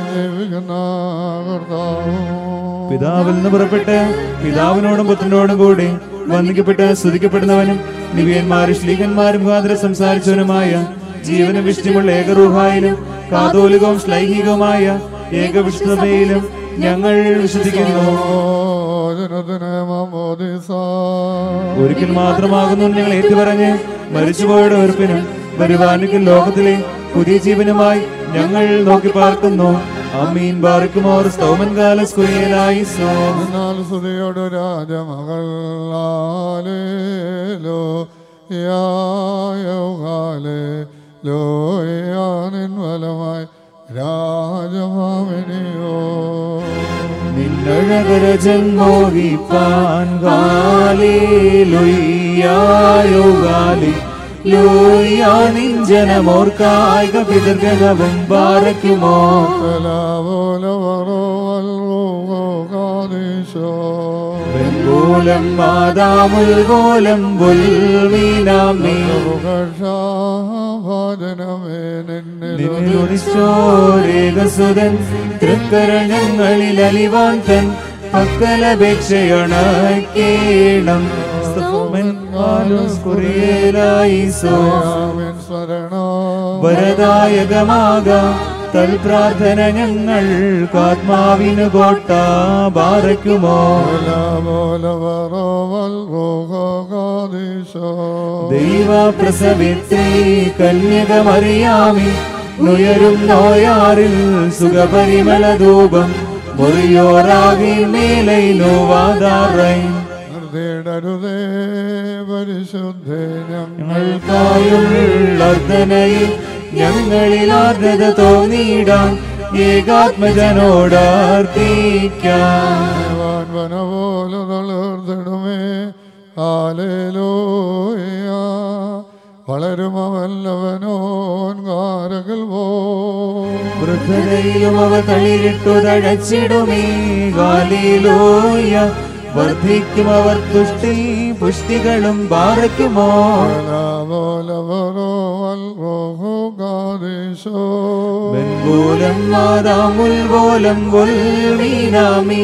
പിതാവിൽ നിന്ന് പുറപ്പെട്ട് പിതാവിനോടും പുത്രനോടും കൂടി വന്ദിക്കപ്പെട്ട് സ്തുതിക്കപ്പെടുന്നവനും നിവിയന്മാരും ശ്ലീകന്മാരും മുഖാന്തരം സംസാരിച്ചവനുമായ ജീവനും വിഷ്ണുമുള്ള ഏകറൂഹായിലും കാതോലികവും ശ്ലൈഹികവുമായ ഏകവിഷ്ണുതയിലും ഞങ്ങൾ വിശ്വസിക്കുന്നു ജനത്തിന് മാമോദിസ ഒരിക്കൽ മാത്രമാകുന്നു ഞങ്ങൾ ഏറ്റുപറഞ്ഞ് മരിച്ചുപോയുടെ ഉറപ്പിനും വരുവാനിക്കൽ ലോകത്തിലെ പുതിയ ജീവനുമായി ഞങ്ങൾ നോക്കി പാർക്കുന്നു അമ്മീൻ ബാറിക്കുമോർ സ്തോമൻ കാലസ് കുരിയലായി സോ എന്നാൽ സ്തുതിയോട് രാജമകൾ ലോ യായോകാലേ ലോയാനിൻ ഫലമായി രാജഭാമിനിയോ നിന്നഴകരജൻ മോഹിപ്പാൻ ഗാലേ ലുയ്യായോ ഗാലി ലൂയ്യാ നിഞ്ചനമോർ കായിക പിതൃഗവും ബാരയ്ക്കുമോ വെങ്കോലം മാതാമുൽ കോലം ബുൽവീനാമേ ഭജനമേ നിന്നെ നിന്നുദിച്ചോരേകസുതൻ തൃക്കരണങ്ങളിൽ അലിവാൻ തൻ പക്കലപേക്ഷയണക്കേണം വരദായകമാക തൽപ്രാർത്ഥന ഞങ്ങൾ ആത്മാവിന് കോട്ട ബാറയ്ക്കുമോ ദൈവ പ്രസവിത്രീ കന്യകമറിയാമി നുയരും നോയാറിൽ സുഖപരിമള ധൂപം മുറിയോറാകി മേലൈ നോവാതാറൈ നിർത്തിയിടരുതേ പരിശുദ്ധേ ഞങ്ങൾക്കായുള്ളർദ്ധനയിൽ ഞങ്ങളിൽ ആർദ്രത തോന്നിയിടാൻ ഏകാത്മജനോടാർത്തിക്കാം വന പോലെ തളർത്തിടുമേ ഹാലേലൂയ വളരുമവല്ലവനോൻ കാരകൾ പോ വൃദ്ധതയിലും അവ തളിരിട്ടു തഴച്ചിടുമേ ഗാലിലൂയ വർദ്ധിക്കും അവർ തുഷ്ടി പുഷ്ടികളും ബാറയ്ക്കുമോ വെൺകൂലം മാതാമുൽ കോലം കൊൽവീനാമി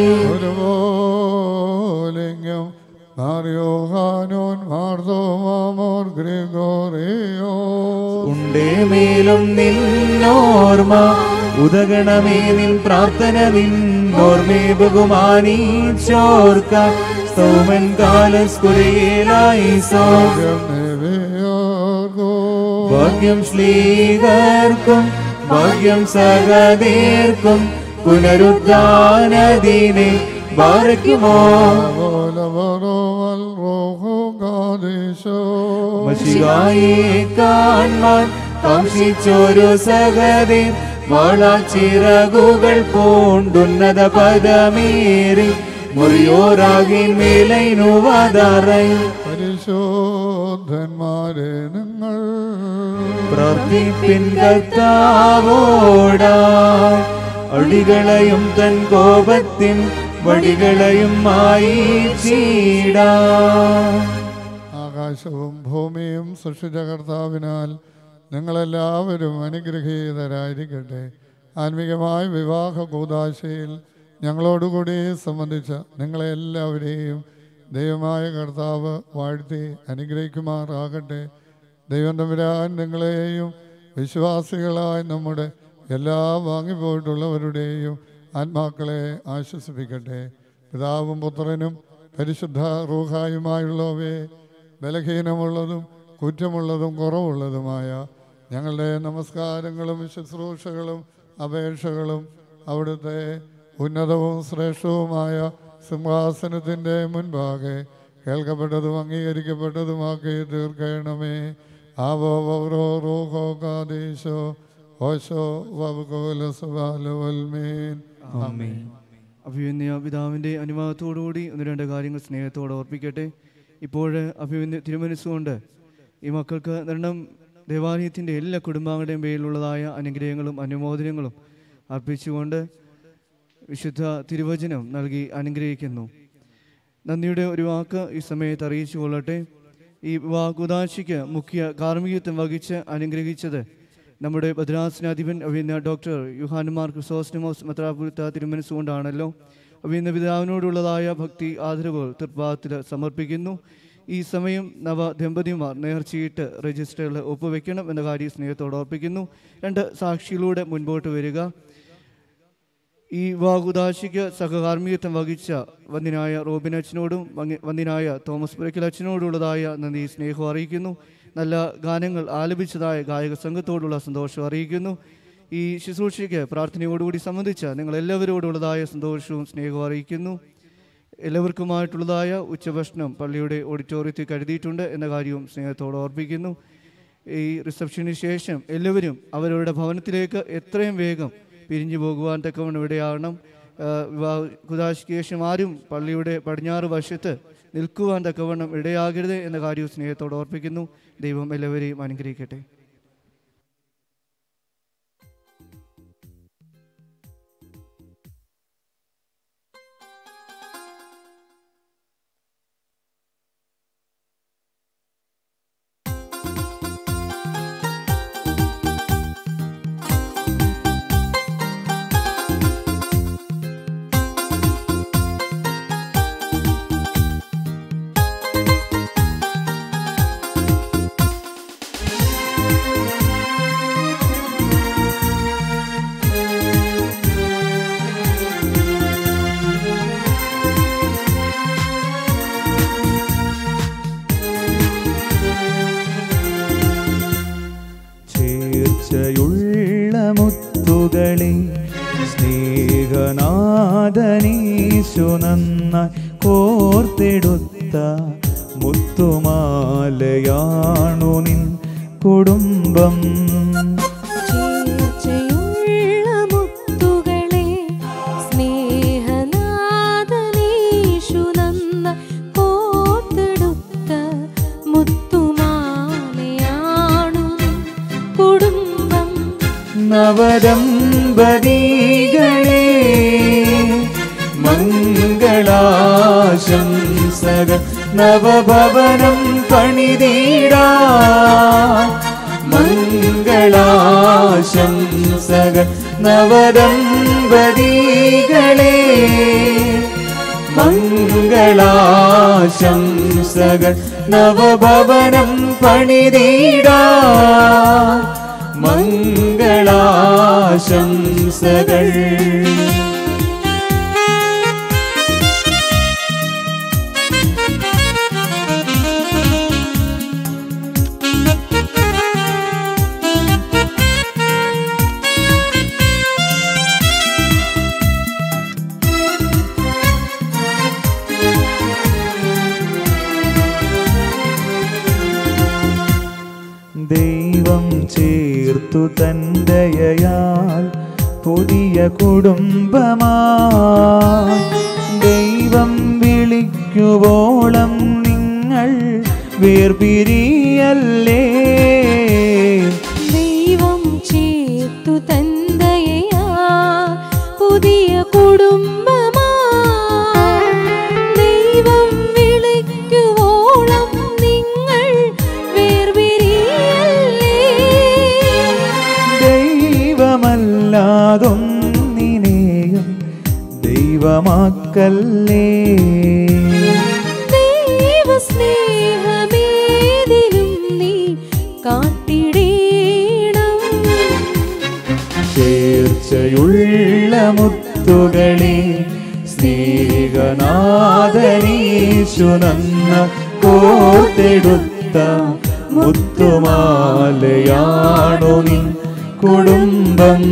ഒരുപോലിംഗം മാറിയോഹാനോൻ മാർദോമാമോർ ഗ്രിഗോറിയോ ഉണ്ടേ മേലും നിന്നോർമ്മ ഉദഗണമേ നിൻ പ്രാർത്ഥന നിന്നോർമ്മേ ബഹുമാനീച്ചോർക്ക സ്തോമൻ കാലസ്കുരയിലായി സോ ഭാഗ്യം ശ്ലീകർക്കും ഭാഗ്യം സഹതീർക്കും പുനരുദ്ധാനദീനെ ബാരയ്ക്കുമോ മഷികായെ കാൺമാൻ വംശിച്ചൊരു സഹതേ വളച്ചിറകുകൾ പൂണ്ടുന്നത പദമേറി മുറിയോരാകിൻ മേലൈ നോവാതാറൈ പരിശോധന്മാരെ നിങ്ങൾ പ്രാർത്ഥിപ്പിൻ കർത്താവോടായി അടികളെയും തൻ കോപത്തിൻ വടികളെയും മായി ചീടാ ആകാശവും ഭൂമിയും സൃഷ്ടിച്ച കർത്താവിനാൽ നിങ്ങളെല്ലാവരും അനുഗ്രഹീതരായിരിക്കട്ടെ ആത്മീകമായ വിവാഹ കൂതാശയിൽ ഞങ്ങളോടുകൂടി സംബന്ധിച്ച നിങ്ങളെല്ലാവരെയും ദൈവമായ കർത്താവ് വാഴ്ത്തി അനുഗ്രഹിക്കുമാറാകട്ടെ ദൈവം തമ്പുരാൻ നിങ്ങളെയും വിശ്വാസികളായ നമ്മുടെ എല്ലാ വാങ്ങിപ്പോയിട്ടുള്ളവരുടെയും ആത്മാക്കളെ ആശ്വസിപ്പിക്കട്ടെ പിതാവും പുത്രനും പരിശുദ്ധ റൂഹായുമായുള്ളവയെ ബലഹീനമുള്ളതും കുറ്റമുള്ളതും കുറവുള്ളതുമായ ഞങ്ങളുടെ നമസ്കാരങ്ങളും ശുശ്രൂഷകളും അപേക്ഷകളും അവിടുത്തെ ഉന്നതവും ശ്രേഷ്ഠവുമായ സിംഹാസനത്തിൻ്റെ മുൻപാകെ കേൾക്കപ്പെട്ടതും അംഗീകരിക്കപ്പെട്ടതുമാക്കി തീർക്കണമേ ആവോ വൗരോ റൂഹോ കാദീശോ ഓശോ വൽമീൻ അഭിവന്യ പിതാവിൻ്റെ അനുവാദത്തോടുകൂടി ഒന്ന് രണ്ട് കാര്യങ്ങൾ സ്നേഹത്തോടെ ഓർപ്പിക്കട്ടെ ഇപ്പോൾ അഭിവന്യ തിരുമനസ്സുകൊണ്ട് ഈ മക്കൾക്ക് നിരണം ദേവാലയത്തിൻ്റെ എല്ലാ കുടുംബാംഗങ്ങളുടെയും പേരിലുള്ളതായ അനുഗ്രഹങ്ങളും അനുമോദനങ്ങളും അർപ്പിച്ചുകൊണ്ട് വിശുദ്ധ തിരുവചനം നൽകി അനുഗ്രഹിക്കുന്നു നന്ദിയുടെ ഒരു വാക്ക് ഈ സമയത്ത് അറിയിച്ചു കൊള്ളട്ടെ ഈ വാകുദാശിക്ക് മുഖ്യ കാർമ്മികത്വം വഹിച്ച് അനുഗ്രഹിച്ചത് നമ്മുടെ ഭദ്രാസനാധിപൻ അഭിന്ന ഡോക്ടർ യുഹാനുമാർ ക്രിസോസ്റ്റമോസ് മെത്രാപുരത്ത തിരുമനസ്സുകൊണ്ടാണല്ലോ അഭിന്ന പിതാവിനോടുള്ളതായ ഭക്തി ആദരവുകൾ തൃപ്പാത്തിൽ സമർപ്പിക്കുന്നു ഈ സമയം നവ ദമ്പതിമാർ നേർച്ചയിട്ട് രജിസ്റ്ററിൽ ഒപ്പുവെക്കണം എന്ന കാര്യം സ്നേഹത്തോടെ ഓർപ്പിക്കുന്നു രണ്ട് സാക്ഷിയിലൂടെ മുൻപോട്ട് വരിക ഈ വാകുദാശിക്ക് സഹകാർമ്മികത്വം വഹിച്ച വന്യനായ റോബിൻ അച്ഛനോടും വന്യ- വന്യനായ തോമസ് പുരക്കൽ അച്ഛനോടുള്ളതായ നന്ദി സ്നേഹം അറിയിക്കുന്നു നല്ല ഗാനങ്ങൾ ആലപിച്ചതായ ഗായക സംഘത്തോടുള്ള സന്തോഷം അറിയിക്കുന്നു ഈ ശുശ്രൂഷയ്ക്ക് പ്രാർത്ഥനയോടുകൂടി സംബന്ധിച്ച നിങ്ങൾ എല്ലാവരോടുള്ളതായ സന്തോഷവും സ്നേഹവും അറിയിക്കുന്നു എല്ലാവർക്കുമായിട്ടുള്ളതായ ഉച്ചഭക്ഷണം പള്ളിയുടെ ഓഡിറ്റോറിയത്തിൽ കരുതിയിട്ടുണ്ട് എന്ന കാര്യവും സ്നേഹത്തോടെ ഓർപ്പിക്കുന്നു ഈ റിസപ്ഷന് ശേഷം എല്ലാവരും അവരവരുടെ ഭവനത്തിലേക്ക് എത്രയും വേഗം പിരിഞ്ഞു പോകുവാൻ തക്കവണ്ണം ഇടയാകണം കുദാശിക്ക് ശേഷം ആരും പള്ളിയുടെ പടിഞ്ഞാറ് വശത്ത് നിൽക്കുവാൻ തക്കവണ്ണം ഇടയാകരുത് എന്ന കാര്യവും സ്നേഹത്തോടെ ഓർപ്പിക്കുന്നു ദൈവം എല്ലാവരെയും അനുഗ്രഹിക്കട്ടെ ചേർച്ചയുള്ള മുത്തുകളെ സ്നേഹനാഥനീശു നന്നായി കോർത്തെടുത്ത മുത്തുമാലയാണു നിൻ കുടുംബം ചേർച്ചയുള്ള മുത്തുകളെ സ്നേഹനാഥനീശു നന്ന കോർത്തെടുത്ത മുത്തുമാലയാണു നിൻ കുടുംബം നവദമ്പതികളെ മംഗളാശംസകൾ നവഭവനം പണിതീടാ മംഗളാശംസകൾ നവദമ്പതികളെ മംഗളാശംസകൾ നവഭവനം പണിതീടാ മംഗളാശംസകൾ ദൈവം ചേർത്തു തൻ്റെയാൽ പുതിയ കുടുംബമായി ദൈവം വിളിക്കുവോളം നിങ്ങൾ വേർപിരിയല്ലേ ദൈവം ചേർത്തു തന്തയാ പുതിയ കുടുംബമാ ദൈവം വിളിക്കുവോളം നിങ്ങൾ വേർപിരിയല്ലേ ദൈവമല്ലാതൊന്നിനെയും ദൈവമാക്കല്ലേ ദൈവ സ്നേഹമേതിലും നീ കാട്ടിടേണം ചേർച്ചയുള്ള മുത്തുകളെ സ്നേഹനാഥനീശു നന്ന കോർത്തെടുത്ത മുത്തുമാലയാണു നീ കുടുംബം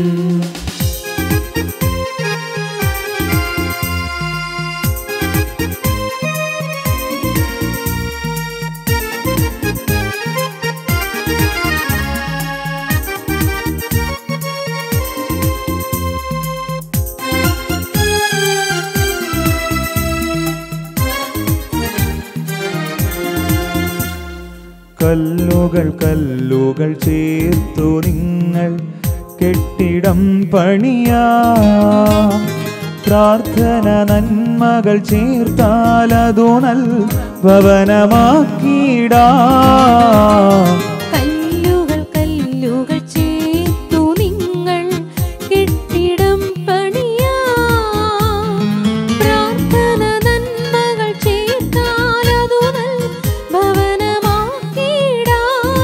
കല്ലുകൾ കല്ലുകൾ ചേർത്തു നിങ്ങൾ കെട്ടിടം പണിയാ പ്രാർത്ഥന നന്മകൾ ചേർത്താലതു നൽ ഭവനമാക്കിയിടാ കല്ലുകൾ കല്ലുകൾ ചേർത്തു നിങ്ങൾ കെട്ടിടം പണിയാ പ്രാർത്ഥന നന്മകൾ ചേർത്താലതു നൽ ഭവനമാക്കിടാം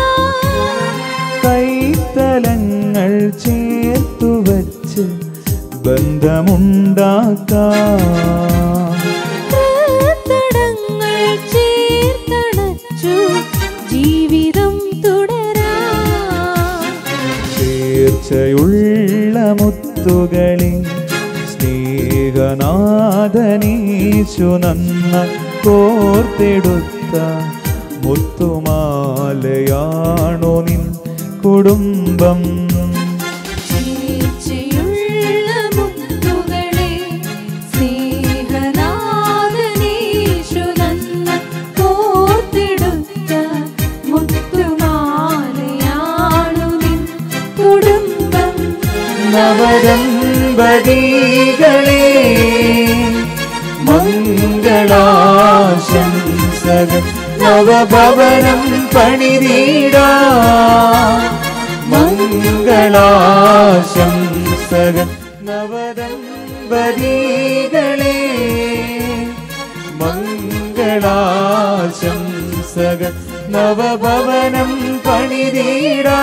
കൈത്തലങ്ങൾ ചേർത്തു വച്ച് ബന്ധമുണ്ടാക്കാം തടങ്ങൾ ചേർത്തണച്ചു ജീവിതം തുടരാം ചേർച്ചയുള്ള മുത്തുകളെ സ്നേഹനാഥനീശു നന്ന കോർത്തെടുത്ത മുത്തുമാലയാണു നിൻ കുടുംബം ചേർച്ചയുള്ള മുത്തുകളെ സ്നേഹനാഥനീശു നന്ന കോർത്തെടുത്ത മുത്തുമാലയാണു നിൻ കുടുംബം നവദമ്പതികളെ മംഗളാശംസകൾ നവഭവനം പണിതീടാ മംഗളാശംസകൾ നവദമ്പതികളെ മംഗളാശംസകൾ നവഭവനം പണിതീടാ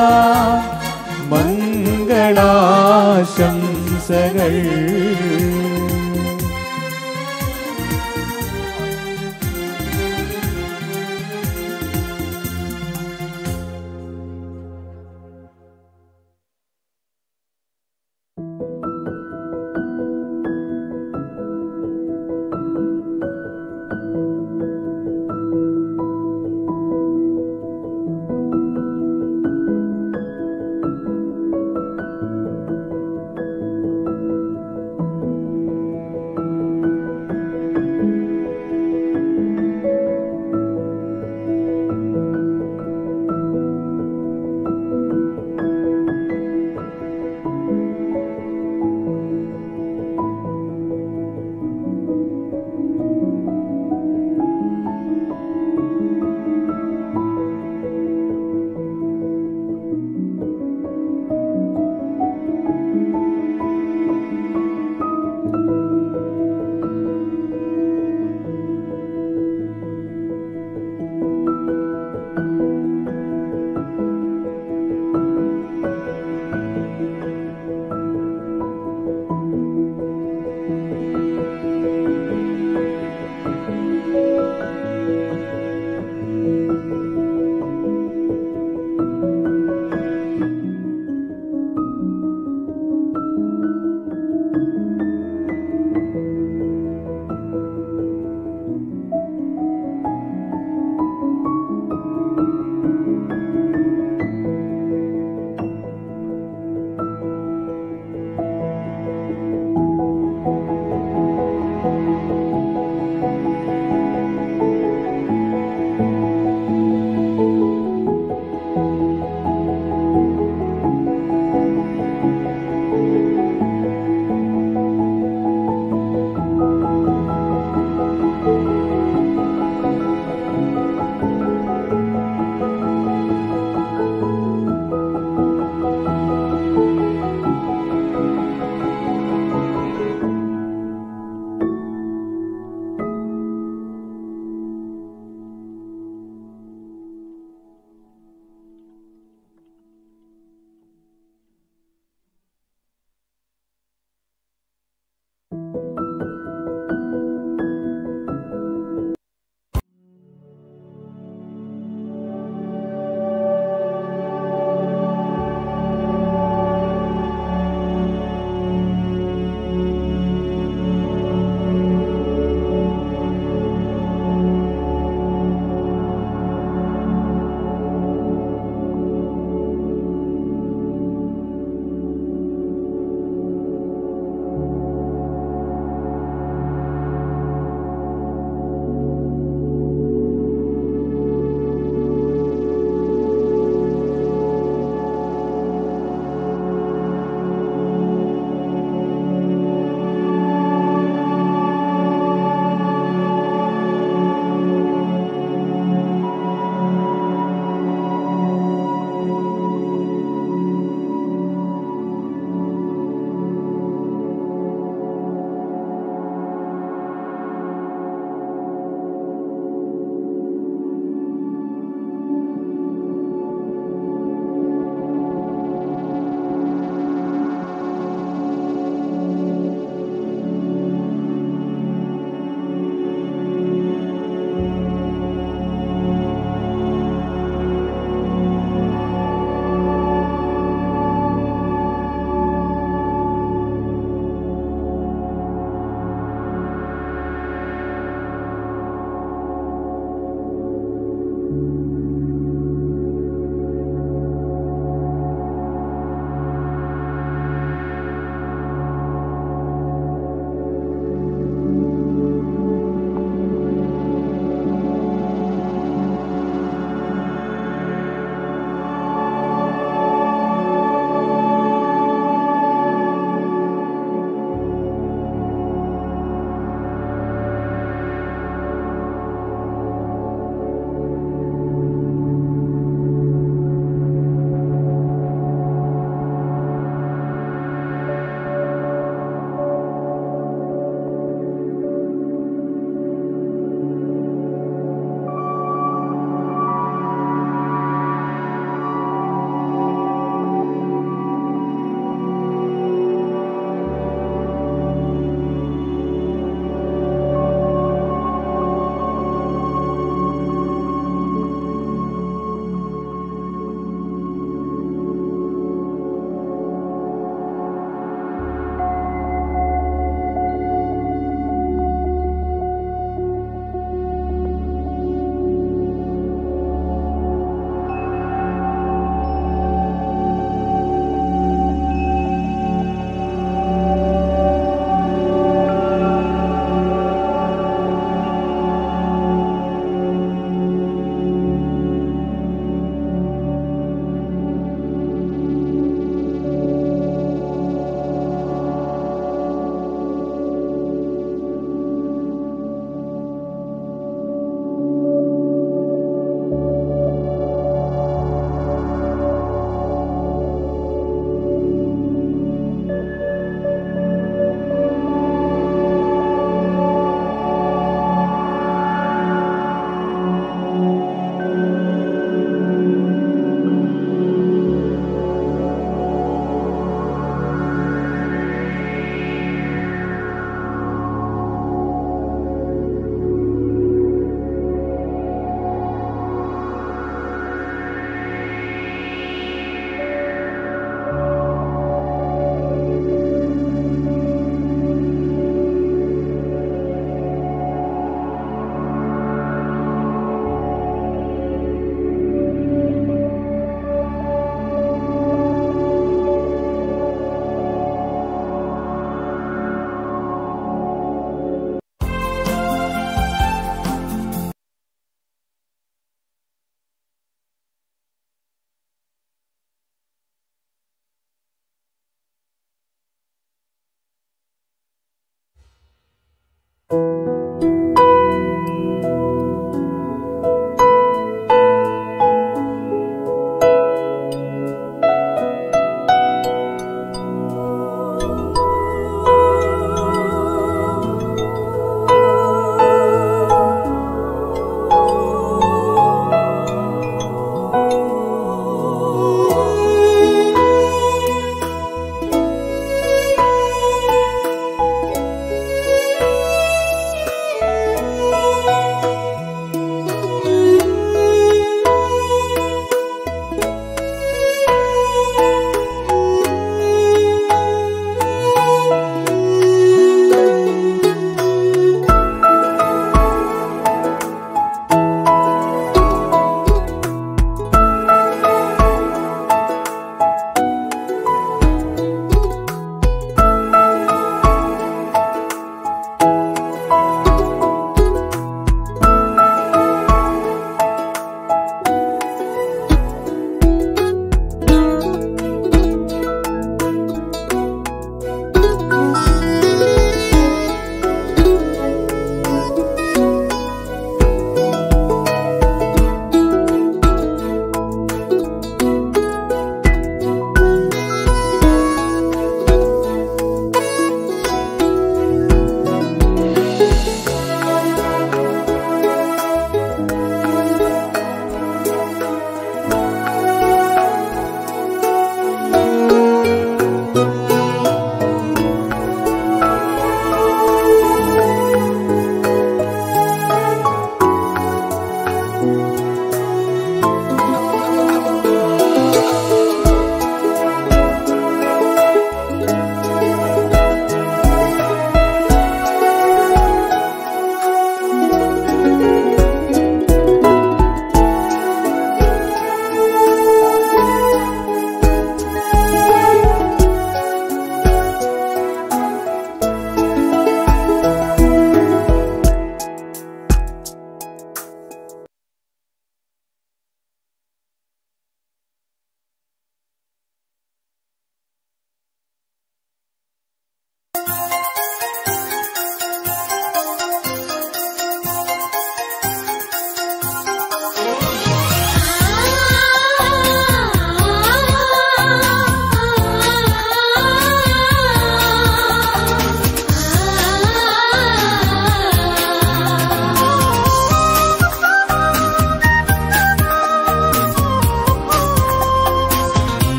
മംഗളാശംസകൾ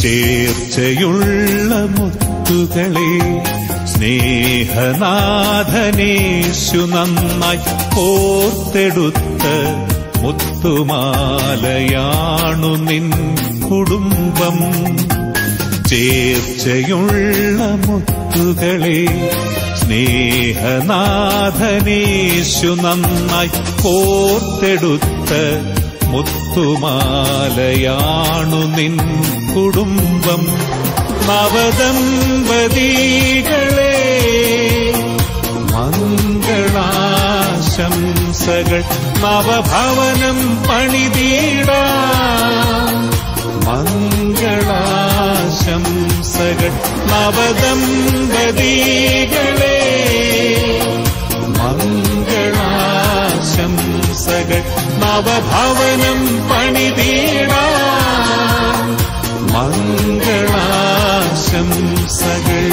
ചേർച്ചയുള്ള മുത്തുകളെ സ്നേഹനാഥനേശു നന്നായി ഓർത്തെടുത്ത മുത്തുമാലയാണു നിൻ കുടുംബം ചേർച്ചയുള്ള മുത്തുകളെ സ്നേഹനാഥനേശു നന്നായി കോർത്തെടുത്ത മുത്തുമാലയാണു നിൻ കുടുംബം നവദമ്പതികളെ മംഗളാശംസകൾ നവഭവനം പണിതീടാ മംഗളാശംസകൾ നവദമ്പതികളെ മംഗളാശംസകൾ നവഭവനം പണിതീടാ മംഗളാശംസകൾ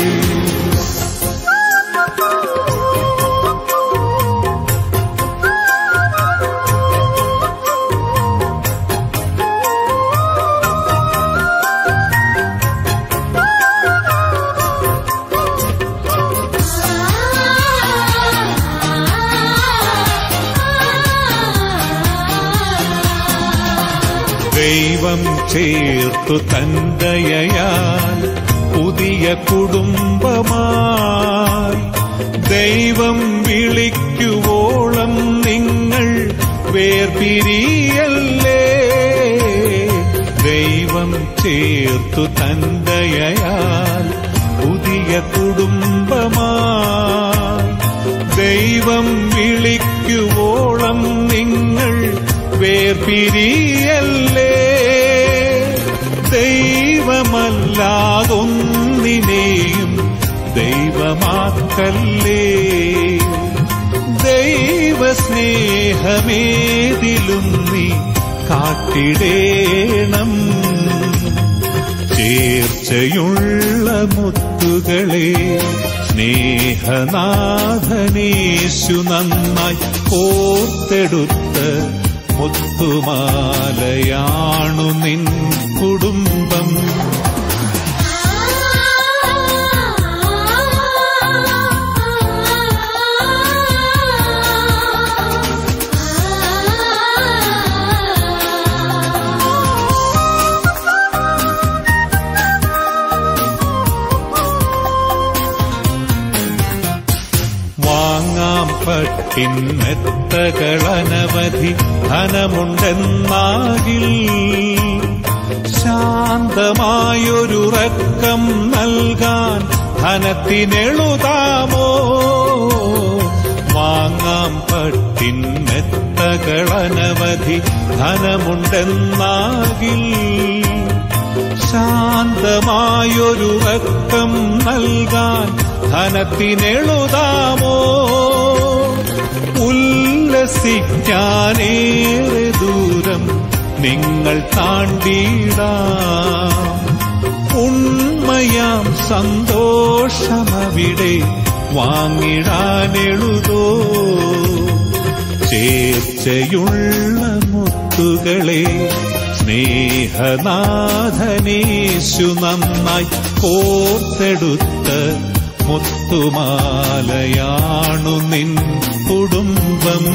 ദൈവം ചേർത്തു തന്തയയാൽ പുതിയ കുടുംബമായി ദൈവം വിളിക്കുവോളം നിങ്ങൾ വേർപിരിയല്ലേ ദൈവം ചേർത്തു തന്തയയാൽ പുതിയ കുടുംബമായി ദൈവം വിളിക്കുവോളം നിങ്ങൾ വേർപിരിയല്ലേ ദൈവമല്ലാതൊന്നിനെയും ദൈവമാക്കല്ലേ ദൈവസ്നേഹമേതിലും നീ കാട്ടിടേണം ചേർച്ചയുള്ള മുത്തുകളെ സ്നേഹനാഥനേശു നന്നായി കോർത്തെടുത്ത് മുത്തുമാലയാണു നിൻ കുടുംബം വാങ്ങാം പട്ടിൻ മെത്തകളനവധി ധനമുണ്ടെന്നാകിൽ ശാന്തമായൊരുറക്കം നൽകാൻ ധനത്തിനെഴുതാമോ വാങ്ങാം പട്ടിൻ മെത്തകളനവധി ധനമുണ്ടെന്നാകിൽ ശാന്തമായൊരുറക്കം നൽകാൻ ധനത്തിനെഴുതാമോ ഉല്ലസിക്കാനേറെ ദൂരം നിങ്ങൾ താണ്ടിടാം ഉണ്മയാം സന്തോഷമവിടെ വാങ്ങിടാനെഴുതോ ചേർച്ചയുള്ള മുത്തുകളെ സ്നേഹനാഥനേശു നന്നായി കോർത്തെടുത്ത് മുത്തുമാലയാണു നിൻ കുടുംബം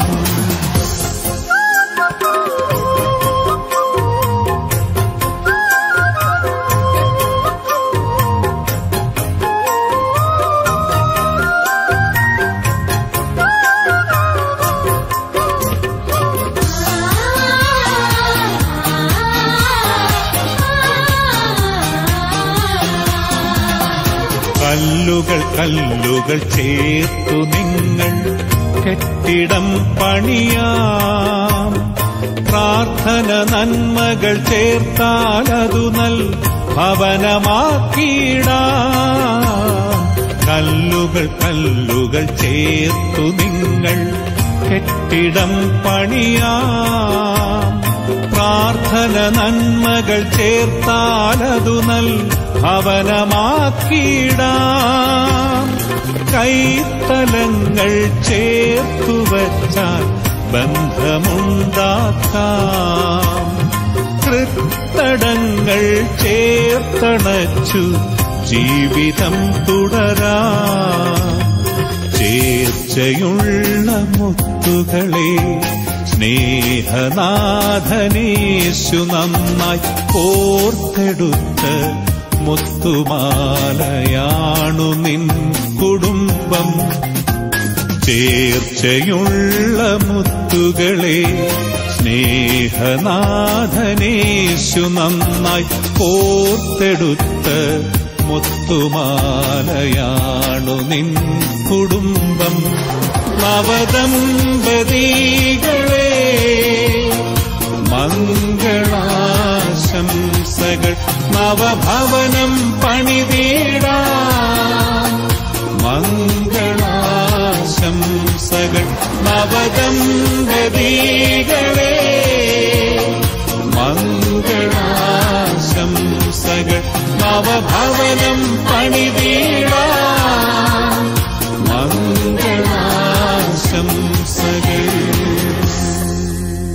കല്ലുകൾ കല്ലുകൾ ചേർത്തു നിങ്ങൾ കെട്ടിടം പണിയാം പ്രാർത്ഥന നന്മകൾ ചേർത്താലതു നൽ ഭവനമാക്കിയിടാം കല്ലുകൾ കല്ലുകൾ ചേർത്തു നിങ്ങൾ കെട്ടിടം പണിയാം പ്രാർത്ഥന നന്മകൾ ചേർത്താലതു നൽ ഭവനമാക്കിയിടാം കൈത്തലങ്ങൾ ചേർത്തു വച്ചാൽ ബന്ധമുണ്ടാക്കാം കൃത്യ തടങ്ങൾ ചേർത്തണച്ചു ജീവിതം തുടരാ ചേർച്ചയുള്ള മുത്തുകളെ സ്നേഹനാഥനേശു നന്നായി ഓർത്തെടുത്ത മുത്തുമാലയാണു നിൻ കുടുംബം ചേർച്ചയുള്ള മുത്തുകളെ സ്നേഹനാഥനേശു നന്നായി ഓർത്തെടുത്ത മുത്തുമാലയാണു നിൻ കുടുംബം നവദമ്പതികളെ മംഗളാശംസകൾ നവഭവനം പണിതീടാ മംഗളാശംസകൾ നവദമ്പതികളെ മംഗളാശംസകൾ നവഭവനം പണിതീടാ മംഗളാശംസകൾ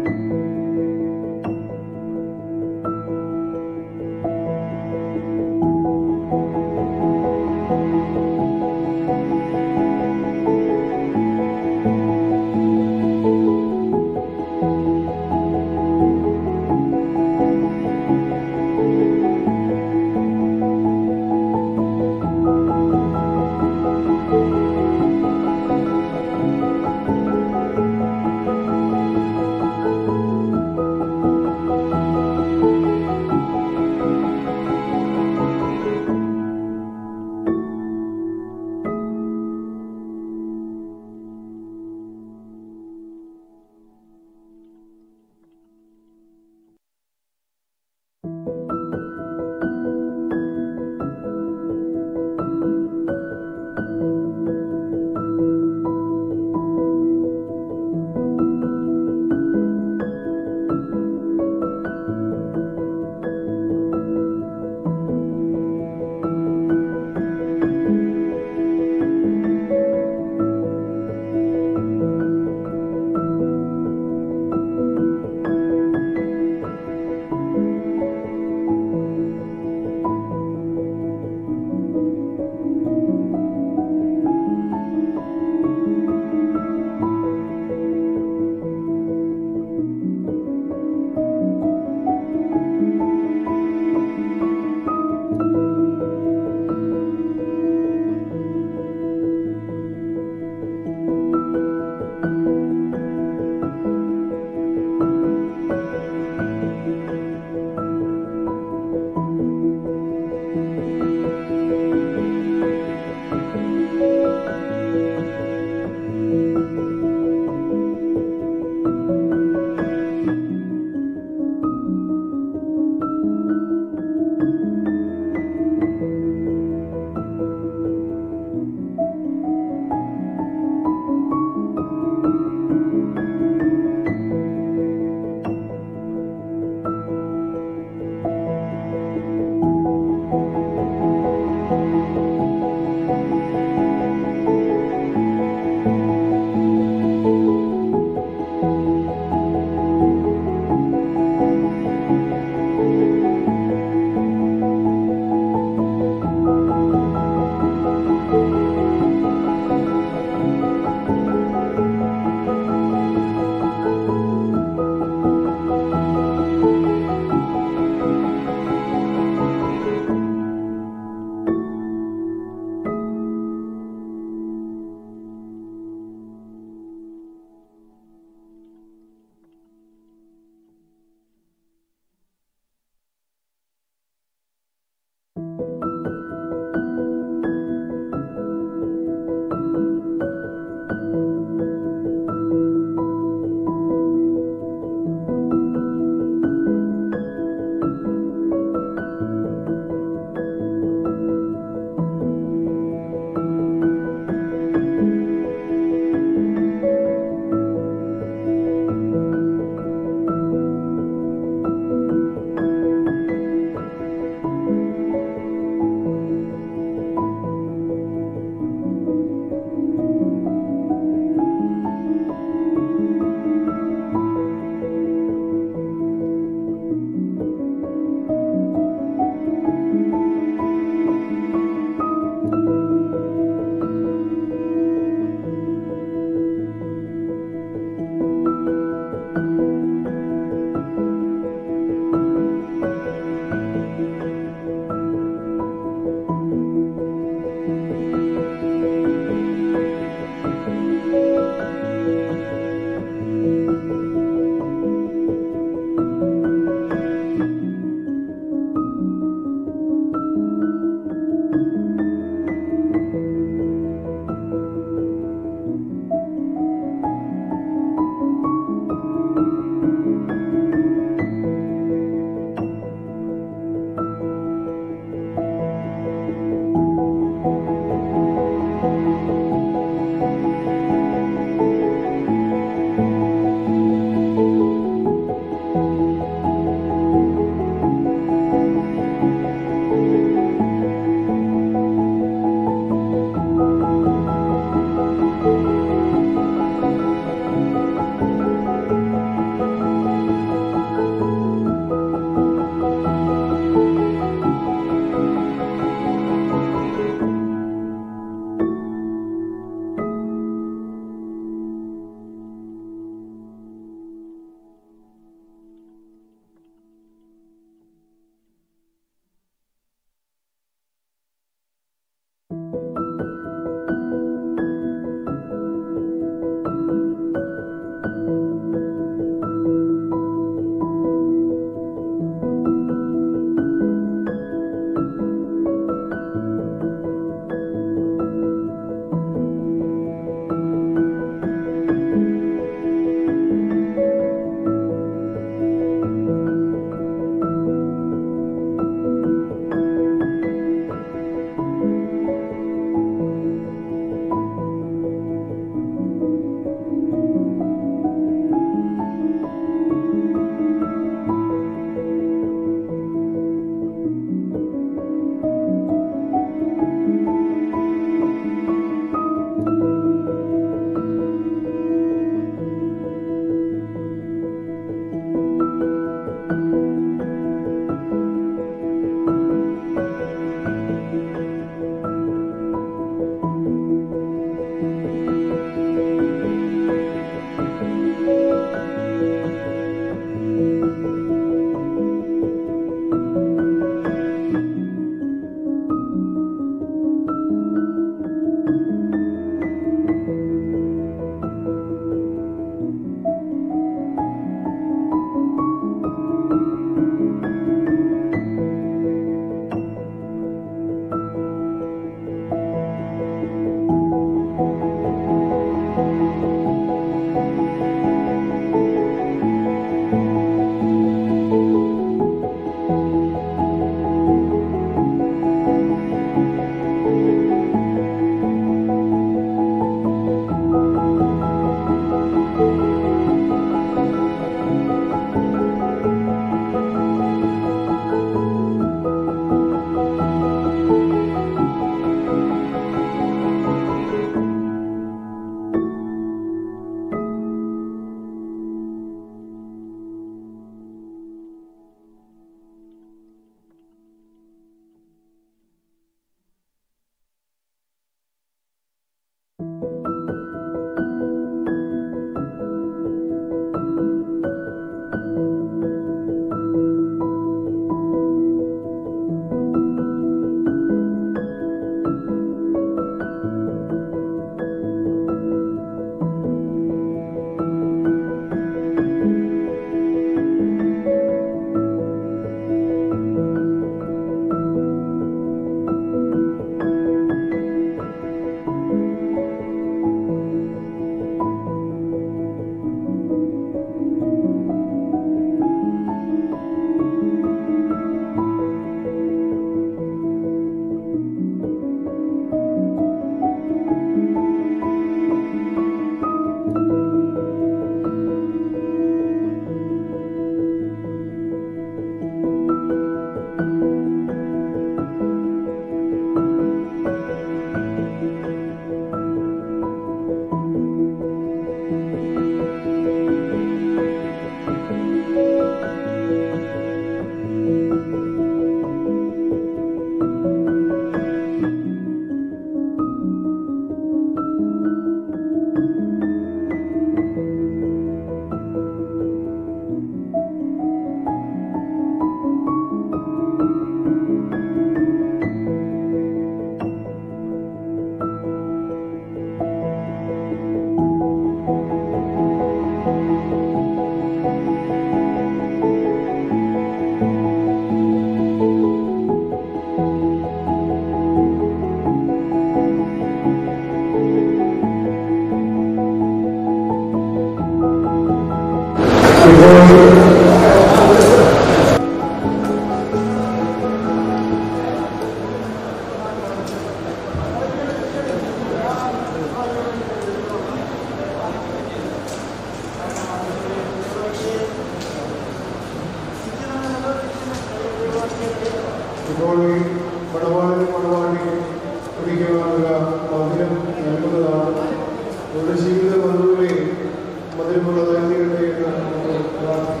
ഇപ്പോൾ ഈ പടവാളിനും പടവാളിക്കും കുടിക്കുവാനുള്ള മധുരം നൽകുന്നതാണ് ഒരു ജീവിത ബന്ധുവിനെ മധുരമുള്ളതായി തീരട്ടെ എന്ന് നമുക്ക് പ്രാർത്ഥിക്കാം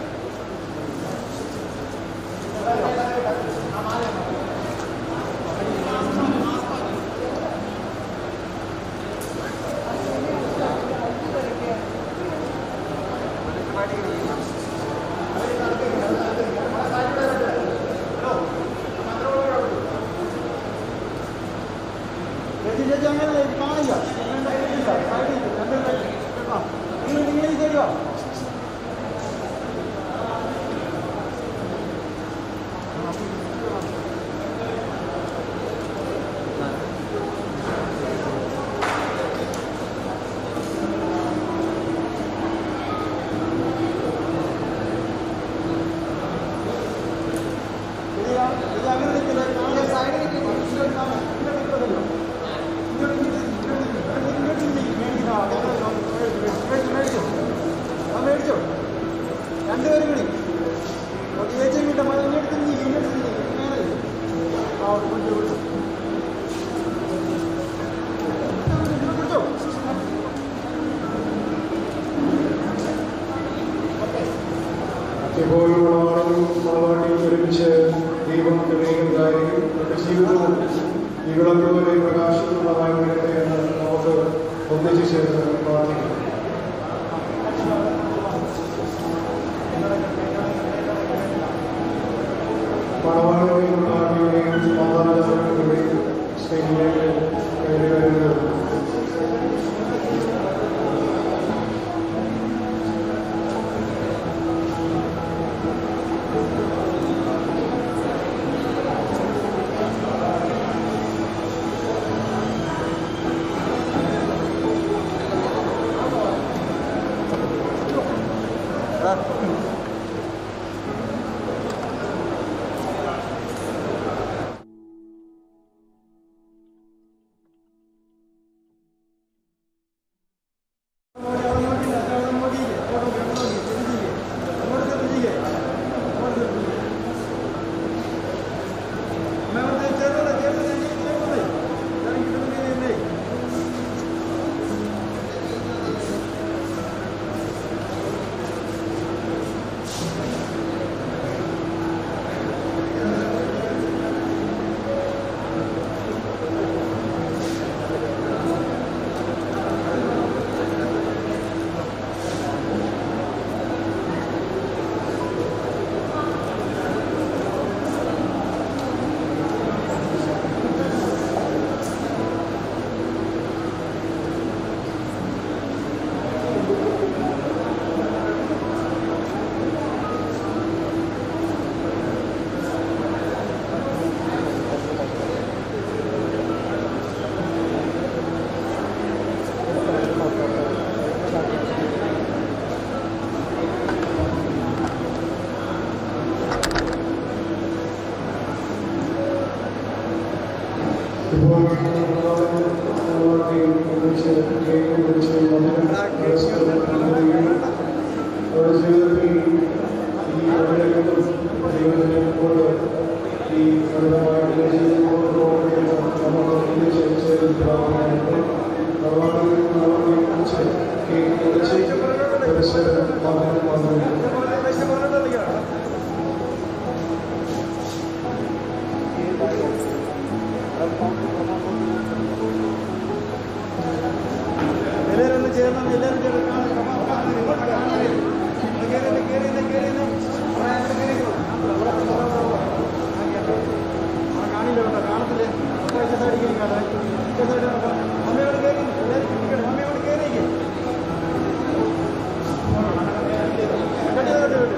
രണ്ടുപേരും കൂടി ചേച്ചി കിട്ടും ഇങ്ങോട്ട് നീ ഇങ്ങോട്ട് നീ ആ വിളിച്ചു വിളിച്ചു ഇപ്പോൾ മണവാളനും മണവാട്ടിയും ഒരുമിച്ച് ദീപം തെളിയിക്കുന്നതായിരിക്കും നമ്മുടെ ജീവിതവും ഈ വിളക്ക് പോലെ പ്രകാശിക്കുന്നതായി വരട്ടെ എന്ന് നമുക്ക് ഒന്നിച്ചു ചേർന്ന് പ്രാർത്ഥിക്കാം മണവാളനെയും മണവാട്ടിയുടെയും മാതാപിതാക്കളുടെയും സ്നേഹിതരെ കയറി വരുന്നത് ഇപ്പോൾ മണവാളനെയും ഒരുമിച്ച് കേക്ക് മുറിച്ച് മധുരം പരസ്പരം പങ്കിടുകയും അവരുടെ ജീവിതത്തിൽ ഈ അനുഗ്രഹങ്ങളും ദൈവത്തിനെ കൊണ്ട് ഈ ഫലമായിട്ട് ജീവിതത്തോട് പോകണമെന്ന് നമ്മൾ ഒന്നിച്ച് ചേർന്ന് പ്രാർത്ഥിക്കുന്നുണ്ട് മണവാളനെയും മണവാളനെയും കുറിച്ച് കേക്ക് മുറിച്ച് പരസ്പരം മധുരം പങ്കിടുകയും എല്ലാവരും ഒന്ന് ചേർന്ന് എല്ലാവരും ചേർന്ന് കാണാം. കമാ, കമാ, ഇങ്ങോട്ട് കാണാൻ കഴിയും. ഒന്ന് കേറി, ഒന്ന് കേറി, ഒന്ന് കേറി, ഒന്ന്. അവിടെ അങ്ങോട്ട് കേറിക്കോ. അവിടെ, അവിടെ, അവിടെ, അവിടെ, അവിടെ. ആ, കേട്ടോ. ആ, കാണില്ല കേട്ടോ, കാണത്തില്ലേ? അപ്പൊ ഈ side ക്ക് നിൽക്കാതെ. ഈ side നോക്കാം. അമ്മയോട് കേറി, എല്ലാവരും ഇരിക്കട്ടെ. അമ്മയോട് കേറിയിരിക്ക്. കേട്ടോ, കേട്ടോ, കേട്ടോ.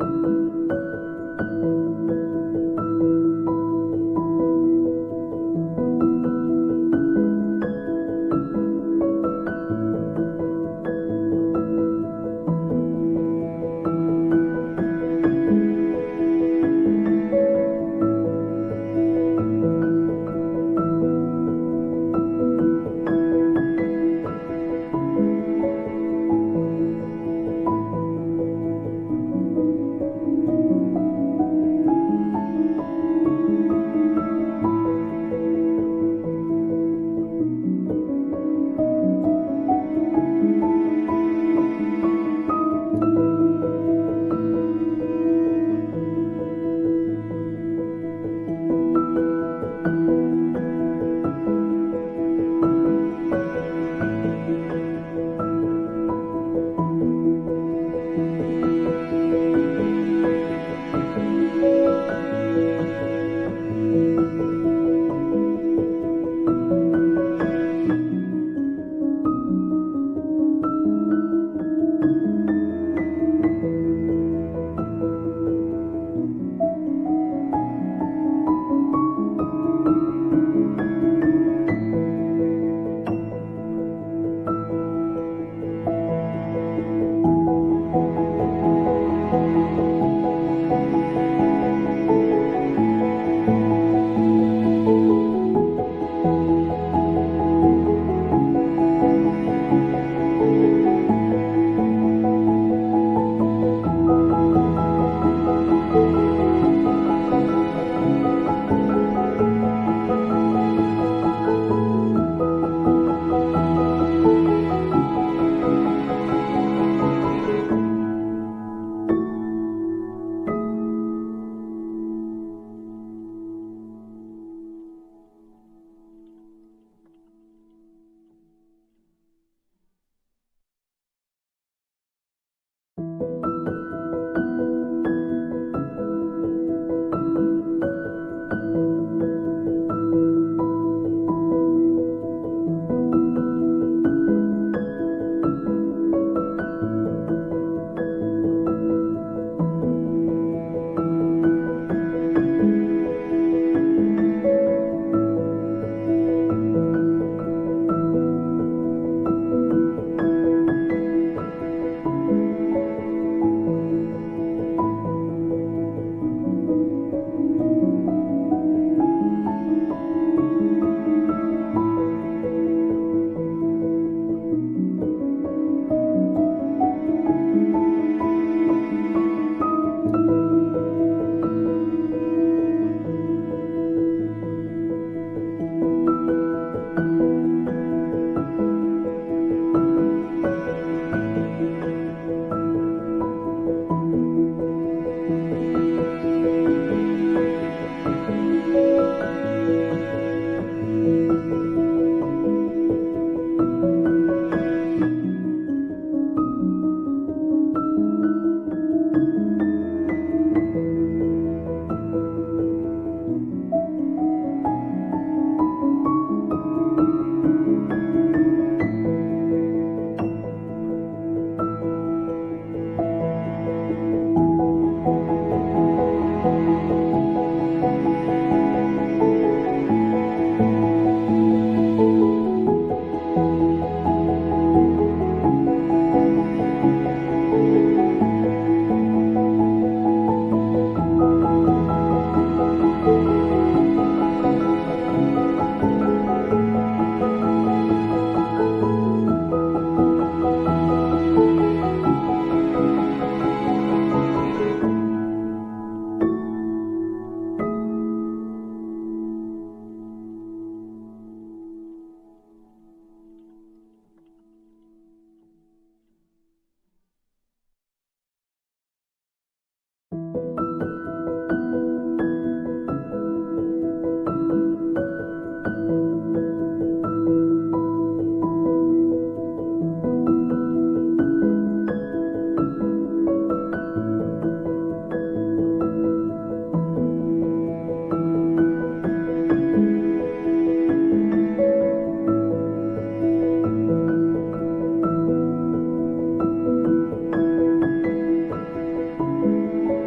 ും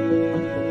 ും